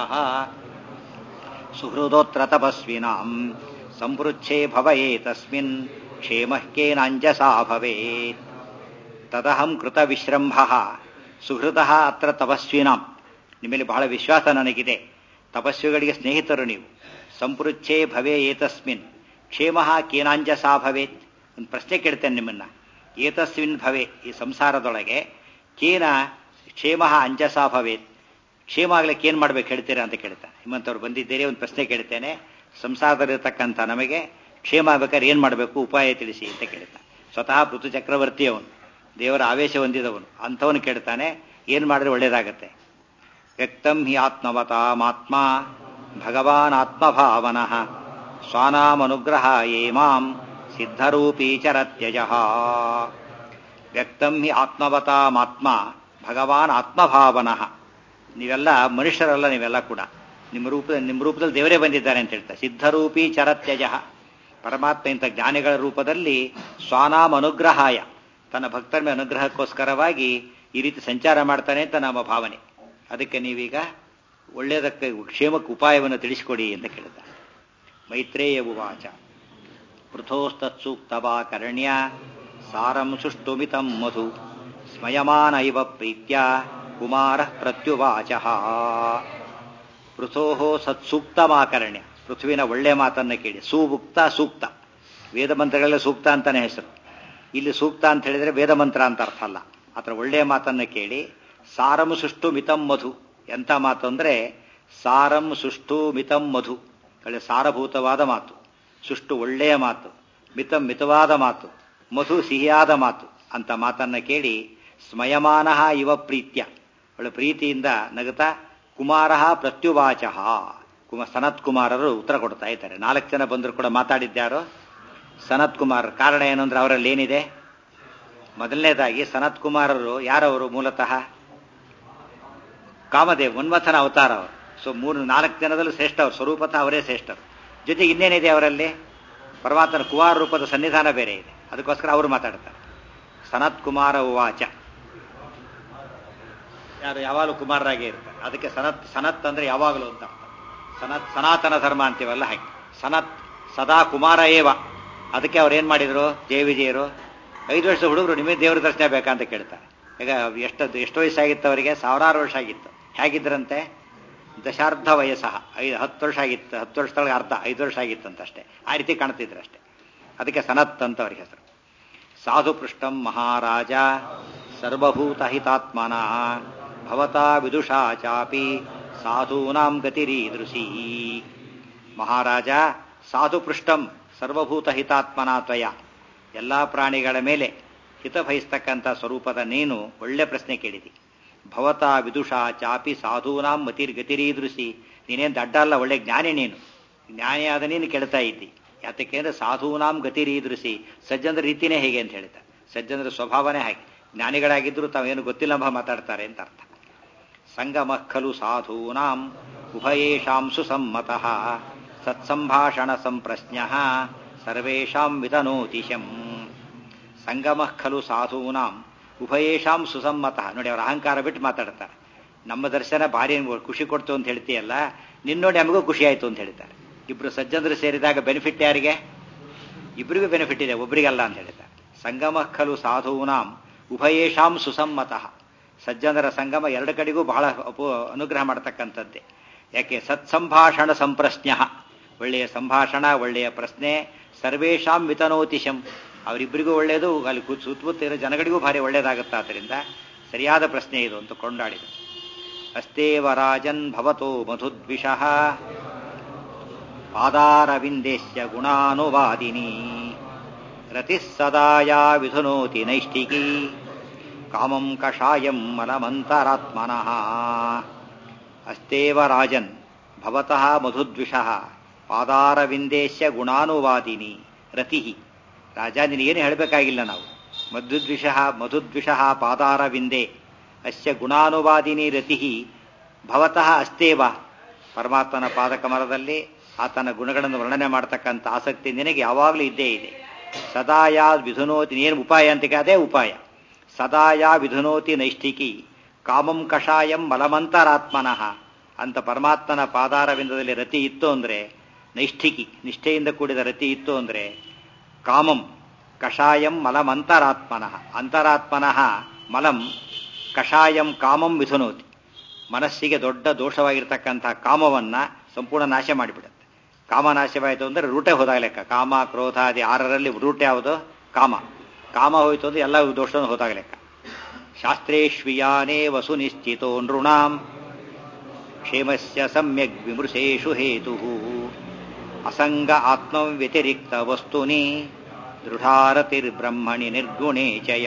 ಸುಹೃದೋತ್ರ ತಪಸ್ವಿನಾಂ ಸಂಪೃಚ್ಛೇ ಭವಯೇ ತಸ್ಮಿನ್ ಕ್ಷೇಮ ಕೇನಾಂಜಸಾ ಭವೇತ್ ತದಹಂ ಕೃತ ವಿಶ್ರಂಭ ಸುಹೃದ ಅತ್ರ ತಪಸ್ವಿನಾಂ ನಿಮ್ಮಲ್ಲಿ ಬಹಳ ವಿಶ್ವಾಸ ನನಗಿದೆ ತಪಸ್ವಿಗಳಿಗೆ ಸ್ನೇಹಿತರು ನೀವು ಸಂಪೃಚ್ಛೇ ಭವೇ ಏತಸ್ಮಿನ್ ಕ್ಷೇಮ ಕೇನಾಂಜಸಾ ಭವೇತ್ ಒಂದು ಪ್ರಶ್ನೆ ಕೇಳ್ತೇನೆ ನಿಮ್ಮನ್ನ ಏತಸ್ಮಿನ್ ಭವೆ ಈ ಸಂಸಾರದೊಳಗೆ ಕೇನ ಕ್ಷೇಮ ಅಂಜಸಾ ಭವೇತ್ ಕ್ಷೇಮ ಆಗ್ಲಿಕ್ಕೆ ಏನ್ ಮಾಡ್ಬೇಕು ಹೇಳ್ತೀರಾ ಅಂತ ಕೇಳ್ತಾನೆ ನಿಮ್ಮಂಥವ್ರು ಬಂದಿದ್ದೀರಿ ಒಂದು ಪ್ರಶ್ನೆ ಕೇಳ್ತೇನೆ ಸಂಸಾರದಲ್ಲಿರ್ತಕ್ಕಂಥ ನಮಗೆ ಕ್ಷೇಮ ಆಗ್ಬೇಕಾದ್ರೆ ಏನ್ ಮಾಡಬೇಕು ಉಪಾಯ ತಿಳಿಸಿ ಅಂತ ಕೇಳ್ತಾನೆ ಸ್ವತಃ ಪೃಥು ಚಕ್ರವರ್ತಿ ಅವನು ದೇವರ ಆವೇಶ ಹೊಂದಿದವನು ಅಂಥವನು ಕೇಳ್ತಾನೆ ಏನ್ ಮಾಡಿದ್ರೆ ಒಳ್ಳೇದಾಗತ್ತೆ ವ್ಯಕ್ತಂ ಹಿ ಆತ್ಮವತಾಮಾತ್ಮ ಭಗವಾನ್ ಆತ್ಮಭಾವನಃ ಸ್ವಾನಾಮನುಗ್ರಹ ಏಮಾಂ ಸಿದ್ಧರೂಪೀ ಚರತ್ಯಜ ವ್ಯಕ್ತಂ ಹಿ ಆತ್ಮವತಾಮಾತ್ಮ ಭಗವಾನ್ ಆತ್ಮಭಾವನಃ ನೀವೆಲ್ಲ ಮನುಷ್ಯರಲ್ಲ ನೀವೆಲ್ಲ ಕೂಡ ನಿಮ್ಮ ರೂಪ ನಿಮ್ಮ ರೂಪದಲ್ಲಿ ದೇವರೇ ಬಂದಿದ್ದಾರೆ ಅಂತ ಹೇಳ್ತಾರೆ ಸಿದ್ಧರೂಪಿ ಚರತ್ಯಜ ಪರಮಾತ್ಮ ಇಂಥ ಜ್ಞಾನಿಗಳ ರೂಪದಲ್ಲಿ ಸ್ವಾನಾಮ್ ಅನುಗ್ರಹಾಯ ತನ್ನ ಭಕ್ತರ ಮೇಲೆ ಅನುಗ್ರಹಕ್ಕೋಸ್ಕರವಾಗಿ ಈ ರೀತಿ ಸಂಚಾರ ಮಾಡ್ತಾನೆ ಅಂತ ನಮ್ಮ ಭಾವನೆ ಅದಕ್ಕೆ ನೀವೀಗ ಒಳ್ಳೆಯದಕ್ಕೆ ಕ್ಷೇಮಕ್ಕೆ ಉಪಾಯವನ್ನು ತಿಳಿಸಿಕೊಡಿ ಅಂತ ಕೇಳಿದ ಮೈತ್ರೇಯ ಉವಾಚ ಪೃಥೋಸ್ತತ್ಸೂಕ್ತವಾ ಕರ್ಣ್ಯ ಸಾರಂ ಸುಷ್ಟುಮಿತಂ ಮಧು ಸ್ಮಯಮಾನ ಇವ ಪ್ರೀತ್ಯ ಕುಮಾರ ಪ್ರತ್ಯುವಾಚ ಪೃಥೋ ಸತ್ಸೂಕ್ತಮಾಕರ್ಣ್ಯ ಪೃಥ್ವಿನ ಒಳ್ಳೆ ಮಾತನ್ನ ಕೇಳಿ ಸುಭುಕ್ತ ಸೂಕ್ತ ವೇದ ಮಂತ್ರಗಳೆಲ್ಲ ಸೂಕ್ತ ಅಂತಾನೆ ಹೆಸರು ಇಲ್ಲಿ ಸೂಕ್ತ ಅಂತ ಹೇಳಿದ್ರೆ ವೇದ ಮಂತ್ರ ಅಂತ ಅರ್ಥ ಅಲ್ಲ ಆತರ ಒಳ್ಳೆಯ ಮಾತನ್ನ ಕೇಳಿ ಸಾರಂ ಸುಷ್ಟು ಮಿತಂ ಮಧು ಎಂಥ ಮಾತು ಅಂದ್ರೆ ಸಾರಂ ಸುಷ್ಟು ಮಿತಂ ಮಧು ಒಳ್ಳೆ ಸಾರಭೂತವಾದ ಮಾತು ಸುಷ್ಟು ಒಳ್ಳೆಯ ಮಾತು ಮಿತಂ ಮಿತವಾದ ಮಾತು ಮಧು ಸಿಹಿಯಾದ ಮಾತು ಅಂತ ಮಾತನ್ನ ಕೇಳಿ ಸ್ಮಯಮಾನ ಇವ ಪ್ರೀತ್ಯ ಒಳ್ಳೆ ಪ್ರೀತಿಯಿಂದ ನಗುತ್ತಾ ಕುಮಾರ ಪ್ರತ್ಯುವಾಚ ಕುಮ ಸನತ್ ಕುಮಾರರು ಉತ್ತರ ಕೊಡ್ತಾ ಇದ್ದಾರೆ ನಾಲ್ಕು ಜನ ಬಂದರು ಕೂಡ ಮಾತಾಡಿದ್ಯಾರೋ ಸನತ್ ಕುಮಾರ್ ಕಾರಣ ಏನು ಅಂದ್ರೆ ಅವರಲ್ಲಿ ಏನಿದೆ ಮೊದಲನೇದಾಗಿ ಸನತ್ ಕುಮಾರರು ಯಾರವರು ಮೂಲತಃ ಕಾಮದೇವ್ ಉನ್ಮಥನ ಅವತಾರ ಅವರು ಸೊ ಮೂರು ನಾಲ್ಕು ಜನದಲ್ಲೂ ಶ್ರೇಷ್ಠ ಅವರು ಸ್ವರೂಪತಃ ಅವರೇ ಶ್ರೇಷ್ಠರು ಜೊತೆಗೆ ಇನ್ನೇನಿದೆ ಅವರಲ್ಲಿ ಪರಮಾತ್ಮನ ಕುಮಾರ ರೂಪದ ಸನ್ನಿಧಾನ ಬೇರೆ ಇದೆ ಅದಕ್ಕೋಸ್ಕರ ಅವರು ಮಾತಾಡ್ತಾರೆ ಸನತ್ ಕುಮಾರ ಉವಾಚ ಯಾರು ಯಾವಾಗಲೂ ಕುಮಾರರಾಗೇ ಇರ್ತಾರೆ ಅದಕ್ಕೆ ಸನತ್ ಸನತ್ ಅಂದ್ರೆ ಯಾವಾಗಲೂ ಅಂತ ಅರ್ಥ ಸನತ್ ಸನಾತನ ಧರ್ಮ ಅಂತೀವಲ್ಲ ಹಾಗೆ ಸನತ್ ಸದಾ ಕುಮಾರ ಏವ ಅದಕ್ಕೆ ಅವ್ರು ಏನ್ ಮಾಡಿದ್ರು ಜಯ ವಿಜಯರು ಐದು ವರ್ಷದ ಹುಡುಗರು ನಿಮಗೆ ದೇವ್ರ ದರ್ಶನ ಬೇಕಾ ಅಂತ ಕೇಳ್ತಾರೆ ಈಗ ಎಷ್ಟು ಎಷ್ಟು ವಯಸ್ಸಾಗಿತ್ತು ಅವರಿಗೆ ಸಾವಿರಾರು ವರ್ಷ ಆಗಿತ್ತು ಹೇಗಿದ್ರಂತೆ ದಶಾರ್ಧ ವಯಸ್ಸಹ ಐದು ಹತ್ತು ವರ್ಷ ಆಗಿತ್ತು ಹತ್ತು ವರ್ಷದೊಳಗೆ ಅರ್ಧ ಐದು ವರ್ಷ ಆಗಿತ್ತಂತಷ್ಟೇ ಆ ರೀತಿ ಕಾಣ್ತಿದ್ರು ಅಷ್ಟೇ ಅದಕ್ಕೆ ಸನತ್ ಅಂತ ಅವ್ರಿಗೆ ಹೆಸರು ಸಾಧು ಪೃಷ್ಟಂ ಮಹಾರಾಜ ಸರ್ವಭೂತ ಹಿತಾತ್ಮನ ಭವತಾ ವಿದುಷಾ ಚಾಪಿ ಸಾಧೂನಾಂ ಗತಿರೀದೃಶಿ ಮಹಾರಾಜ ಸಾಧು ಪೃಷ್ಟಂ ಸರ್ವಭೂತ ಹಿತಾತ್ಮನ ತ್ವಯ ಎಲ್ಲ ಪ್ರಾಣಿಗಳ ಮೇಲೆ ಹಿತ ಬಯಸ್ತಕ್ಕಂಥ ಸ್ವರೂಪದ ನೀನು ಒಳ್ಳೆ ಪ್ರಶ್ನೆ ಕೇಳಿದಿ ಭವತಾ ವಿದುಷಾ ಚಾಪಿ ಸಾಧೂನಾಂ ಮತಿರ್ಗತಿರೀದೃಶಿ ನೀನೇನು ದಡ್ಡ ಅಲ್ಲ ಒಳ್ಳೆ ಜ್ಞಾನಿ ನೀನು ಜ್ಞಾನಿ ಆದ ನೀನು ಕೇಳ್ತಾ ಇದ್ದಿ ಯಾತಕ್ಕೆ ಅಂದ್ರೆ ಸಾಧೂನಾಂ ಗತಿರೀದೃಶಿ ಸಜ್ಜನರ ರೀತಿನೇ ಹೇಗೆ ಅಂತ ಹೇಳ್ತಾರೆ ಸಜ್ಜನರ ಸ್ವಭಾವನೇ ಹಾಗೆ ಜ್ಞಾನಿಗಳಾಗಿದ್ದರೂ ತಾವೇನು ಗೊತ್ತಿಲ್ಲ ಎಂಬ ಮಾತಾಡ್ತಾರೆ ಅಂತ ಅರ್ಥ ಸಂಗಮ ಖಲು ಸಾಧೂನಾಂ ಉಭಯೇಷಾಂ ಸುಸಮ್ಮತಃ ಸತ್ಸಂಭಾಷಣ ಸಂಪ್ರಶ್ನ ಸರ್ವೇಷಾಂ ವಿತನೋತಿಶಂ ಸಂಗಮ ಖಲು ಸಾಧೂನಾಂ ಉಭಯೇಷಾಂ ಸುಸಮ್ಮತಃ ನೋಡಿ ಅವರ ಅಹಂಕಾರ ಬಿಟ್ಟು ಮಾತಾಡ್ತಾರೆ ನಮ್ಮ ದರ್ಶನ ಭಾರಿ ಖುಷಿ ಕೊಡ್ತು ಅಂತ ಹೇಳ್ತೀಯಲ್ಲ ನಿನ್ನ ನೋಡಿ ನಮಗೂ ಖುಷಿ ಆಯ್ತು ಅಂತ ಹೇಳ್ತಾರೆ ಇಬ್ರು ಸಜ್ಜನರು ಸೇರಿದಾಗ ಬೆನಿಫಿಟ್ ಯಾರಿಗೆ ಇಬ್ಬರಿಗೂ ಬೆನಿಫಿಟ್ ಇದೆ ಒಬ್ಬರಿಗಲ್ಲ ಅಂತ ಹೇಳ್ತಾರೆ ಸಂಗಮ ಖಲು ಸಾಧೂನಾಂ ಉಭಯೇಷಾಂ ಸುಸಮ್ಮತಃ ಸಜ್ಜನರ ಸಂಗಮ ಎರಡು ಕಡೆಗೂ ಬಹಳ ಅಪು ಅನುಗ್ರಹ ಮಾಡತಕ್ಕಂಥದ್ದೇ ಯಾಕೆ ಸತ್ಸಂಭಾಷಣ ಸಂಪ್ರಶ್ನ ಒಳ್ಳೆಯ ಸಂಭಾಷಣ ಒಳ್ಳೆಯ ಪ್ರಶ್ನೆ ಸರ್ವೇಷಾಂ ವಿತನೋತಿಶಂ ಅವರಿಬ್ಬರಿಗೂ ಒಳ್ಳೆಯದು ಅಲ್ಲಿ ಸುತ್ತಮುತ್ತ ಇರೋ ಜನಗಳಿಗೂ ಭಾರಿ ಒಳ್ಳೆಯದಾಗುತ್ತೆ ಆದ್ದರಿಂದ ಸರಿಯಾದ ಪ್ರಶ್ನೆ ಇದು ಅಂತ ಕೊಂಡಾಡಿದರು ಅಸ್ತೇವ ರಾಜನ್ ಭವತೋ ಮಧುದ್ವಿಷಃ ಪಾದಾರವಿಂದೇಶ್ಯ ಗುಣಾನುವಾದಿನಿ ರತಿಃ ಸದಾಯಾ ವಿಧುನೋತಿ ನೈಷ್ಠಿಕಿ ಕಾಮಂ ಕಷಾಯಂ ಮಲಮಂತರಾತ್ಮನಃ ಅಸ್ತೇವ ರಾಜನ್ ಭವತಃ ಮಧುದ್ವಿಷಃ ಪಾದಾರವಿಂದೇಶ್ಯ ಗುಣಾನುವಾದಿನಿ ರತಿ ರಾಜ ನಿನಗೇನು ಹೇಳಬೇಕಾಗಿಲ್ಲ ನಾವು ಮಧುದ್ವಿಷಃ ಮಧುದ್ವಿಷಃ ಪಾದಾರವಿಂದೇ ಅಸ್ಯ ಗುಣಾನುವಾದಿನಿ ರತಿ ಭವತಃ ಅಸ್ತೇವ ಪರಮಾತ್ಮನ ಪಾದಕಮಲದಲ್ಲಿ ಆತನ ಗುಣಗಳನ್ನು ವರ್ಣನೆ ಮಾಡ್ತಕ್ಕಂಥ ಆಸಕ್ತಿ ನಿನಗೆ ಯಾವಾಗಲೂ ಇದ್ದೇ ಇದೆ ಸದಾಯಾ ವಿಧುನೋತಿ ಏನು ಉಪಾಯ ಅಂತ ಅದೇ ಉಪಾಯ ಸದಾಯಾ ವಿಧುನೋತಿ ನೈಷ್ಠಿಕಿ ಕಾಮಂ ಕಷಾಯಂ ಮಲಮಂತರಾತ್ಮನಃ ಅಂತ ಪರಮಾತ್ಮನ ಪಾದಾರವಿಂದದಲ್ಲಿ ರತಿ ಇತ್ತು ಅಂದ್ರೆ ನೈಷ್ಠಿಕಿ ನಿಷ್ಠೆಯಿಂದ ಕೂಡಿದ ರತಿ ಇತ್ತು ಅಂದ್ರೆ ಕಾಮಂ ಕಷಾಯಂ ಮಲಮಂತರಾತ್ಮನಃ ಅಂತರಾತ್ಮನಃ ಮಲಂ ಕಷಾಯಂ ಕಾಮಂ ವಿಧುನೋತಿ ಮನಸ್ಸಿಗೆ ದೊಡ್ಡ ದೋಷವಾಗಿರ್ತಕ್ಕಂಥ ಕಾಮವನ್ನ ಸಂಪೂರ್ಣ ನಾಶ ಮಾಡಿಬಿಡುತ್ತೆ ಕಾಮ ನಾಶವಾಯಿತು ಅಂದ್ರೆ ರೂಟೇ ಹೋದಾಗ ಲೆಕ್ಕ ಕಾಮ ಕ್ರೋಧಾದಿ ಆರರಲ್ಲಿ ರೂಟ್ ಯಾವುದು ಕಾಮ ಕಾಮ ಹೋಯಿತು ಅಂದ್ರೆ ಎಲ್ಲ ದೋಷ ಹೋದಾಗ ಲೆಕ್ಕ ಶಾಸ್ತ್ರೇಶ್ವಿಯಾನೇ ವಸು ನಿಶ್ಚಿತೋ ನೃಣಾಂ ಕ್ಷೇಮಸ್ಯ ಸಮ್ಯಗ್ ವಿಮೃಶೇಷು ಹೇತು ಅಸಂಗ ಆತ್ಮ ವ್ಯತಿರಿಕ್ತ ವಸ್ತುನಿ ದೃಢಾರತಿರ್ಬ್ರಹ್ಮಣಿ ನಿರ್ಗುಣೇ ಚಯ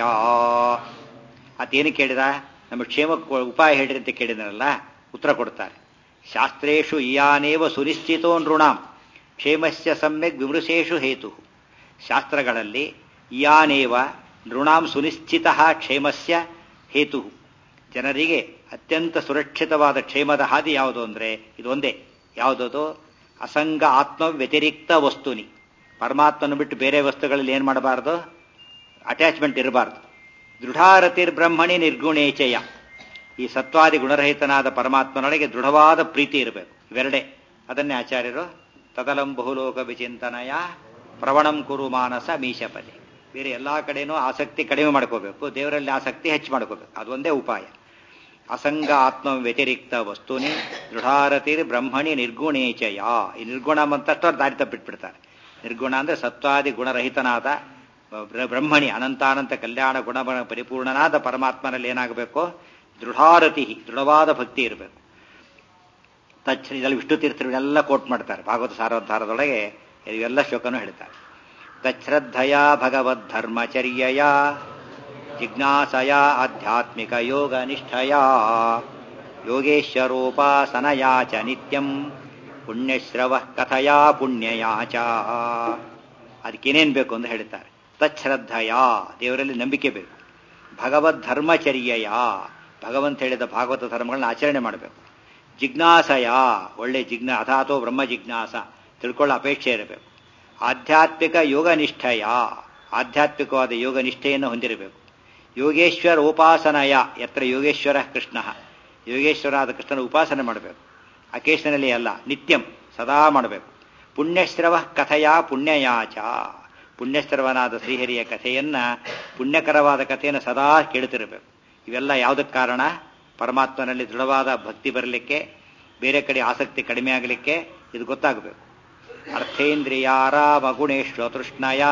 ಅತೇನು ಕೇಳಿದ ನಮ್ಮ ಕ್ಷೇಮಕ್ಕೆ ಉಪಾಯ ಹೇಳ್ರಿ ಅಂತ ಕೇಳಿದನಲ್ಲ ಉತ್ತರ ಕೊಡ್ತಾರೆ ಶಾಸ್ತ್ರೇಷು ಇಯಾನೇವ ಸುನಿಶ್ಚಿತೋ ನೃಣಾಂ ಕ್ಷೇಮಸ್ಯ ಸಮ್ಯಕ್ ವಿಮೃಶೇಷು ಹೇತು ಶಾಸ್ತ್ರಗಳಲ್ಲಿ ಇಯಾನೇವ ನೃಣಾಂ ಸುನಿಶ್ಚಿತ ಕ್ಷೇಮಸ್ಯ ಹೇತು ಜನರಿಗೆ ಅತ್ಯಂತ ಸುರಕ್ಷಿತವಾದ ಕ್ಷೇಮದ ಹಾದಿ ಯಾವುದು ಅಂದರೆ ಇದು ಒಂದೇ ಯಾವುದದು ಅಸಂಗ ಆತ್ಮ ವ್ಯತಿರಿಕ್ತ ವಸ್ತುನಿ ಪರಮಾತ್ಮನ ಬಿಟ್ಟು ಬೇರೆ ವಸ್ತುಗಳಲ್ಲಿ ಏನು ಮಾಡಬಾರ್ದು ಅಟ್ಯಾಚ್ಮೆಂಟ್ ಇರಬಾರ್ದು ದೃಢಾರತಿರ್ ಬ್ರಹ್ಮಣಿ ನಿರ್ಗುಣೇಚಯ ಈ ಸತ್ವಾದಿ ಗುಣರಹಿತನಾದ ಪರಮಾತ್ಮನೊಳಗೆ ದೃಢವಾದ ಪ್ರೀತಿ ಇರಬೇಕು ಇವೆರಡೇ ಅದನ್ನೇ ಆಚಾರ್ಯರು ತದಲಂ ಬಹುಲೋಕ ವಿಚಿಂತನಯ ಪ್ರವಣಂ ಕುರು ಮಾನಸ ಮೀಶಪದೆ ಬೇರೆ ಎಲ್ಲಾ ಕಡೆನೂ ಆಸಕ್ತಿ ಕಡಿಮೆ ಮಾಡ್ಕೋಬೇಕು ದೇವರಲ್ಲಿ ಆಸಕ್ತಿ ಹೆಚ್ಚು ಮಾಡ್ಕೋಬೇಕು ಅದೊಂದೇ ಉಪಾಯ ಅಸಂಗ ಆತ್ಮ ವ್ಯತಿರಿಕ್ತ ವಸ್ತುನಿ ದೃಢಾರತಿರ್ ಬ್ರಹ್ಮಣಿ ನಿರ್ಗುಣೇಚಯ ಈ ನಿರ್ಗುಣ ಅಂತಷ್ಟು ಅವ್ರು ದಾರಿ ತಪ್ಪಿಟ್ಬಿಡ್ತಾರೆ ನಿರ್ಗುಣ ಅಂದ್ರೆ ಸತ್ವಾದಿ ಗುಣರಹಿತನಾದ ಬ್ರಹ್ಮಣಿ ಅನಂತಾನಂತ ಕಲ್ಯಾಣ ಗುಣ ಪರಿಪೂರ್ಣನಾದ ಪರಮಾತ್ಮನಲ್ಲಿ ಏನಾಗಬೇಕು ದೃಢಾರತಿ ದೃಢವಾದ ಭಕ್ತಿ ಇರಬೇಕು ತಚ್ ಇದರಲ್ಲಿ ವಿಷ್ಣು ತೀರ್ಥರು ಎಲ್ಲ ಕೋಟ್ ಮಾಡ್ತಾರೆ ಭಾಗವತ ಸಾರೋದ್ಧಾರದೊಳಗೆ ಇವೆಲ್ಲ ಶ್ಲೋಕನೂ ಹೇಳ್ತಾರೆ ತಚ್ಶ್ರದ್ಧಯ ಭಗವದ್ಧರ್ಮಚರ್ಯಯ ಜಿಜ್ಞಾಸಯ ಆಧ್ಯಾತ್ಮಿಕ ಯೋಗ ನಿಷ್ಠಯ ಯೋಗೇಶ್ವರೋಪಾಸನಯಾ ಚ ನಿತ್ಯಂ ಪುಣ್ಯಶ್ರವ ಕಥಯಾ ಪುಣ್ಯಯಾ ಚ ಅದಕ್ಕೇನೇನು ಬೇಕು ಅಂತ ಹೇಳ್ತಾರೆ ತಚ್ಶ್ರದ್ಧಯ ದೇವರಲ್ಲಿ ನಂಬಿಕೆ ಬೇಕು ಭಗವದ್ ಧರ್ಮಚರ್ಯಯ ಭಗವಂತ ಹೇಳಿದ ಭಾಗವತ ಧರ್ಮಗಳನ್ನ ಆಚರಣೆ ಮಾಡಬೇಕು ಜಿಜ್ಞಾಸಯ ಒಳ್ಳೆ ಜಿಜ್ಞಾ ಅಥಾತೋ ಬ್ರಹ್ಮ ಜಿಜ್ಞಾಸ ತಿಳ್ಕೊಳ್ಳೋ ಅಪೇಕ್ಷೆ ಇರಬೇಕು ಆಧ್ಯಾತ್ಮಿಕ ಯೋಗ ನಿಷ್ಠೆಯ ಆಧ್ಯಾತ್ಮಿಕವಾದ ಯೋಗ ನಿಷ್ಠೆಯನ್ನು ಹೊಂದಿರಬೇಕು ಯೋಗೇಶ್ವರ ಉಪಾಸನಯ ಎತ್ರ ಯೋಗೇಶ್ವರ ಕೃಷ್ಣ ಯೋಗೇಶ್ವರಾದ ಕೃಷ್ಣನ ಉಪಾಸನೆ ಮಾಡಬೇಕು ಅಕೇಶನಲ್ಲಿ ಅಲ್ಲ ನಿತ್ಯಂ ಸದಾ ಮಾಡಬೇಕು ಪುಣ್ಯಶ್ರವ ಕಥೆಯ ಪುಣ್ಯಯಾಚ ಪುಣ್ಯಶ್ರವನಾದ ಶ್ರೀಹರಿಯ ಕಥೆಯನ್ನ ಪುಣ್ಯಕರವಾದ ಕಥೆಯನ್ನು ಸದಾ ಕೇಳುತ್ತಿರಬೇಕು ಇವೆಲ್ಲ ಯಾವುದಕ್ಕೆ ಕಾರಣ ಪರಮಾತ್ಮನಲ್ಲಿ ದೃಢವಾದ ಭಕ್ತಿ ಬರಲಿಕ್ಕೆ ಬೇರೆ ಕಡೆ ಆಸಕ್ತಿ ಕಡಿಮೆ ಆಗಲಿಕ್ಕೆ ಇದು ಗೊತ್ತಾಗಬೇಕು ಅರ್ಥೇಂದ್ರಿಯಾರಾಮ ಗುಣೇಶ್ವ ತೃಷ್ಣಯ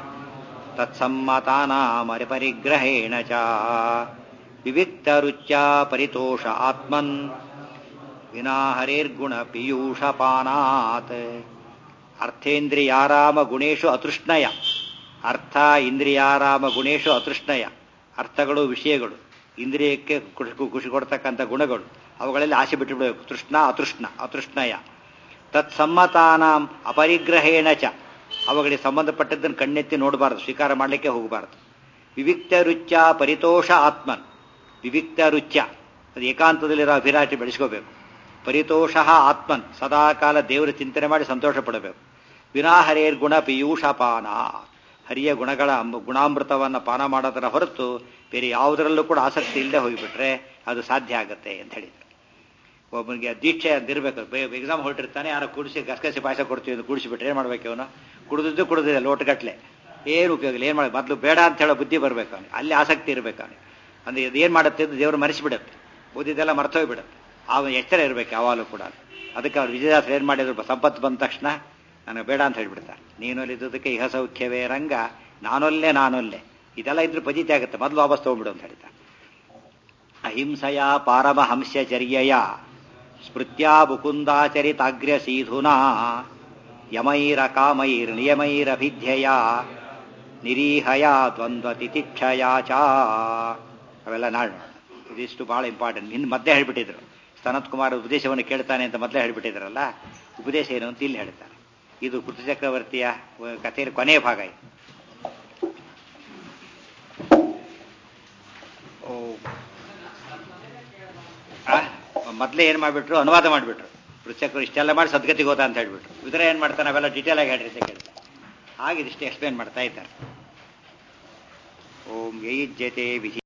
ತತ್ಸಮ್ಮತಾನಾಮರಿ ಪರಿಗ್ರಹೇಣ ಚ ವಿವಿಕ್ತರುಚ್ಯ ಪರಿತೋಷ ಆತ್ಮನ್ ವಿನಾ ಹರೇರ್ಗುಣ ಪೀಯೂಷಪಾನಾತ್ ಅರ್ಥೇಂದ್ರಿಯಾರಾಮ ಗುಣೇಶು ಅತೃಷ್ಣಯ ಅರ್ಥ ಇಂದ್ರಿಯಾರಾಮ ಗುಣೇಶು ಅತೃಷ್ಣಯ ಅರ್ಥಗಳು ವಿಷಯಗಳು ಇಂದ್ರಿಯಕ್ಕೆ ಖುಷಿ ಖುಷಿ ಕೊಡ್ತಕ್ಕಂಥ ಗುಣಗಳು ಅವುಗಳಲ್ಲಿ ಆಸೆ ಬಿಟ್ಟು ಬಿಡಬೇಕು ತೃಷ್ಣ ಅತೃಷ್ಣ ಅತೃಷ್ಣಯ ತತ್ಸಮ್ಮತಾನಾಂ ಅಪರಿಗ್ರಹೇಣ ಚ ಅವುಗಳಿಗೆ ಸಂಬಂಧಪಟ್ಟದ್ದನ್ನು ಕಣ್ಣೆತ್ತಿ ನೋಡಬಾರದು ಸ್ವೀಕಾರ ಮಾಡಲಿಕ್ಕೆ ಹೋಗಬಾರದು ವಿವಿಕ್ತ ರುಚ್ಯ ಪರಿತೋಷ ಆತ್ಮನ್ ವಿವಿಕ್ತ ರುಚ್ಯ ಅದು ಏಕಾಂತದಲ್ಲಿರೋ ಅಭಿಲಾಷೆ ಬೆಳೆಸ್ಕೋಬೇಕು ಪರಿತೋಷ ಆತ್ಮನ್ ಸದಾಕಾಲ ದೇವರ ಚಿಂತನೆ ಮಾಡಿ ಸಂತೋಷ ಪಡಬೇಕು ವಿನಾ ಹರೇರ್ ಗುಣ ಪೀಯೂಷಪಾನ ಹರಿಯ ಗುಣಗಳ ಗುಣಾಮೃತವನ್ನು ಪಾನ ಮಾಡೋದರ ಹೊರತು ಬೇರೆ ಯಾವುದರಲ್ಲೂ ಕೂಡ ಆಸಕ್ತಿ ಇಲ್ಲದೆ ಹೋಗಿಬಿಟ್ರೆ ಅದು ಸಾಧ್ಯ ಆಗುತ್ತೆ ಅಂತ ಹೇಳಿದ್ರು ಒಬ್ಬನಿಗೆ ದೀಕ್ಷೆ ಅಂತಿರ್ಬೇಕು ಎಕ್ಸಾಮ್ ಹೊರಟಿರ್ತಾನೆ ಯಾರೋ ಕುಡಿಸಿ ಗಸಗಸೆ ಪಾಯಸ ಕೊಡ್ತೀವಿ ಅಂತ ಕುಡಿಸಿಬಿಟ್ರೆ ಏನು ಮಾಡ್ಬೇಕು ಅವನು ಕುಡಿದಿದ್ದು ಕುಡಿದಿದೆ ಲೋಟಗಟ್ಲೆ ಏನು ಉಪಯೋಗ ಇಲ್ಲ ಏನು ಮಾಡಿ ಮೊದಲು ಬೇಡ ಅಂತ ಹೇಳೋ ಬುದ್ಧಿ ಬರಬೇಕು ಅವನಿಗೆ ಅಲ್ಲಿ ಆಸಕ್ತಿ ಇರಬೇಕು ಅವನಿಗೆ ಅಂದ್ರೆ ಇದು ಏನು ಮಾಡುತ್ತೆ ಅಂತ ದೇವರು ಮರೆಸಿಬಿಡುತ್ತೆ ಓದಿದ್ದೆಲ್ಲ ಮರ್ತೋಗ್ಬಿಡುತ್ತೆ ಅವನು ಎಚ್ಚರ ಇರಬೇಕು ಯಾವಾಗಲೂ ಕೂಡ ಅದಕ್ಕೆ ಅವ್ರು ವಿಜಯದಾಸರು ಏನು ಮಾಡಿದ್ರು ಸಂಪತ್ತು ಬಂದ ತಕ್ಷಣ ನನಗೆ ಬೇಡ ಅಂತ ಹೇಳ್ಬಿಡ್ತಾರೆ ನೀನೊಲಿದ್ದಕ್ಕೆ ಇಹ ಸೌಖ್ಯವೇ ರಂಗ ನಾನೊಲ್ಲೆ ನಾನೊಲ್ಲೆ ಇದೆಲ್ಲ ಇದ್ರೆ ಪಜಿತಿ ಆಗುತ್ತೆ ಮೊದಲು ವಾಪಸ್ ತಗೊಂಡ್ಬಿಡು ಅಂತ ಹೇಳ್ತಾರೆ ಅಹಿಂಸೆಯ ಪಾರಮಹಂಸ್ಯಚರ್ಯಯ ಸ್ಮೃತ್ಯಾ ಮುಕುಂದಾಚರಿತಾಗ್ರ್ಯಸೀಧುನಾ ಯಮೈರ ಕಾಮೈರ್ ನಿಯಮೈರಭಿಧ್ಯಯ ನಿರೀಹಯ ದ್ವಂದ್ವ ತಿತಿಕ್ಷಯ ಚ ಅವೆಲ್ಲ ನಾಡು ಇದಿಷ್ಟು ಬಹಳ ಇಂಪಾರ್ಟೆಂಟ್ ಇನ್ನು ಮಧ್ಯೆ ಹೇಳ್ಬಿಟ್ಟಿದ್ರು ಸನತ್ ಕುಮಾರ್ ಉಪದೇಶವನ್ನು ಕೇಳ್ತಾನೆ ಅಂತ ಮೊದಲೇ ಹೇಳ್ಬಿಟ್ಟಿದ್ರಲ್ಲ ಉಪದೇಶ ಏನು ಅಂತ ಇಲ್ಲಿ ಹೇಳ್ತಾರೆ ಇದು ಚಕ್ರವರ್ತಿಯ ಕಥೆಯ ಕೊನೆಯ ಭಾಗ ಇದು ಮೊದಲೇ ಏನು ಮಾಡಿಬಿಟ್ರು ಅನುವಾದ ಮಾಡಿಬಿಟ್ರು ಪೃಚ್ಛಕರು ಇಷ್ಟೆಲ್ಲ ಮಾಡಿ ಸದ್ಗತಿಗೆ ಹೋದ ಅಂತ ಹೇಳ್ಬಿಟ್ರು ಇದರ ಏನು ಮಾಡ್ತಾನೆ ಅವೆಲ್ಲ ಡೀಟೇಲ್ ಆಗಿ ಹೇಳ್ರಿ ಅಂತ ಕೇಳ್ತಾರೆ ಹಾಗೆ ಇದಿಷ್ಟು ಎಕ್ಸ್ಪ್ಲೇನ್ ಮಾಡ್ತಾ ಇದ್ದಾರೆ ಓಂ ಯೈಜ್ಯತೆ ವಿಧಿ